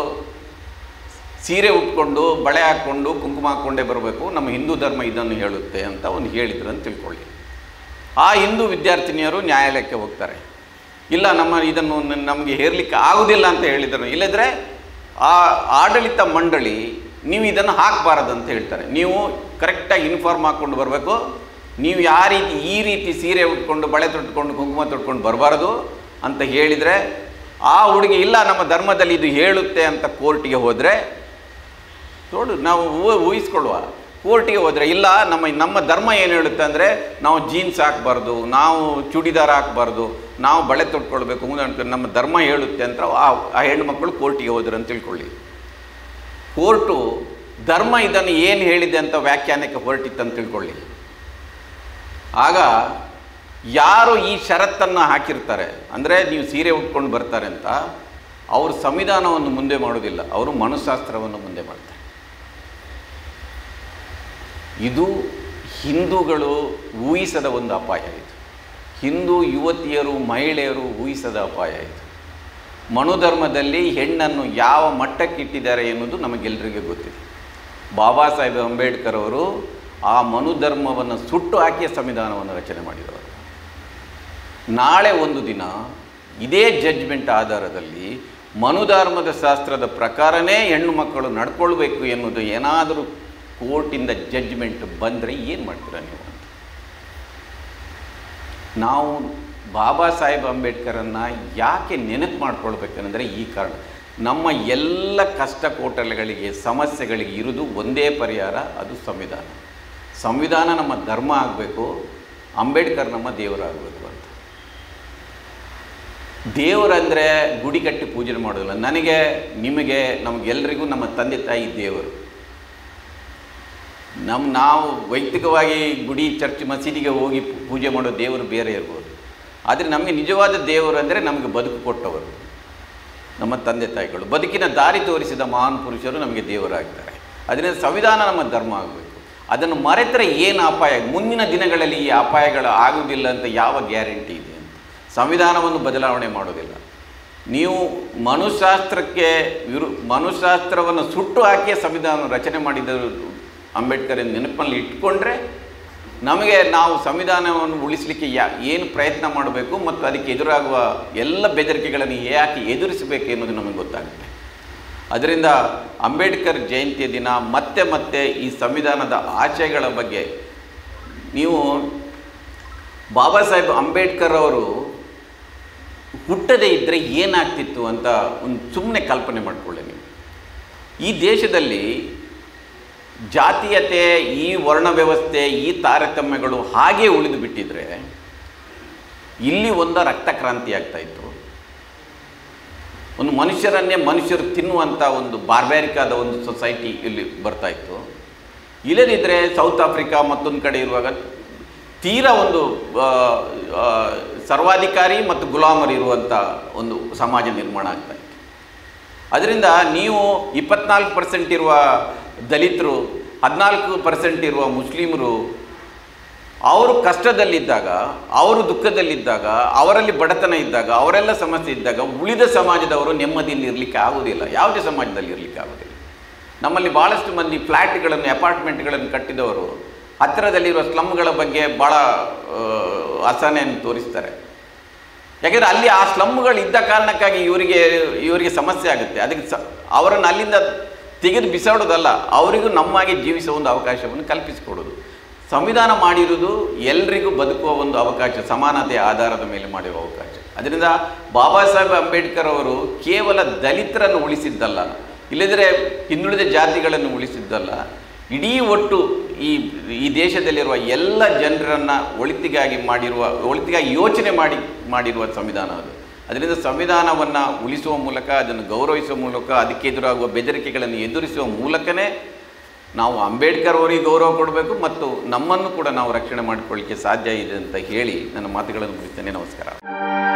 ಸೀರೆ ಉಟ್ಕೊಂಡು ಬಳೆ ಹಾಕ್ಕೊಂಡು ಕುಂಕುಮ ಹಾಕ್ಕೊಂಡೇ ಬರಬೇಕು ನಮ್ಮ ಹಿಂದೂ ಧರ್ಮ ಇದನ್ನು ಹೇಳುತ್ತೆ ಅಂತ ಒಂದು ಹೇಳಿದ್ರು ಅಂತ ತಿಳ್ಕೊಳ್ಳಿ ಆ ಹಿಂದೂ ವಿದ್ಯಾರ್ಥಿನಿಯರು ನ್ಯಾಯಾಲಯಕ್ಕೆ ಹೋಗ್ತಾರೆ ಇಲ್ಲ ನಮ್ಮ ಇದನ್ನು ನ- ನಮಗೆ ಹೇರಲಿಕ್ಕೆ ಆಗುವುದಿಲ್ಲ ಅಂತ ಹೇಳಿದರು ಇಲ್ಲದ್ರೆ ಆ ಆಡಳಿತ ಮಂಡಳಿ ನೀವು ಇದನ್ನು ಹಾಕಬಾರದು ಅಂತ ಹೇಳ್ತಾರೆ ನೀವು ಕರೆಕ್ಟಾಗಿ ಇನ್ಫಾರ್ಮ್ ಹಾಕ್ಕೊಂಡು ಬರಬೇಕು ನೀವು ಯಾವ ರೀತಿ ಈ ರೀತಿ ಸೀರೆ ಉಟ್ಕೊಂಡು ಬಳೆ ತೊಟ್ಕೊಂಡು ಕುಂಕುಮ ತೊಟ್ಕೊಂಡು ಬರಬಾರದು ಅಂತ ಹೇಳಿದರೆ ಆ ಹುಡುಗಿ ಇಲ್ಲ ನಮ್ಮ ಧರ್ಮದಲ್ಲಿ ಇದು ಹೇಳುತ್ತೆ ಅಂತ ಕೋರ್ಟಿಗೆ ಹೋದರೆ ನೋಡು ನಾವು ಊ- ಊಹಿಸ್ಕೊಳ್ಳುವ ಕೋರ್ಟಿಗೆ ಹೋದರೆ ಇಲ್ಲ ನಮ್ಮ ನಮ್ಮ ಧರ್ಮ ಏನು ಹೇಳುತ್ತೆ ಅಂದರೆ ನಾವು ಜೀನ್ಸ್ ಹಾಕಬಾರ್ದು ನಾವು ಚೂಡಿದಾರ ಹಾಕಬಾರ್ದು ನಾವು ಬಳೆ ತೊಟ್ಕೊಳ್ಬೇಕು ಮುಂದೆ ಅನ್ಕೊಂಡು ನಮ್ಮ ಧರ್ಮ ಹೇಳುತ್ತೆ ಅಂತ ಆ ಆ ಹೆಣ್ಣುಮಕ್ಕಳು ಕೋರ್ಟಿಗೆ ಹೋದ್ರು ಅಂತ ತಿಳ್ಕೊಳ್ಳಿ ಕೋರ್ಟು ಧರ್ಮ ಇದನ್ನು ಏನು ಹೇಳಿದೆ ಅಂತ ವ್ಯಾಖ್ಯಾನಕ್ಕೆ ಹೊರಟಿತ್ತು ಅಂತ ತಿಳ್ಕೊಳ್ಳಿ ಆಗ ಯಾರು ಈ ಷರತ್ತನ್ನು ಹಾಕಿರ್ತಾರೆ ಅಂದರೆ ನೀವು ಸೀರೆ ಉಟ್ಕೊಂಡು ಬರ್ತಾರೆ ಅಂತ ಅವರು ಸಂವಿಧಾನವನ್ನು ಮುಂದೆ ಮಾಡೋದಿಲ್ಲ ಅವರು ಮನುಶಾಸ್ತ್ರವನ್ನು ಮುಂದೆ ಮಾಡ್ತಾರೆ ಇದು ಹಿಂದೂಗಳು ಊಹಿಸದ ಒಂದು ಅಪಾಯ ಇದು ಹಿಂದೂ ಯುವತಿಯರು ಮಹಿಳೆಯರು ಊಹಿಸದ ಅಪಾಯ ಇದು ಮನುಧರ್ಮದಲ್ಲಿ ಹೆಣ್ಣನ್ನು ಯಾವ ಮಟ್ಟಕ್ಕಿಟ್ಟಿದ್ದಾರೆ ಎನ್ನುವುದು ನಮಗೆಲ್ಲರಿಗೂ ಗೊತ್ತಿದೆ ಬಾಬಾ ಸಾಹೇಬ್ ಅಂಬೇಡ್ಕರ್ ಅವರು ಆ ಮನುಧರ್ಮವನ್ನು ಸುಟ್ಟು ಹಾಕಿಯ ಸಂವಿಧಾನವನ್ನು ರಚನೆ ಮಾಡಿದವರು ನಾಳೆ ಒಂದು ದಿನ ಇದೇ ಜಡ್ಜ್ಮೆಂಟ್ ಆಧಾರದಲ್ಲಿ ಮನುಧರ್ಮದ ಶಾಸ್ತ್ರದ ಪ್ರಕಾರನೇ ಹೆಣ್ಣು ಮಕ್ಕಳು ನಡ್ಕೊಳ್ಬೇಕು ಎನ್ನುವುದು ಏನಾದರೂ ಕೋರ್ಟಿಂದ ಜಡ್ಜ್ಮೆಂಟ್ ಬಂದರೆ ಏನು ಮಾಡ್ತೀರಾ ನೀವು ಅಂತ ನಾವು ಬಾಬಾ ಸಾಹೇಬ್ ಅಂಬೇಡ್ಕರನ್ನು ಯಾಕೆ ನೆನಪು ಮಾಡ್ಕೊಳ್ಬೇಕಂದ್ರೆ ಈ ಕಾರಣ ನಮ್ಮ ಎಲ್ಲ ಕಷ್ಟ ಕೋಟಲೆಗಳಿಗೆ ಸಮಸ್ಯೆಗಳಿಗೆ ಇರುವುದು ಒಂದೇ ಪರಿಹಾರ ಅದು ಸಂವಿಧಾನ ಸಂವಿಧಾನ ನಮ್ಮ ಧರ್ಮ ಆಗಬೇಕು ಅಂಬೇಡ್ಕರ್ ನಮ್ಮ ದೇವರಾಗಬೇಕು ಅಂತ ದೇವರಂದರೆ ಗುಡಿ ಕಟ್ಟಿ ಪೂಜೆ ಮಾಡೋದಿಲ್ಲ ನನಗೆ ನಿಮಗೆ ನಮಗೆಲ್ಲರಿಗೂ ನಮ್ಮ ತಂದೆ ತಾಯಿ ದೇವರು ನಮ್ಮ ನಾವು ವೈಯಕ್ತಿಕವಾಗಿ ಗುಡಿ ಚರ್ಚ್ ಮಸೀದಿಗೆ ಹೋಗಿ ಪೂ- ಪೂಜೆ ಮಾಡೋ ದೇವರು ಬೇರೆ ಇರ್ಬೋದು ಆದರೆ ನಮಗೆ ನಿಜವಾದ ದೇವರು ಅಂದರೆ ನಮಗೆ ಬದುಕು ಕೊಟ್ಟವರು ನಮ್ಮ ತಂದೆ ತಾಯಿಗಳು ಬದುಕಿನ ದಾರಿ ತೋರಿಸಿದ ಮಹಾನ್ ಪುರುಷರು ನಮಗೆ ದೇವರಾಗ್ತಾರೆ ಅದರಿಂದ ಸಂವಿಧಾನ ನಮ್ಮ ಧರ್ಮ ಆಗಬೇಕು ಅದನ್ನು ಮರೆತರೆ ಏನು ಅಪಾಯ ಮುಂದಿನ ದಿನಗಳಲ್ಲಿ ಈ ಅಪಾಯಗಳು ಆಗುವುದಿಲ್ಲ ಅಂತ ಯಾವ ಗ್ಯಾರಂಟಿ ಇದೆ ಅಂತ ಸಂವಿಧಾನವನ್ನು ಬದಲಾವಣೆ ಮಾಡೋದಿಲ್ಲ ನೀವು ಮನುಶಾಸ್ತ್ರಕ್ಕೆ ವಿರು ಮನುಶಾಸ್ತ್ರವನ್ನು ಸುಟ್ಟು ಹಾಕಿಯೇ ಸಂವಿಧಾನ ರಚನೆ ಮಾಡಿದರು ಅಂಬೇಡ್ಕರ್ ನೆನಪಲ್ಲಿ ಇಟ್ಕೊಂಡ್ರೆ ನಮಗೆ ನಾವು ಸಂವಿಧಾನವನ್ನು ಉಳಿಸಲಿಕ್ಕೆ ಯಾ ಏನು ಪ್ರಯತ್ನ ಮಾಡಬೇಕು ಮತ್ತು ಅದಕ್ಕೆ ಎದುರಾಗುವ ಎಲ್ಲ ಬೆದರಿಕೆಗಳನ್ನು ಯಾಕೆ ಎದುರಿಸಬೇಕು ಎನ್ನುವುದು ನಮಗೆ ಗೊತ್ತಾಗುತ್ತೆ ಅದರಿಂದ ಅಂಬೇಡ್ಕರ್ ಜಯಂತಿಯ ದಿನ ಮತ್ತೆ ಮತ್ತೆ ಈ ಸಂವಿಧಾನದ ಆಶಯಗಳ ಬಗ್ಗೆ ನೀವು ಬಾಬಾ ಸಾಹೇಬ್ ಅಂಬೇಡ್ಕರ್ ಅವರು ಹುಟ್ಟದೇ ಇದ್ದರೆ ಏನಾಗ್ತಿತ್ತು ಅಂತ ಒಂದು ಸುಮ್ಮನೆ ಕಲ್ಪನೆ ಮಾಡಿಕೊಳ್ಳಿ ನೀವು ಈ ದೇಶದಲ್ಲಿ ಜಾತೀಯತೆ ಈ ವರ್ಣ ವ್ಯವಸ್ಥೆ ಈ ತಾರತಮ್ಯಗಳು ಹಾಗೇ ಉಳಿದು ಬಿಟ್ಟಿದ್ರೆ ಇಲ್ಲಿ ಒಂದು ರಕ್ತ ಕ್ರಾಂತಿ ಆಗ್ತಾ ಇತ್ತು ಒಂದು ಮನುಷ್ಯರನ್ನೇ ಮನುಷ್ಯರು ತಿನ್ನುವಂಥ ಒಂದು ಬಾರ್ಬ್ಯಾರಿಕಾದ ಒಂದು ಸೊಸೈಟಿ ಇಲ್ಲಿ ಬರ್ತಾ ಇತ್ತು ಇಲ್ಲದಿದ್ದರೆ ಸೌತ್ ಆಫ್ರಿಕಾ ಮತ್ತೊಂದು ಕಡೆ ಇರುವಾಗ ತೀರಾ ಒಂದು ಆ, ಆ, ಸರ್ವಾಧಿಕಾರಿ ಮತ್ತು ಗುಲಾಮರು ಇರುವಂಥ ಒಂದು ಸಮಾಜ ನಿರ್ಮಾಣ ಆಗ್ತಾ ಇತ್ತು ಅದರಿಂದ ನೀವು ಇಪ್ಪತ್ನಾಲ್ಕು ಪರ್ಸೆಂಟ್ ಇರುವ ದಲಿತರು ಹದಿನಾಲ್ಕು ಪರ್ಸೆಂಟ್ ಇರುವ ಮುಸ್ಲಿಮರು ಅವರು ಕಷ್ಟದಲ್ಲಿದ್ದಾಗ ಅವರು ದುಃಖದಲ್ಲಿದ್ದಾಗ ಅವರಲ್ಲಿ ಬಡತನ ಇದ್ದಾಗ ಅವರೆಲ್ಲ ಸಮಸ್ಯೆ ಇದ್ದಾಗ ಉಳಿದ ಸಮಾಜದವರು ನೆಮ್ಮದಿಯಲ್ಲಿ ಇರಲಿಕ್ಕೆ ಆಗುವುದಿಲ್ಲ ಯಾವುದೇ ಸಮಾಜದಲ್ಲಿ ಇರಲಿಕ್ಕೆ ಆಗುವುದಿಲ್ಲ ನಮ್ಮಲ್ಲಿ ಭಾಳಷ್ಟು ಮಂದಿ ಫ್ಲ್ಯಾಟ್ಗಳನ್ನು ಅಪಾರ್ಟ್ಮೆಂಟ್ಗಳನ್ನು ಕಟ್ಟಿದವರು ಹತ್ತಿರದಲ್ಲಿರುವ ಸ್ಲಮ್ಗಳ ಬಗ್ಗೆ ಭಾಳ ಆ, ಅಸಹನೆಯನ್ನು ತೋರಿಸ್ತಾರೆ ಯಾಕೆಂದರೆ ಅಲ್ಲಿ ಆ ಸ್ಲಮ್ಗಳು ಇದ್ದ ಕಾರಣಕ್ಕಾಗಿ ಇವರಿಗೆ ಇವರಿಗೆ ಸಮಸ್ಯೆ ಆಗುತ್ತೆ ಅದಕ್ಕೆ ಸ ಅವರನ್ನು ಅಲ್ಲಿಂದ ತೆಗೆದು ಬಿಸಾಡೋದಲ್ಲ ಅವರಿಗೂ ನಮ್ಮಾಗೆ ಜೀವಿಸುವ ಒಂದು ಅವಕಾಶವನ್ನು ಕಲ್ಪಿಸಿಕೊಡೋದು ಸಂವಿಧಾನ ಮಾಡಿರುವುದು ಎಲ್ರಿಗೂ ಬದುಕುವ ಒಂದು ಅವಕಾಶ ಸಮಾನತೆಯ ಆಧಾರದ ಮೇಲೆ ಮಾಡಿರುವ ಅವಕಾಶ ಅದರಿಂದ ಬಾಬಾ ಸಾಹೇಬ್ ಅಂಬೇಡ್ಕರ್ ಅವರು ಕೇವಲ ದಲಿತರನ್ನು ಉಳಿಸಿದ್ದಲ್ಲ ಇಲ್ಲದಿದ್ದರೆ ಹಿಂದುಳಿದ ಜಾತಿಗಳನ್ನು ಉಳಿಸಿದ್ದಲ್ಲ ಇಡೀ ಒಟ್ಟು ಈ ಈ ದೇಶದಲ್ಲಿರುವ ಎಲ್ಲ ಜನರನ್ನು ಒಳಿತಿಗಾಗಿ ಮಾಡಿರುವ ಒಳಿತಿಗಾಗಿ ಯೋಚನೆ ಮಾಡಿ ಮಾಡಿರುವ ಸಂವಿಧಾನ ಅದು ಅದರಿಂದ ಸಂವಿಧಾನವನ್ನು ಉಳಿಸುವ ಮೂಲಕ ಅದನ್ನು ಗೌರವಿಸುವ ಮೂಲಕ ಅದಕ್ಕೆ ಎದುರಾಗುವ ಬೆದರಿಕೆಗಳನ್ನು ಎದುರಿಸುವ ಮೂಲಕನೇ ನಾವು ಅಂಬೇಡ್ಕರ್ ಅವರಿಗೆ ಗೌರವ ಕೊಡಬೇಕು ಮತ್ತು ನಮ್ಮನ್ನು ಕೂಡ ನಾವು ರಕ್ಷಣೆ ಮಾಡಿಕೊಳ್ಳಿಕ್ಕೆ ಸಾಧ್ಯ ಇದೆ ಅಂತ ಹೇಳಿ ನನ್ನ ಮಾತುಗಳನ್ನು ಮುಗಿಸ್ತೇನೆ ನಮಸ್ಕಾರ